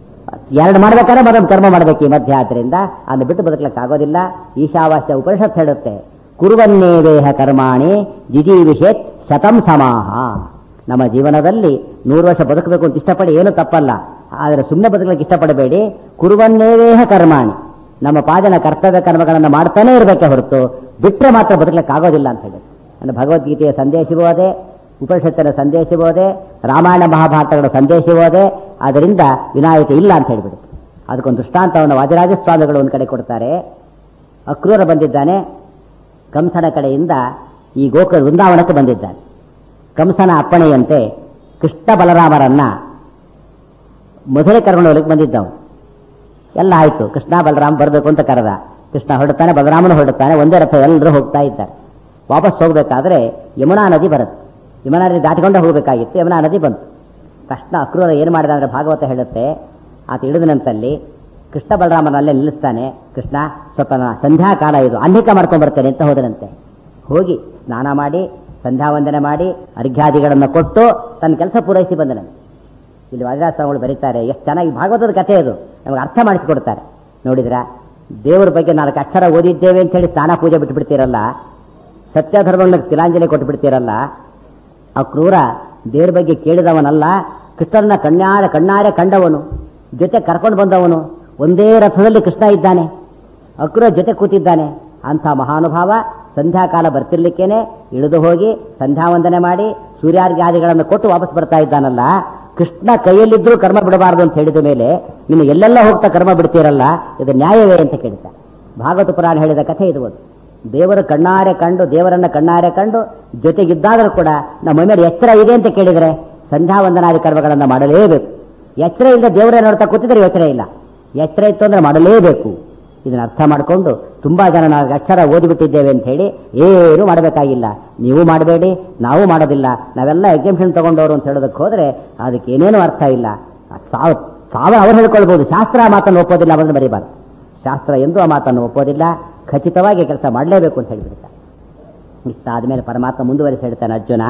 Speaker 1: ಎರಡು ಮಾಡ್ಬೇಕಾದ್ರೆ ಮತ್ತೊಂದು ಕರ್ಮ ಮಾಡ್ಬೇಕು ಈ ಮಧ್ಯ ಆದ್ರಿಂದ ಅದನ್ನು ಬಿಟ್ಟು ಬದುಕಲಿಕ್ಕೆ ಆಗೋದಿಲ್ಲ ಈಶಾವಾಸ್ಯ ಉಪನಿಷತ್ ಹೇಳುತ್ತೆ ಕುರುವನ್ನೇವೇಹ ಕರ್ಮಾಣಿ ಜಿಜೀವಿಷೇತ್ ಶತಂ ಸಮಾಹ ನಮ್ಮ ಜೀವನದಲ್ಲಿ ನೂರು ವರ್ಷ ಬದುಕಬೇಕು ಅಂತ ಇಷ್ಟಪಡಿ ಏನು ತಪ್ಪಲ್ಲ ಆದರೆ ಸುಮ್ಮನೆ ಬದುಕಲಿಕ್ಕೆ ಇಷ್ಟಪಡಬೇಡಿ ಕುರುವನ್ನೇವೇಹ ಕರ್ಮಾಣಿ ನಮ್ಮ ಪಾದನ ಕರ್ತವ್ಯ ಕರ್ಮಗಳನ್ನು ಮಾಡ್ತಾನೆ ಇರಬೇಕೆ ಹೊರತು ಬಿಟ್ಟರೆ ಮಾತ್ರ ಬದುಕಲಿಕ್ಕೆ ಆಗೋದಿಲ್ಲ ಅಂತ ಹೇಳಿ ಅಂದರೆ ಭಗವದ್ಗೀತೆಯ ಸಂದೇಶವೂ ಅದೇ ಉಪನಿಷತ್ತಿನ ಸಂದೇಶವೂ ಅದೇ ರಾಮಾಯಣ ಮಹಾಭಾರತಗಳ ಸಂದೇಶವೂ ಅದೇ ಅದರಿಂದ ವಿನಾಯಕ ಇಲ್ಲ ಅಂತ ಹೇಳಿಬಿಡುತ್ತೆ ಅದಕ್ಕೊಂದು ದೃಷ್ಟಾಂತವನ್ನು ವಾದಿರಾಜ ಸ್ವಾಮಿಗಳು ಒಂದು ಕಡೆ ಕೊಡ್ತಾರೆ ಅಕ್ರೂರ ಬಂದಿದ್ದಾನೆ ಕಂಸನ ಕಡೆಯಿಂದ ಈ ಗೋಕ ವೃಂದಾವನಕ್ಕೆ ಬಂದಿದ್ದಾನೆ ಕಂಸನ ಅಪ್ಪಣೆಯಂತೆ ಕೃಷ್ಣ ಬಲರಾಮರನ್ನ ಮಧುರೆ ಕರ್ಕೊಂಡು ಹೋಗ್ಲಿಕ್ಕೆ ಬಂದಿದ್ದವು ಎಲ್ಲ ಆಯ್ತು ಕೃಷ್ಣ ಬಲರಾಮ್ ಬರಬೇಕು ಅಂತ ಕರೆದ ಕೃಷ್ಣ ಹೊರಡ್ತಾನೆ ಬಲರಾಮನು ಹೊರಡ್ತಾನೆ ಒಂದೇ ರಥ ಎಲ್ಲರೂ ಹೋಗ್ತಾ ಇದ್ದಾರೆ ವಾಪಸ್ ಹೋಗ್ಬೇಕಾದ್ರೆ ಯಮುನಾ ನದಿ ಬರುತ್ತೆ ಯಮುನಾ ನದಿ ದಾಟಿಕೊಂಡೇ ಹೋಗಬೇಕಾಗಿತ್ತು ಯಮುನಾ ನದಿ ಬಂತು ತಕ್ಷಣ ಅಕ್ರೂರ ಏನು ಮಾಡಿದ ಅಂದ್ರೆ ಭಾಗವತ ಹೇಳುತ್ತೆ ಆತ ಇಳಿದ ನಂತರಲ್ಲಿ ಕೃಷ್ಣ ಬಲರಾಮನಲ್ಲೇ ನಿಲ್ಲಿಸ್ತಾನೆ ಕೃಷ್ಣ ಸ್ವಲ್ಪ ನಾ- ಸಂಧ್ಯಾಕಾಲ ಇದು ಅನ್ಹಿಕ ಮಾಡ್ಕೊಂಡ್ ಬರ್ತೇನೆ ಅಂತ ಹೋದನಂತೆ ಹೋಗಿ ಸ್ನಾನ ಮಾಡಿ ಸಂಧ್ಯಾ ವಂದನೆ ಮಾಡಿ ಅರ್ಘ್ಯಾದಿಗಳನ್ನು ಕೊಟ್ಟು ತನ್ನ ಕೆಲಸ ಪೂರೈಸಿ ಬಂದನಂತೆ ಇಲ್ಲಿ ವಾದಿರಾಜ ಸ್ವಾಮಿಗಳು ಬರೀತಾರೆ ಎಷ್ಟು ಚೆನ್ನಾಗಿ ಭಾಗವತದ ಕಥೆ ಇದು ನಮಗೆ ಅರ್ಥ ಮಾಡಿಸಿಕೊಡ್ತಾರೆ ನೋಡಿದ್ರ ದೇವರ ಬಗ್ಗೆ ನಾಲ್ಕು ಅಕ್ಷರ ಓದಿದ್ದೇವೆ ಅಂತ ಹೇಳಿ ಸ್ನಾನ ಪೂಜೆ ಬಿಟ್ಬಿಡ್ತೀರಲ್ಲ ಸತ್ಯ ಧರ್ಮಗಳಿಗೆ ತಿಲಾಂಜಲಿ ಕೊಟ್ಟು ಬಿಡ್ತೀರಲ್ಲ ಆ ಕ್ರೂರ ದೇವ್ರ ಬಗ್ಗೆ ಕೇಳಿದವನಲ್ಲ ಕೃಷ್ಣನ ಕಣ್ಣಾರೆ ಕಣ್ಣಾರೆ ಕಂಡವನು ಜೊತೆ ಕರ್ಕೊಂಡು ಬಂದವನು ಒಂದೇ ರಥದಲ್ಲಿ ಕೃಷ್ಣ ಇದ್ದಾನೆ ಅಕ್ರೂರ ಜೊತೆ ಕೂತಿದ್ದಾನೆ ಅಂಥ ಮಹಾನುಭಾವ ಸಂಧ್ಯಾಕಾಲ ಬರ್ತಿರ್ಲಿಕ್ಕೇನೆ ಇಳಿದು ಹೋಗಿ ಸಂಧ್ಯಾ ವಂದನೆ ಮಾಡಿ ಸೂರ್ಯಾರ್ಘ್ಯಾದಿಗಳನ್ನು ಕೊಟ್ಟು ವಾಪಸ್ ಬರ್ತಾ ಇದ್ದಾನಲ್ಲ ಕೃಷ್ಣ ಕೈಯಲ್ಲಿದ್ದರೂ ಕರ್ಮ ಬಿಡಬಾರದು ಅಂತ ಹೇಳಿದ ಮೇಲೆ ನೀನು ಎಲ್ಲೆಲ್ಲ ಹೋಗ್ತಾ ಕರ್ಮ ಬಿಡ್ತೀರಲ್ಲ ಇದು ನ್ಯಾಯವೇ ಅಂತ ಕೇಳ್ತಾರೆ ಭಾಗವತ ಪುರಾಣ ಹೇಳಿದ ಕಥೆ ಇದು ಒಂದು ದೇವರು ಕಣ್ಣಾರೆ ಕಂಡು ದೇವರನ್ನ ಕಣ್ಣಾರೆ ಕಂಡು ಜೊತೆಗಿದ್ದಾಗಲೂ ಕೂಡ ನಮ್ಮ ಮೇಲೆ ಎಚ್ಚರ ಇದೆ ಅಂತ ಕೇಳಿದರೆ ಸಂಧ್ಯಾ ವಂದನಾದಿ ಕರ್ಮಗಳನ್ನು ಮಾಡಲೇಬೇಕು ಎಚ್ಚರ ಇಲ್ಲದೆ ದೇವರೇ ನೋಡ್ತಾ ಕೂತಿದ್ರೆ ಯೋಚನೆ ಇಲ್ಲ ಎಚ್ಚರ ಇತ್ತು ಅಂದ್ರೆ ಮಾಡಲೇಬೇಕು ಇದನ್ನ ಅರ್ಥ ಮಾಡಿಕೊಂಡು ತುಂಬಾ ಜನ ನಾವು ಅಕ್ಷರ ಓದಿಬಿಟ್ಟಿದ್ದೇವೆ ಅಂತ ಹೇಳಿ ಏನು ಮಾಡಬೇಕಾಗಿಲ್ಲ ನೀವು ಮಾಡಬೇಡಿ ನಾವು ಮಾಡೋದಿಲ್ಲ ನಾವೆಲ್ಲ ಎಕ್ಸಾಮಿಷನ್ ತಗೊಂಡವರು ಅಂತ ಹೇಳೋದಕ್ಕೆ ಹೋದ್ರೆ ಅದಕ್ಕೆ ಏನೇನು ಅರ್ಥ ಇಲ್ಲ ಸಾವ ಸಾವ ಅವ್ರು ಹೇಳ್ಕೊಳ್ಬಹುದು ಶಾಸ್ತ್ರ ಆ ಮಾತನ್ನು ಒಪ್ಪೋದಿಲ್ಲ ಅವರನ್ನು ಬರೀಬಾರ್ದು ಶಾಸ್ತ್ರ ಎಂದೂ ಆ ಮಾತನ್ನು ಒಪ್ಪೋದಿಲ್ಲ ಖಚಿತವಾಗಿ ಕೆಲಸ ಮಾಡಲೇಬೇಕು ಅಂತ ಹೇಳಿಬಿಡ್ತಾರೆ ಇಷ್ಟಾದ್ಮೇಲೆ ಪರಮಾತ್ಮ ಮುಂದುವರಿಸಿ ಹೇಳ್ತಾನೆ ಅರ್ಜುನ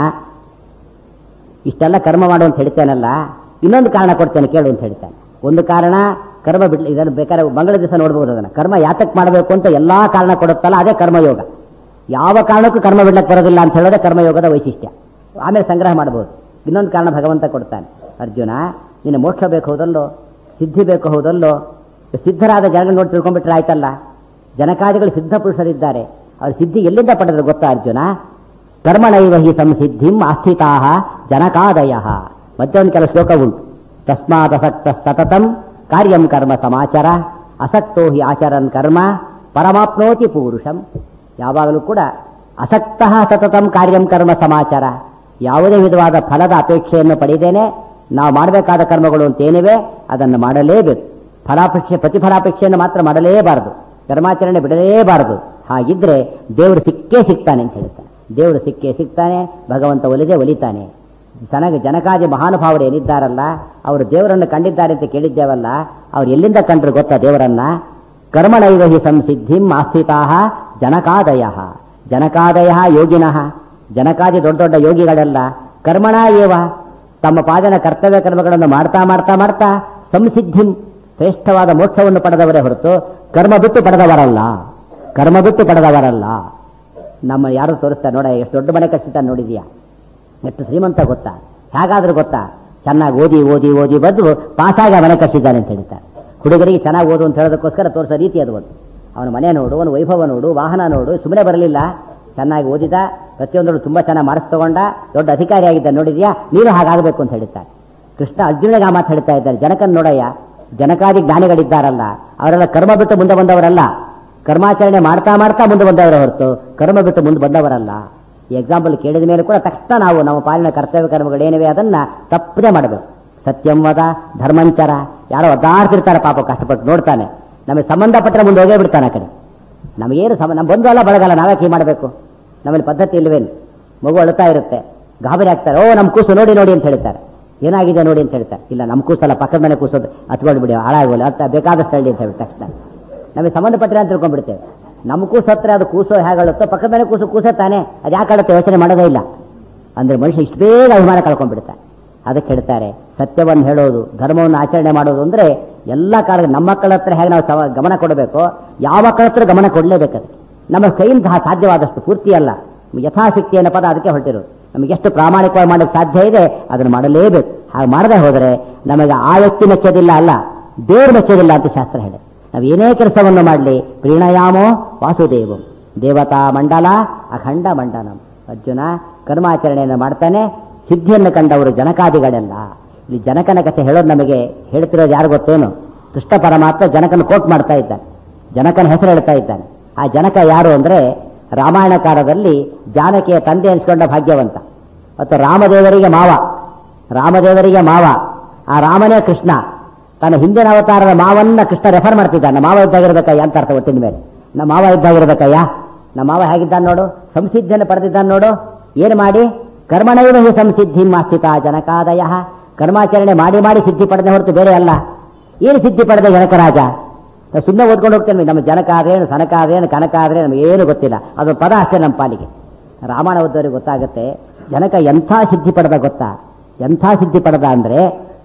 Speaker 1: ಇಷ್ಟೆಲ್ಲ ಕರ್ಮ ಮಾಡು ಅಂತ ಹೇಳ್ತೇನಲ್ಲ ಇನ್ನೊಂದು ಕಾರಣ ಕೊಡ್ತೇನೆ ಕೇಳು ಅಂತ ಹೇಳ್ತಾನೆ ಒಂದು ಕಾರಣ ಕರ್ಮ ಬಿಡ್ಲಿ ಇದನ್ನು ಬೇಕಾದ್ರೆ ಮಂಗಳ ದಿವಸ ನೋಡ್ಬೋದು ಅದನ್ನು ಕರ್ಮ ಯಾತಕ್ಕೆ ಮಾಡಬೇಕು ಅಂತ ಎಲ್ಲಾ ಕಾರಣ ಕೊಡುತ್ತಲ್ಲ ಅದೇ ಕರ್ಮಯೋಗ ಯಾವ ಕಾರಣಕ್ಕೂ ಕರ್ಮ ಬಿಡ್ಲಕ್ಕೆ ಬರೋದಿಲ್ಲ ಅಂತ ಹೇಳೋದೇ ಕರ್ಮಯೋಗದ ವೈಶಿಷ್ಟ್ಯ ಆಮೇಲೆ ಸಂಗ್ರಹ ಮಾಡಬಹುದು ಇನ್ನೊಂದು ಕಾರಣ ಭಗವಂತ ಕೊಡ್ತಾನೆ ಅರ್ಜುನ ನಿನ್ನ ಮೋಕ್ಷ ಬೇಕು ಹೌದಲ್ಲೋ ಸಿದ್ಧಿ ಬೇಕು ಹೌದಲ್ಲೋ ಸಿದ್ಧರಾದ ಜನಗಳು ನೋಡಿ ತಿಳ್ಕೊಂಡ್ಬಿಟ್ರೆ ಆಯ್ತಲ್ಲ ಜನಕಾದಿಗಳು ಸಿದ್ಧ ಪುರುಷರಿದ್ದಾರೆ ಅವ್ರ ಸಿದ್ಧಿ ಎಲ್ಲಿಂದ ಪಡೆದ್ರು ಗೊತ್ತಾ ಅರ್ಜುನ ಕರ್ಮಣೈವ ಹಿ ಸಂಸಿದ್ಧಿಂ ಆಸ್ಥಿತಾ ಜನಕಾದಯ ಮತ್ತೆ ಒಂದು ಕೆಲ ಶ್ಲೋಕ ಉಂಟು ತಸ್ಮಾದಸಕ್ತ ಸತತಂ ಕಾರ್ಯಂ ಕರ್ಮ ಸಮಾಚಾರ ಅಸಕ್ತೋ ಹಿ ಆಚರನ್ ಕರ್ಮ ಪರಮಾಪ್ನೋತಿ ಪೂರುಷಂ ಯಾವಾಗಲೂ ಕೂಡ ಅಸಕ್ತ ಸತತಂ ಕಾರ್ಯಂ ಕರ್ಮ ಸಮಾಚಾರ ಯಾವುದೇ ವಿಧವಾದ ಫಲದ ಅಪೇಕ್ಷೆಯನ್ನು ಪಡೆದೇನೆ ನಾವು ಮಾಡಬೇಕಾದ ಕರ್ಮಗಳು ಅಂತ ಏನಿವೆ ಅದನ್ನು ಮಾಡಲೇಬೇಕು ಫಲಾಪೇಕ್ಷೆ ಪ್ರತಿಫಲಾಪೇಕ್ಷೆಯನ್ನು ಮಾತ್ರ ಮಾಡಲೇಬಾರದು ಕರ್ಮಾಚರಣೆ ಬಿಡಲೇಬಾರದು ಹಾಗಿದ್ರೆ ದೇವರು ಸಿಕ್ಕೇ ಸಿಗ್ತಾನೆ ಅಂತ ಹೇಳ್ತಾನೆ ದೇವರು ಸಿಕ್ಕೇ ಸಿಗ್ತಾನೆ ಭಗವಂತ ಒಲಿದೆ ಒಲಿತಾನೆ ಜನಗ ಜನಕಾದಿ ಮಹಾನುಭಾವರು ಏನಿದ್ದಾರಲ್ಲ ಅವರು ದೇವರನ್ನು ಕಂಡಿದ್ದಾರೆ ಅಂತ ಕೇಳಿದ್ದೇವಲ್ಲ ಅವ್ರು ಎಲ್ಲಿಂದ ಕಂಡ್ರು ಗೊತ್ತಾ ದೇವರನ್ನ ಕರ್ಮಣೈವ ಹಿ ಸಂಸಿದ್ಧಿಂ ಆಸ್ಥಿತಾ ಜನಕಾದಯ ಜನಕಾದಯ ಯೋಗಿನಃ ಜನಕಾದಿ ದೊಡ್ಡ ದೊಡ್ಡ ಯೋಗಿಗಳೆಲ್ಲ ಕರ್ಮಣ ಏವ ತಮ್ಮ ಪಾದನ ಕರ್ತವ್ಯ ಕರ್ಮಗಳನ್ನು ಮಾಡ್ತಾ ಮಾಡ್ತಾ ಮಾಡ್ತಾ ಸಂಸಿದ್ಧಿಂ ಶ್ರೇಷ್ಠವಾದ ಮೋಕ್ಷವನ್ನು ಪಡೆದವರೇ ಹೊರತು ಕರ್ಮ ಬಿಟ್ಟು ಪಡೆದವರಲ್ಲ ಕರ್ಮ ಬಿಟ್ಟು ಪಡೆದವರಲ್ಲ ನಮ್ಮ ಯಾರು ತೋರಿಸ್ತಾರೆ ನೋಡ ಎಷ್ಟು ದೊಡ್ಡ ಮನೆ ಕಟ್ಟಿಸ್ತಾನೆ ನೋಡಿದ್ಯಾ ಎಷ್ಟು ಶ್ರೀಮಂತ ಗೊತ್ತಾ ಹೇಗಾದ್ರೂ ಗೊತ್ತಾ ಚೆನ್ನಾಗಿ ಓದಿ ಓದಿ ಓದಿ ಬಂದು ಪಾಸಾಗಿ ಆ ಮನೆ ಕಟ್ಟಿದ್ದಾನೆ ಅಂತ ಹೇಳ್ತಾರೆ ಹುಡುಗರಿಗೆ ಚೆನ್ನಾಗಿ ಓದು ಅಂತ ಹೇಳೋದಕ್ಕೋಸ್ಕರ ತೋರಿಸೋ ರೀತಿ ಅದು ಒಂದು ಅವನ ಮನೆ ನೋಡು ಅವನ ವೈಭವ ನೋಡು ವಾಹನ ನೋಡು ಸುಮ್ಮನೆ ಬರಲಿಲ್ಲ ಚೆನ್ನಾಗಿ ಓದಿದ ಪ್ರತಿಯೊಂದನ್ನು ತುಂಬ ಚೆನ್ನಾಗಿ ಮಾರ್ಕ್ಸ್ ತಗೊಂಡ ದೊಡ್ಡ ಅಧಿಕಾರಿ ಆಗಿದ್ದ ನೋಡಿದ್ಯಾ ನೀನು ಹಾಗಾಗಬೇಕು ಅಂತ ಹೇಳ್ತಾರೆ ಕೃಷ್ಣ ಅರ್ಜುನಿಗೆ ಆ ಮಾತು ಹೇಳ್ತಾ ಇದ್ದಾರೆ ಜನಕನ್ ನೋಡಯ್ಯ ಜನಕಾದಿ ಜ್ಞಾನಿಗಳಿದ್ದಾರಲ್ಲ ಅವರೆಲ್ಲ ಕರ್ಮ ಬಿಟ್ಟು ಮುಂದೆ ಬಂದವರಲ್ಲ ಕರ್ಮಾಚರಣೆ ಮಾಡ್ತಾ ಮಾಡ್ತಾ ಮುಂದೆ ಬಂದವರ ಹೊರತು ಕರ್ಮ ಬಿಟ್ಟು ಮುಂದೆ ಬಂದವರಲ್ಲ ಈ ಎಕ್ಸಾಂಪಲ್ ಕೇಳಿದ ಮೇಲೆ ಕೂಡ ತಕ್ಷಣ ನಾವು ನಮ್ಮ ಪಾಲಿನ ಕರ್ತವ್ಯ ಕರ್ಮಗಳೇನಿವೆ ಅದನ್ನ ತಪ್ಪದೆ ಮಾಡಬೇಕು ಸತ್ಯಂ ವದ ಧರ್ಮಂಚರ ಯಾರೋ ಒದ್ದಾಡ್ತಿರ್ತಾರೆ ಪಾಪ ಕಷ್ಟಪಟ್ಟು ನೋಡ್ತಾನೆ ನಮಗೆ ಸಂಬಂಧಪಟ್ಟರೆ ಮುಂದೆ ಹೋಗೇ ಬಿಡ್ತಾನೆ ಆ ಕಡೆ ನಮಗೇನು ಸಮ ನಮ್ಮ ಬಂಧು ಅಲ್ಲ ಬಳಗಲ್ಲ ನಾವ್ಯಾಕೆ ಹೀಗೆ ಮಾಡಬೇಕು ನಮ್ಮಲ್ಲಿ ಪದ್ಧತಿ ಇಲ್ವೇನು ಮಗು ಅಳುತ್ತಾ ಇರುತ್ತೆ ಗಾಬರಿ ಆಗ್ತಾರೆ ಓ ನಮ್ಮ ಕೂಸು ನೋಡಿ ನೋಡಿ ಅಂತ ಹೇಳ್ತಾರೆ ಏನಾಗಿದೆ ನೋಡಿ ಅಂತ ಹೇಳ್ತಾರೆ ಇಲ್ಲ ನಮ್ಮ ಕೂಸಲ್ಲ ಪಕ್ಕದ ಮನೆ ಕೂಸೋದು ಹತ್ಕೊಂಡು ಬಿಡಿ ಹಾಳಾಗೋಲ್ಲ ಅಂತ ಬೇಕಾದಷ್ಟು ಹೇಳಿ ಅಂತ ಹೇಳಿ ತಕ್ಷಣ ನಮಗೆ ಸಂಬಂಧಪಟ್ಟರೆ ಅಂತ ತಿಳ್ಕೊಂಡ್ಬಿಡ್ತೇವೆ ನಮ್ಮ ಕೂಸು ಹತ್ರ ಅದು ಕೂಸು ಹೇಗಾಳುತ್ತೋ ಪಕ್ಕದ ಮನೆ ಕೂಸು ಕೂಸೇ ತಾನೆ ಅದು ಯಾಕೆ ಆಳುತ್ತೆ ಯೋಚನೆ ಮಾಡೋದೇ ಇಲ್ಲ ಅಂದ್ರೆ ಮನುಷ್ಯ ಇಷ್ಟು ಬೇಗ ಅಭಿಮಾನ ಕಳ್ಕೊಂಡ್ಬಿಡ್ತಾನೆ ಅದಕ್ಕೆ ಹೇಳ್ತಾರೆ ಸತ್ಯವನ್ನು ಹೇಳೋದು ಧರ್ಮವನ್ನು ಆಚರಣೆ ಮಾಡೋದು ಅಂದ್ರೆ ಎಲ್ಲ ಕಾಲ ನಮ್ಮ ಮಕ್ಕಳ ಹತ್ರ ಹೇಗೆ ನಾವು ಸವ- ಗಮನ ಕೊಡಬೇಕು ಯಾವ ಮಕ್ಕಳ ಹತ್ರ ಗಮನ ಕೊಡಲೇಬೇಕು ಅದಕ್ಕೆ ನಮ್ಮ ಕೈಯಿಂದ ಸಹ ಸಾಧ್ಯವಾದಷ್ಟು ಪೂರ್ತಿ ಅಲ್ಲ ಯಥಾಶಕ್ತಿ ಅನ್ನೋ ಪದ ಅದಕ್ಕೆ ಹೊರಟಿರೋದು ನಮಗೆ ಎಷ್ಟು ಪ್ರಾಮಾಣಿಕವಾಗಿ ಮಾಡಕ್ಕೆ ಸಾಧ್ಯ ಇದೆ ಅದನ್ನು ಮಾಡಲೇಬೇಕು ಹಾಗೆ ಮಾಡದೆ ಹೋದರೆ ನಮಗೆ ಆ ವ್ಯಕ್ತಿ ಮೆಚ್ಚೋದಿಲ್ಲ ಅಲ್ಲ ದೇವರು ಮೆಚ್ಚೋದಿಲ್ಲ ಅಂತ ಶಾಸ್ತ್ರ ಹೇಳಿ ನಾವು ಏನೇ ಕೆಲಸವನ್ನು ಮಾಡಲಿ ಪ್ರೀಣಯಾಮೋ ವಾಸುದೇವಂ ದೇವತಾ ಮಂಡಲ ಅಖಂಡ ಮಂಡಲಂ ಅರ್ಜುನ ಕರ್ಮಾಚರಣೆಯನ್ನು ಮಾಡ್ತಾನೆ ಸಿದ್ಧಿಯನ್ನು ಕಂಡವರು ಜನಕಾದಿಗಳೆಲ್ಲ ಇಲ್ಲಿ ಜನಕನ ಕಥೆ ಹೇಳೋದು ನಮಗೆ ಹೇಳ್ತಿರೋದು ಯಾರು ಗೊತ್ತೇನು ಕೃಷ್ಣ ಪರಮಾತ್ಮ ಜನಕನ ಕೋಟ್ ಮಾಡ್ತಾ ಇದ್ದಾನೆ ಜನಕನ ಹೆಸರು ಹೇಳ್ತಾ ಇದ್ದಾನೆ ಆ ಜನಕ ಯಾರು ಅಂದ್ರೆ ರಾಮಾಯಣ ಕಾಲದಲ್ಲಿ ಜಾನಕಿಯ ತಂದೆ ಅನಿಸ್ಕೊಂಡ ಭಾಗ್ಯವಂತ ಮತ್ತು ರಾಮದೇವರಿಗೆ ಮಾವ ರಾಮದೇವರಿಗೆ ಮಾವ ಆ ರಾಮನೇ ಕೃಷ್ಣ ತನ್ನ ಹಿಂದಿನ ಅವತಾರದ ಮಾವನ್ನ ಕೃಷ್ಣ ರೆಫರ್ ಮಾಡ್ತಿದ್ದಾನೆ ಮಾವ ಇದ್ದಾಗಿರ್ಬೇಕಯ್ಯ ಅಂತ ಅರ್ಥ ಒಟ್ಟಿನ ಮೇಲೆ ನಮ್ಮ ಮಾವ ಇದ್ದಾಗಿರ್ಬೇಕಯ್ಯ ನಮ್ಮ ಮಾವ ಹೇಗಿದ್ದಾನೆ ನೋಡು ಸಂಸಿದ್ಧಿಯನ್ನು ಪಡೆದಿದ್ದಾನೆ ನೋಡು ಏನು ಮಾಡಿ ಕರ್ಮಣೈವ ಹಿ ಸಂಸಿದ್ಧಿ ಮಾಸ್ಥಿತ ಜನಕಾದಯ ಕರ್ಮಾಚರಣೆ ಮಾಡಿ ಮಾಡಿ ಸಿದ್ಧಿ ಪಡೆದ ಹೊರತು ಬೇರೆ ಅಲ್ಲ ಏನು ಸಿದ್ಧಿ ಪಡೆದ ಜನಕರಾಜ ನಾವು ಸುಮ್ಮನೆ ಓದ್ಕೊಂಡು ಹೋಗ್ತೇವೆ ನಮ್ಮ ಜನಕ ಆದ್ರೇನು ಸನಕ ಆದ್ರೇನು ಕನಕ ಆದ್ರೆ ನಮಗೆ ಏನು ಗೊತ್ತಿಲ್ಲ ಅದೊಂದು ಪದ ಅಷ್ಟೇ ನಮ್ಮ ಪಾಲಿಗೆ ರಾಮಾಯಣ ಓದೋರಿಗೆ ಗೊತ್ತಾಗುತ್ತೆ ಜನಕ ಎಂಥ ಸಿದ್ಧಿ ಪಡೆದ ಗೊತ್ತಾ ಎಂಥ ಸಿದ್ಧಿ ಪಡೆದ ಅಂದ್ರೆ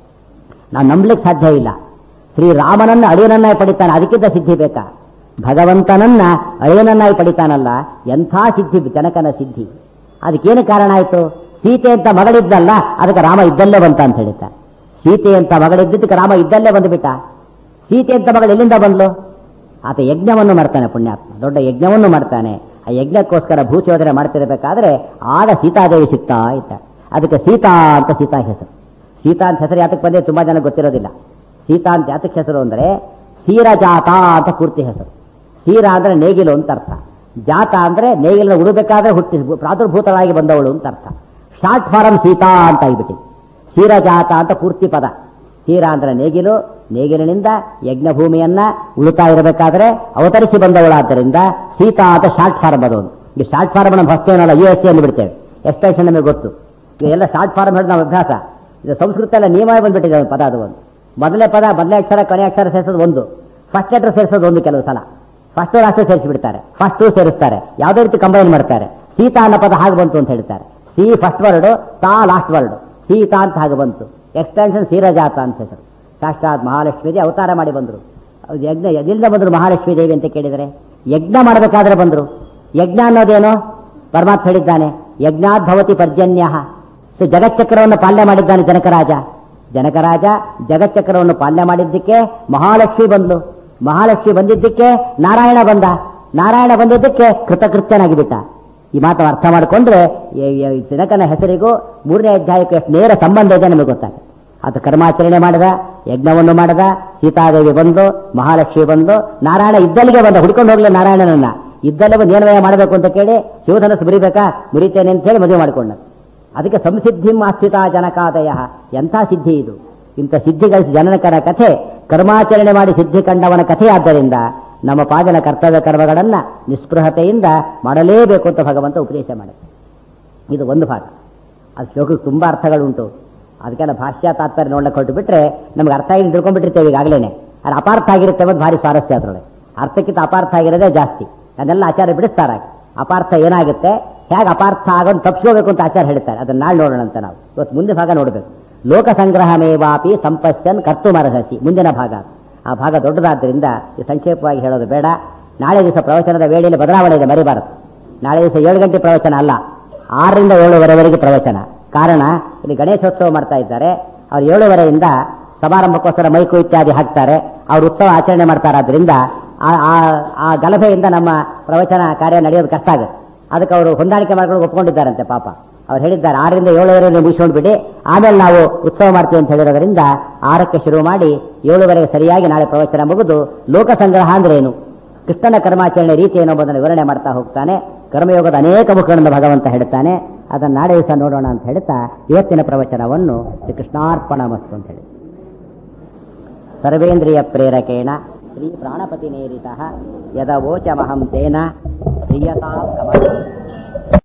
Speaker 1: ನಾವು ನಂಬಲಿಕ್ಕೆ ಸಾಧ್ಯ ಇಲ್ಲ ಶ್ರೀರಾಮನನ್ನ ಅಳಿಯನನ್ನಾಗಿ ಪಡಿತಾನೆ ಅದಕ್ಕಿಂತ ಸಿದ್ಧಿ ಬೇಕಾ ಭಗವಂತನನ್ನ ಅಳಿಯನನ್ನಾಗಿ ಪಡಿತಾನಲ್ಲ ಎಂಥ ಸಿದ್ಧಿ ಜನಕನ ಸಿದ್ಧಿ ಅದಕ್ಕೇನು ಕಾರಣ ಆಯಿತು ಸೀತೆ ಅಂತ ಮಗಳಿದ್ದಲ್ಲ ಅದಕ್ಕೆ ರಾಮ ಇದ್ದಲ್ಲೇ ಬಂತ ಅಂತ ಹೇಳ್ತಾರೆ ಸೀತೆ ಅಂತ ಮಗಳಿದ್ದಕ್ಕೆ ರಾಮ ಇದ್ದಲ್ಲೇ ಬಂದುಬಿಟ್ಟ ಸೀತೆ ಅಂತ ಮಗಳು ಎಲ್ಲಿಂದ ಬಂದ್ಲು ಆತ ಯಜ್ಞವನ್ನು ಮಾಡ್ತಾನೆ ಪುಣ್ಯಾತ್ಮ ದೊಡ್ಡ ಯಜ್ಞವನ್ನು ಮಾಡ್ತಾನೆ ಆ ಯಜ್ಞಕ್ಕೋಸ್ಕರ ಭೂಚೋದನೆ ಮಾಡ್ತಿರ್ಬೇಕಾದ್ರೆ ಆಗ ಸೀತಾದೇವಿ ಸಿಗ್ತಾ ಇದ್ದಾಳೆ ಅದಕ್ಕೆ ಸೀತಾ ಅಂತ ಸೀತಾ ಹೆಸರು ಸೀತಾ ಅಂತ ಹೆಸರು ಯಾತಕ್ಕೆ ಬಂದೆ ತುಂಬಾ ಜನ ಗೊತ್ತಿರೋದಿಲ್ಲ ಸೀತಾ ಅಂತ ಯಾತಕ್ಕೆ ಹೆಸರು ಅಂದ್ರೆ ಸೀರಜಾತ ಅಂತ ಪೂರ್ತಿ ಹೆಸರು ಸೀರ ಅಂದ್ರೆ ನೇಗಿಲು ಅಂತ ಅರ್ಥ ಜಾತ ಅಂದ್ರೆ ನೇಗಿಲನ್ನು ಉಡಬೇಕಾದ್ರೆ ಹುಟ್ಟಿ ಪ್ರಾದುರ್ಭೂತವಾಗಿ ಬಂದವಳು ಅಂತ ಅರ್ಥ ಶಾರ್ಟ್ ಫಾರಂ ಸೀತಾ ಅಂತ ಆಗಿಬಿಟ್ಟಿದೆ ಸೀರಜಾತ ಅಂತ ಪೂರ್ತಿ ಪದ ಸೀರ ಅಂದ್ರೆ ನೇಗಿಲು ನೇಗಿಲಿನಿಂದ ಯಜ್ಞಭೂಮಿಯನ್ನ ಉಳುತ್ತಾ ಇರಬೇಕಾದ್ರೆ ಅವತರಿಸಿ ಬಂದವಳಾದ್ದರಿಂದ ಸೀತಾ ಅಂತ ಶಾರ್ಟ್ ಫಾರಂ ಅದು ಒಂದು ಈ ಶಾರ್ಟ್ ಫಾರಂ ನಮ್ಮ ಹೊಸ್ತೇನಲ್ಲ ಯು ಎಸ್ ಎಲ್ಲಿ ಬಿಡ್ತೇವೆ ಎಕ್ಸ್ಟೆನ್ಷನ್ ನಮಗೆ ಗೊತ್ತು ಇದೆಲ್ಲ ಶಾರ್ಟ್ ಫಾರಂ ಹೇಳಿ ನಮ್ಮ ಅಭ್ಯಾಸ ಇದು ಸಂಸ್ಕೃತ ಎಲ್ಲ ನಿಯಮ ಬಂದ್ಬಿಟ್ಟಿದೆ ಒಂದು ಪದ ಅದು ಒಂದು ಮೊದಲನೇ ಪದ ಮೊದಲನೇ ಅಕ್ಷರ ಕೊನೆ ಅಕ್ಷರ ಸೇರಿಸೋದು ಒಂದು ಫಸ್ಟ್ ಲೆಟರ್ ಸೇರಿಸೋದು ಒಂದು ಕೆಲವು ಸಲ ಫಸ್ಟ್ ಲಾಸ್ಟ್ ಸೇರಿಸಿಬಿಡ್ತಾರೆ ಫಸ್ಟ್ ಸೇರಿಸ್ತಾರೆ ಯಾವುದೇ ರೀತಿ ಕಂಬೈನ್ ಮಾಡ್ತಾರೆ ಸೀತಾ ಅನ್ನೋ ಪದ ಹಾಗೆ ಬಂತು ಅಂತ ಹೇಳ್ತಾರೆ ಸಿ ಫಸ್ಟ್ ವರ್ಡ್ ತಾ ಲಾಸ್ಟ್ ವರ್ಡ್ ಸೀತಾ ಅಂತ ಹಾಗೆ ಬಂತು ಎಕ್ಸ್ಟೆನ್ಷನ್ ಸೀರಜಾತ ಅಂತ ಹೆಸರು ಸಾಕ್ಷಾತ್ ಮಹಾಲಕ್ಷ್ಮೀ ದೇವಿ ಅವತಾರ ಮಾಡಿ ಬಂದರು ಅವ್ರು ಯಜ್ಞ ಎಲ್ಲಿಂದ ಬಂದರು ಮಹಾಲಕ್ಷ್ಮೀ ದೇವಿ ಅಂತ ಕೇಳಿದರೆ ಯಜ್ಞ ಮಾಡಬೇಕಾದ್ರೆ ಬಂದರು ಯಜ್ಞ ಅನ್ನೋದೇನು ಪರಮಾತ್ಮ ಹೇಳಿದ್ದಾನೆ ಯಜ್ಞಾದ್ಭವತಿ ಪರ್ಜನ್ಯ ಸೊ ಜಗಚ್ಚಕ್ರವನ್ನು ಪಾಲನೆ ಮಾಡಿದ್ದಾನೆ ಜನಕರಾಜ ಜನಕರಾಜ ಜಗಚ್ಚಕ್ರವನ್ನು ಪಾಲನೆ ಮಾಡಿದ್ದಕ್ಕೆ ಮಹಾಲಕ್ಷ್ಮಿ ಬಂದ್ಲು ಮಹಾಲಕ್ಷ್ಮಿ ಬಂದಿದ್ದಕ್ಕೆ ನಾರಾಯಣ ಬಂದ ನಾರಾಯಣ ಬಂದಿದ್ದಕ್ಕೆ ಕೃತಕೃತ್ಯನಾಗಿ ಬಿಟ್ಟ ಈ ಮಾತು ಅರ್ಥ ಮಾಡಿಕೊಂಡ್ರೆ ಜನಕನ ಹೆಸರಿಗೂ ಮೂರನೇ ಅಧ್ಯಾಯಕ್ಕೆ ಎಷ್ಟು ನೇರ ಸಂಬಂಧ ಇದೆ ನಮಗೆ ಗೊತ್ತಾಗುತ್ತೆ ಅದು ಕರ್ಮಾಚರಣೆ ಮಾಡಿದ ಯಜ್ಞವನ್ನು ಮಾಡಿದ ಸೀತಾದೇವಿ ಬಂದು ಮಹಾಲಕ್ಷ್ಮಿ ಬಂದು ನಾರಾಯಣ ಇದ್ದಲ್ಲಿಗೆ ಬಂದ ಹುಡ್ಕೊಂಡು ಹೋಗ್ಲಿ ನಾರಾಯಣನನ್ನ ಇದ್ದಲ್ಲೇ ಬಂದು ಏನ್ವಯ ಮಾಡಬೇಕು ಅಂತ ಕೇಳಿ ಶಿವಧನಸ್ಸು ಮುರಿಬೇಕಾ ಮುರಿತೇನೆ ಅಂತ ಹೇಳಿ ಮದುವೆ ಮಾಡಿಕೊಂಡ ಅದಕ್ಕೆ ಸಂಸಿದ್ಧಿಂ ಆಸ್ಥಿತ ಜನಕಾದಯ ಎಂಥ ಸಿದ್ಧಿ ಇದು ಇಂಥ ಸಿದ್ಧಿಗಳಿಸಿ ಜನಕರ ಕಥೆ ಕರ್ಮಾಚರಣೆ ಮಾಡಿ ಸಿದ್ಧಿ ಕಂಡವನ ಕಥೆ ಆದ್ದರಿಂದ ನಮ್ಮ ಪಾದನ ಕರ್ತವ್ಯ ಕರ್ಮಗಳನ್ನು ನಿಸ್ಪೃಹತೆಯಿಂದ ಮಾಡಲೇಬೇಕು ಅಂತ ಭಗವಂತ ಉಪದೇಶ ಮಾಡುತ್ತೆ ಇದು ಒಂದು ಭಾಗ ಅದು ಶ್ಲೋಕಕ್ಕೆ ತುಂಬ ಅರ್ಥಗಳುಂಟು ಅದಕ್ಕೆಲ್ಲ ಭಾಷ್ಯ ತಾತ್ಪರ್ಯ ನೋಡ್ಲಿಕ್ಕೆ ಹೊರಟು ಬಿಟ್ರೆ ನಮ್ಗೆ ಅರ್ಥ ಆಗಿ ತಿಳ್ಕೊಂಡ್ಬಿಟ್ಟಿರ್ತೇವೆ ಈಗಾಗಲೇ ಅದು ಅಪಾರ್ಥ ಆಗಿರುತ್ತೆ ಅನ್ನೋದು ಭಾರಿ ಸ್ವಾರಸ್ಯ ಅದರೊಳಗೆ ಅರ್ಥಕ್ಕಿಂತ ಅಪಾರ್ಥ ಆಗಿರೋದೇ ಜಾಸ್ತಿ ಅದನ್ನೆಲ್ಲ ಆಚಾರ್ಯ ಬಿಡಿಸ್ತಾರೆ ಅಪಾರ್ಥ ಏನಾಗುತ್ತೆ ಹೇಗೆ ಅಪಾರ್ಥ ಆಗೋದು ತಪ್ಪಿಸ್ಕೋಬೇಕು ಅಂತ ಆಚಾರ ಹೇಳ್ತಾರೆ ಅದನ್ನ ನಾಳೆ ನೋಡೋಣ ಅಂತ ನಾವು ಇವತ್ತು ಮುಂದೆ ಭಾಗ ನೋಡಬೇಕು ಲೋಕ ಸಂಗ್ರಹಮೇವಾಪಿ ಸಂಪಶ್ಯನ್ ಕರ್ತು ಮರಹಸಿ ಮುಂದಿನ ಭಾಗ ಆ ಭಾಗ ದೊಡ್ಡದಾದ್ದರಿಂದ ಈ ಸಂಕ್ಷೇಪವಾಗಿ ಹೇಳೋದು ಬೇಡ ನಾಳೆ ದಿವಸ ಪ್ರವಚನದ ವೇಳೆಯಲ್ಲಿ ಬದಲಾವಣೆ ಇದೆ ಮರಿಬಾರದು ನಾಳೆ ದಿವಸ ಏಳು ಗಂಟೆ ಪ್ರವಚನ ಅಲ್ಲ ಆರರಿಂದ ಏಳುವರೆವರೆಗೆ ಪ್ರವಚನ ಕಾರಣ ಇಲ್ಲಿ ಗಣೇಶೋತ್ಸವ ಮಾಡ್ತಾ ಇದ್ದಾರೆ ಅವ್ರು ಏಳುವರೆಯಿಂದ ಸಮಾರಂಭಕ್ಕೋಸ್ಕರ ಮೈಕು ಇತ್ಯಾದಿ ಹಾಕ್ತಾರೆ ಅವ್ರು ಉತ್ಸವ ಆಚರಣೆ ಮಾಡ್ತಾರಾದ್ರಿಂದ ಆ- ಆ- ಆ ಗಲಭೆಯಿಂದ ನಮ್ಮ ಪ್ರವಚನ ಕಾರ್ಯ ನಡೆಯೋದು ಕಷ್ಟ ಆಗುತ್ತೆ ಅದಕ್ಕೆ ಅವರು ಹೊಂದಾಣಿಕೆ ಮಾಡ್ಕೊಂಡು ಒಪ್ಕೊಂಡಿದ್ದಾರಂತೆ ಪಾಪ ಅವ್ರು ಹೇಳಿದ್ದಾರೆ ಆರರಿಂದ ಏಳುವರೆಗೆ ಮುಗಿಸ್ಕೊಂಡು ಬಿಡಿ ಆಮೇಲೆ ನಾವು ಉತ್ಸವ ಮಾಡ್ತೀವಿ ಅಂತ ಹೇಳಿರೋದ್ರಿಂದ ಆರಕ್ಕೆ ಶುರು ಮಾಡಿ ಏಳುವರೆಗೆ ಸರಿಯಾಗಿ ನಾಳೆ ಪ್ರವಚನ ಮುಗಿದು ಲೋಕ ಸಂಗ್ರಹ ಅಂದ್ರೆ ಏನು ಕೃಷ್ಣನ ಕರ್ಮಾಚರಣೆ ರೀತಿ ಏನು ಎಂಬುದನ್ನು ವಿವರಣೆ ಮಾಡ್ತಾ ಹೋಗ್ತಾನೆ ಕರ್ಮಯೋಗದ ಅನೇಕ ಮುಖಗಳನ್ನು ಭಗವಂತ ಹೇಳ್ತಾನೆ ಅದನ್ನು ನಾಳೆ ದಿವಸ ನೋಡೋಣ ಅಂತ ಹೇಳ್ತಾ ಇವತ್ತಿನ ಪ್ರವಚನವನ್ನು ಶ್ರೀ ಕೃಷ್ಣಾರ್ಪಣ ಮಸ್ತು ಅಂತ ಹೇಳಿ ಸರ್ವೇಂದ್ರಿಯ ಪ್ರೇರಕೇಣ ಶ್ರೀ ಪ್ರಾಣಪತಿ ನೇರಿತ ಯದವೋಚಮಹಂ ತೇನ ಪ್ರಿಯತಾಂ ಕಮಲ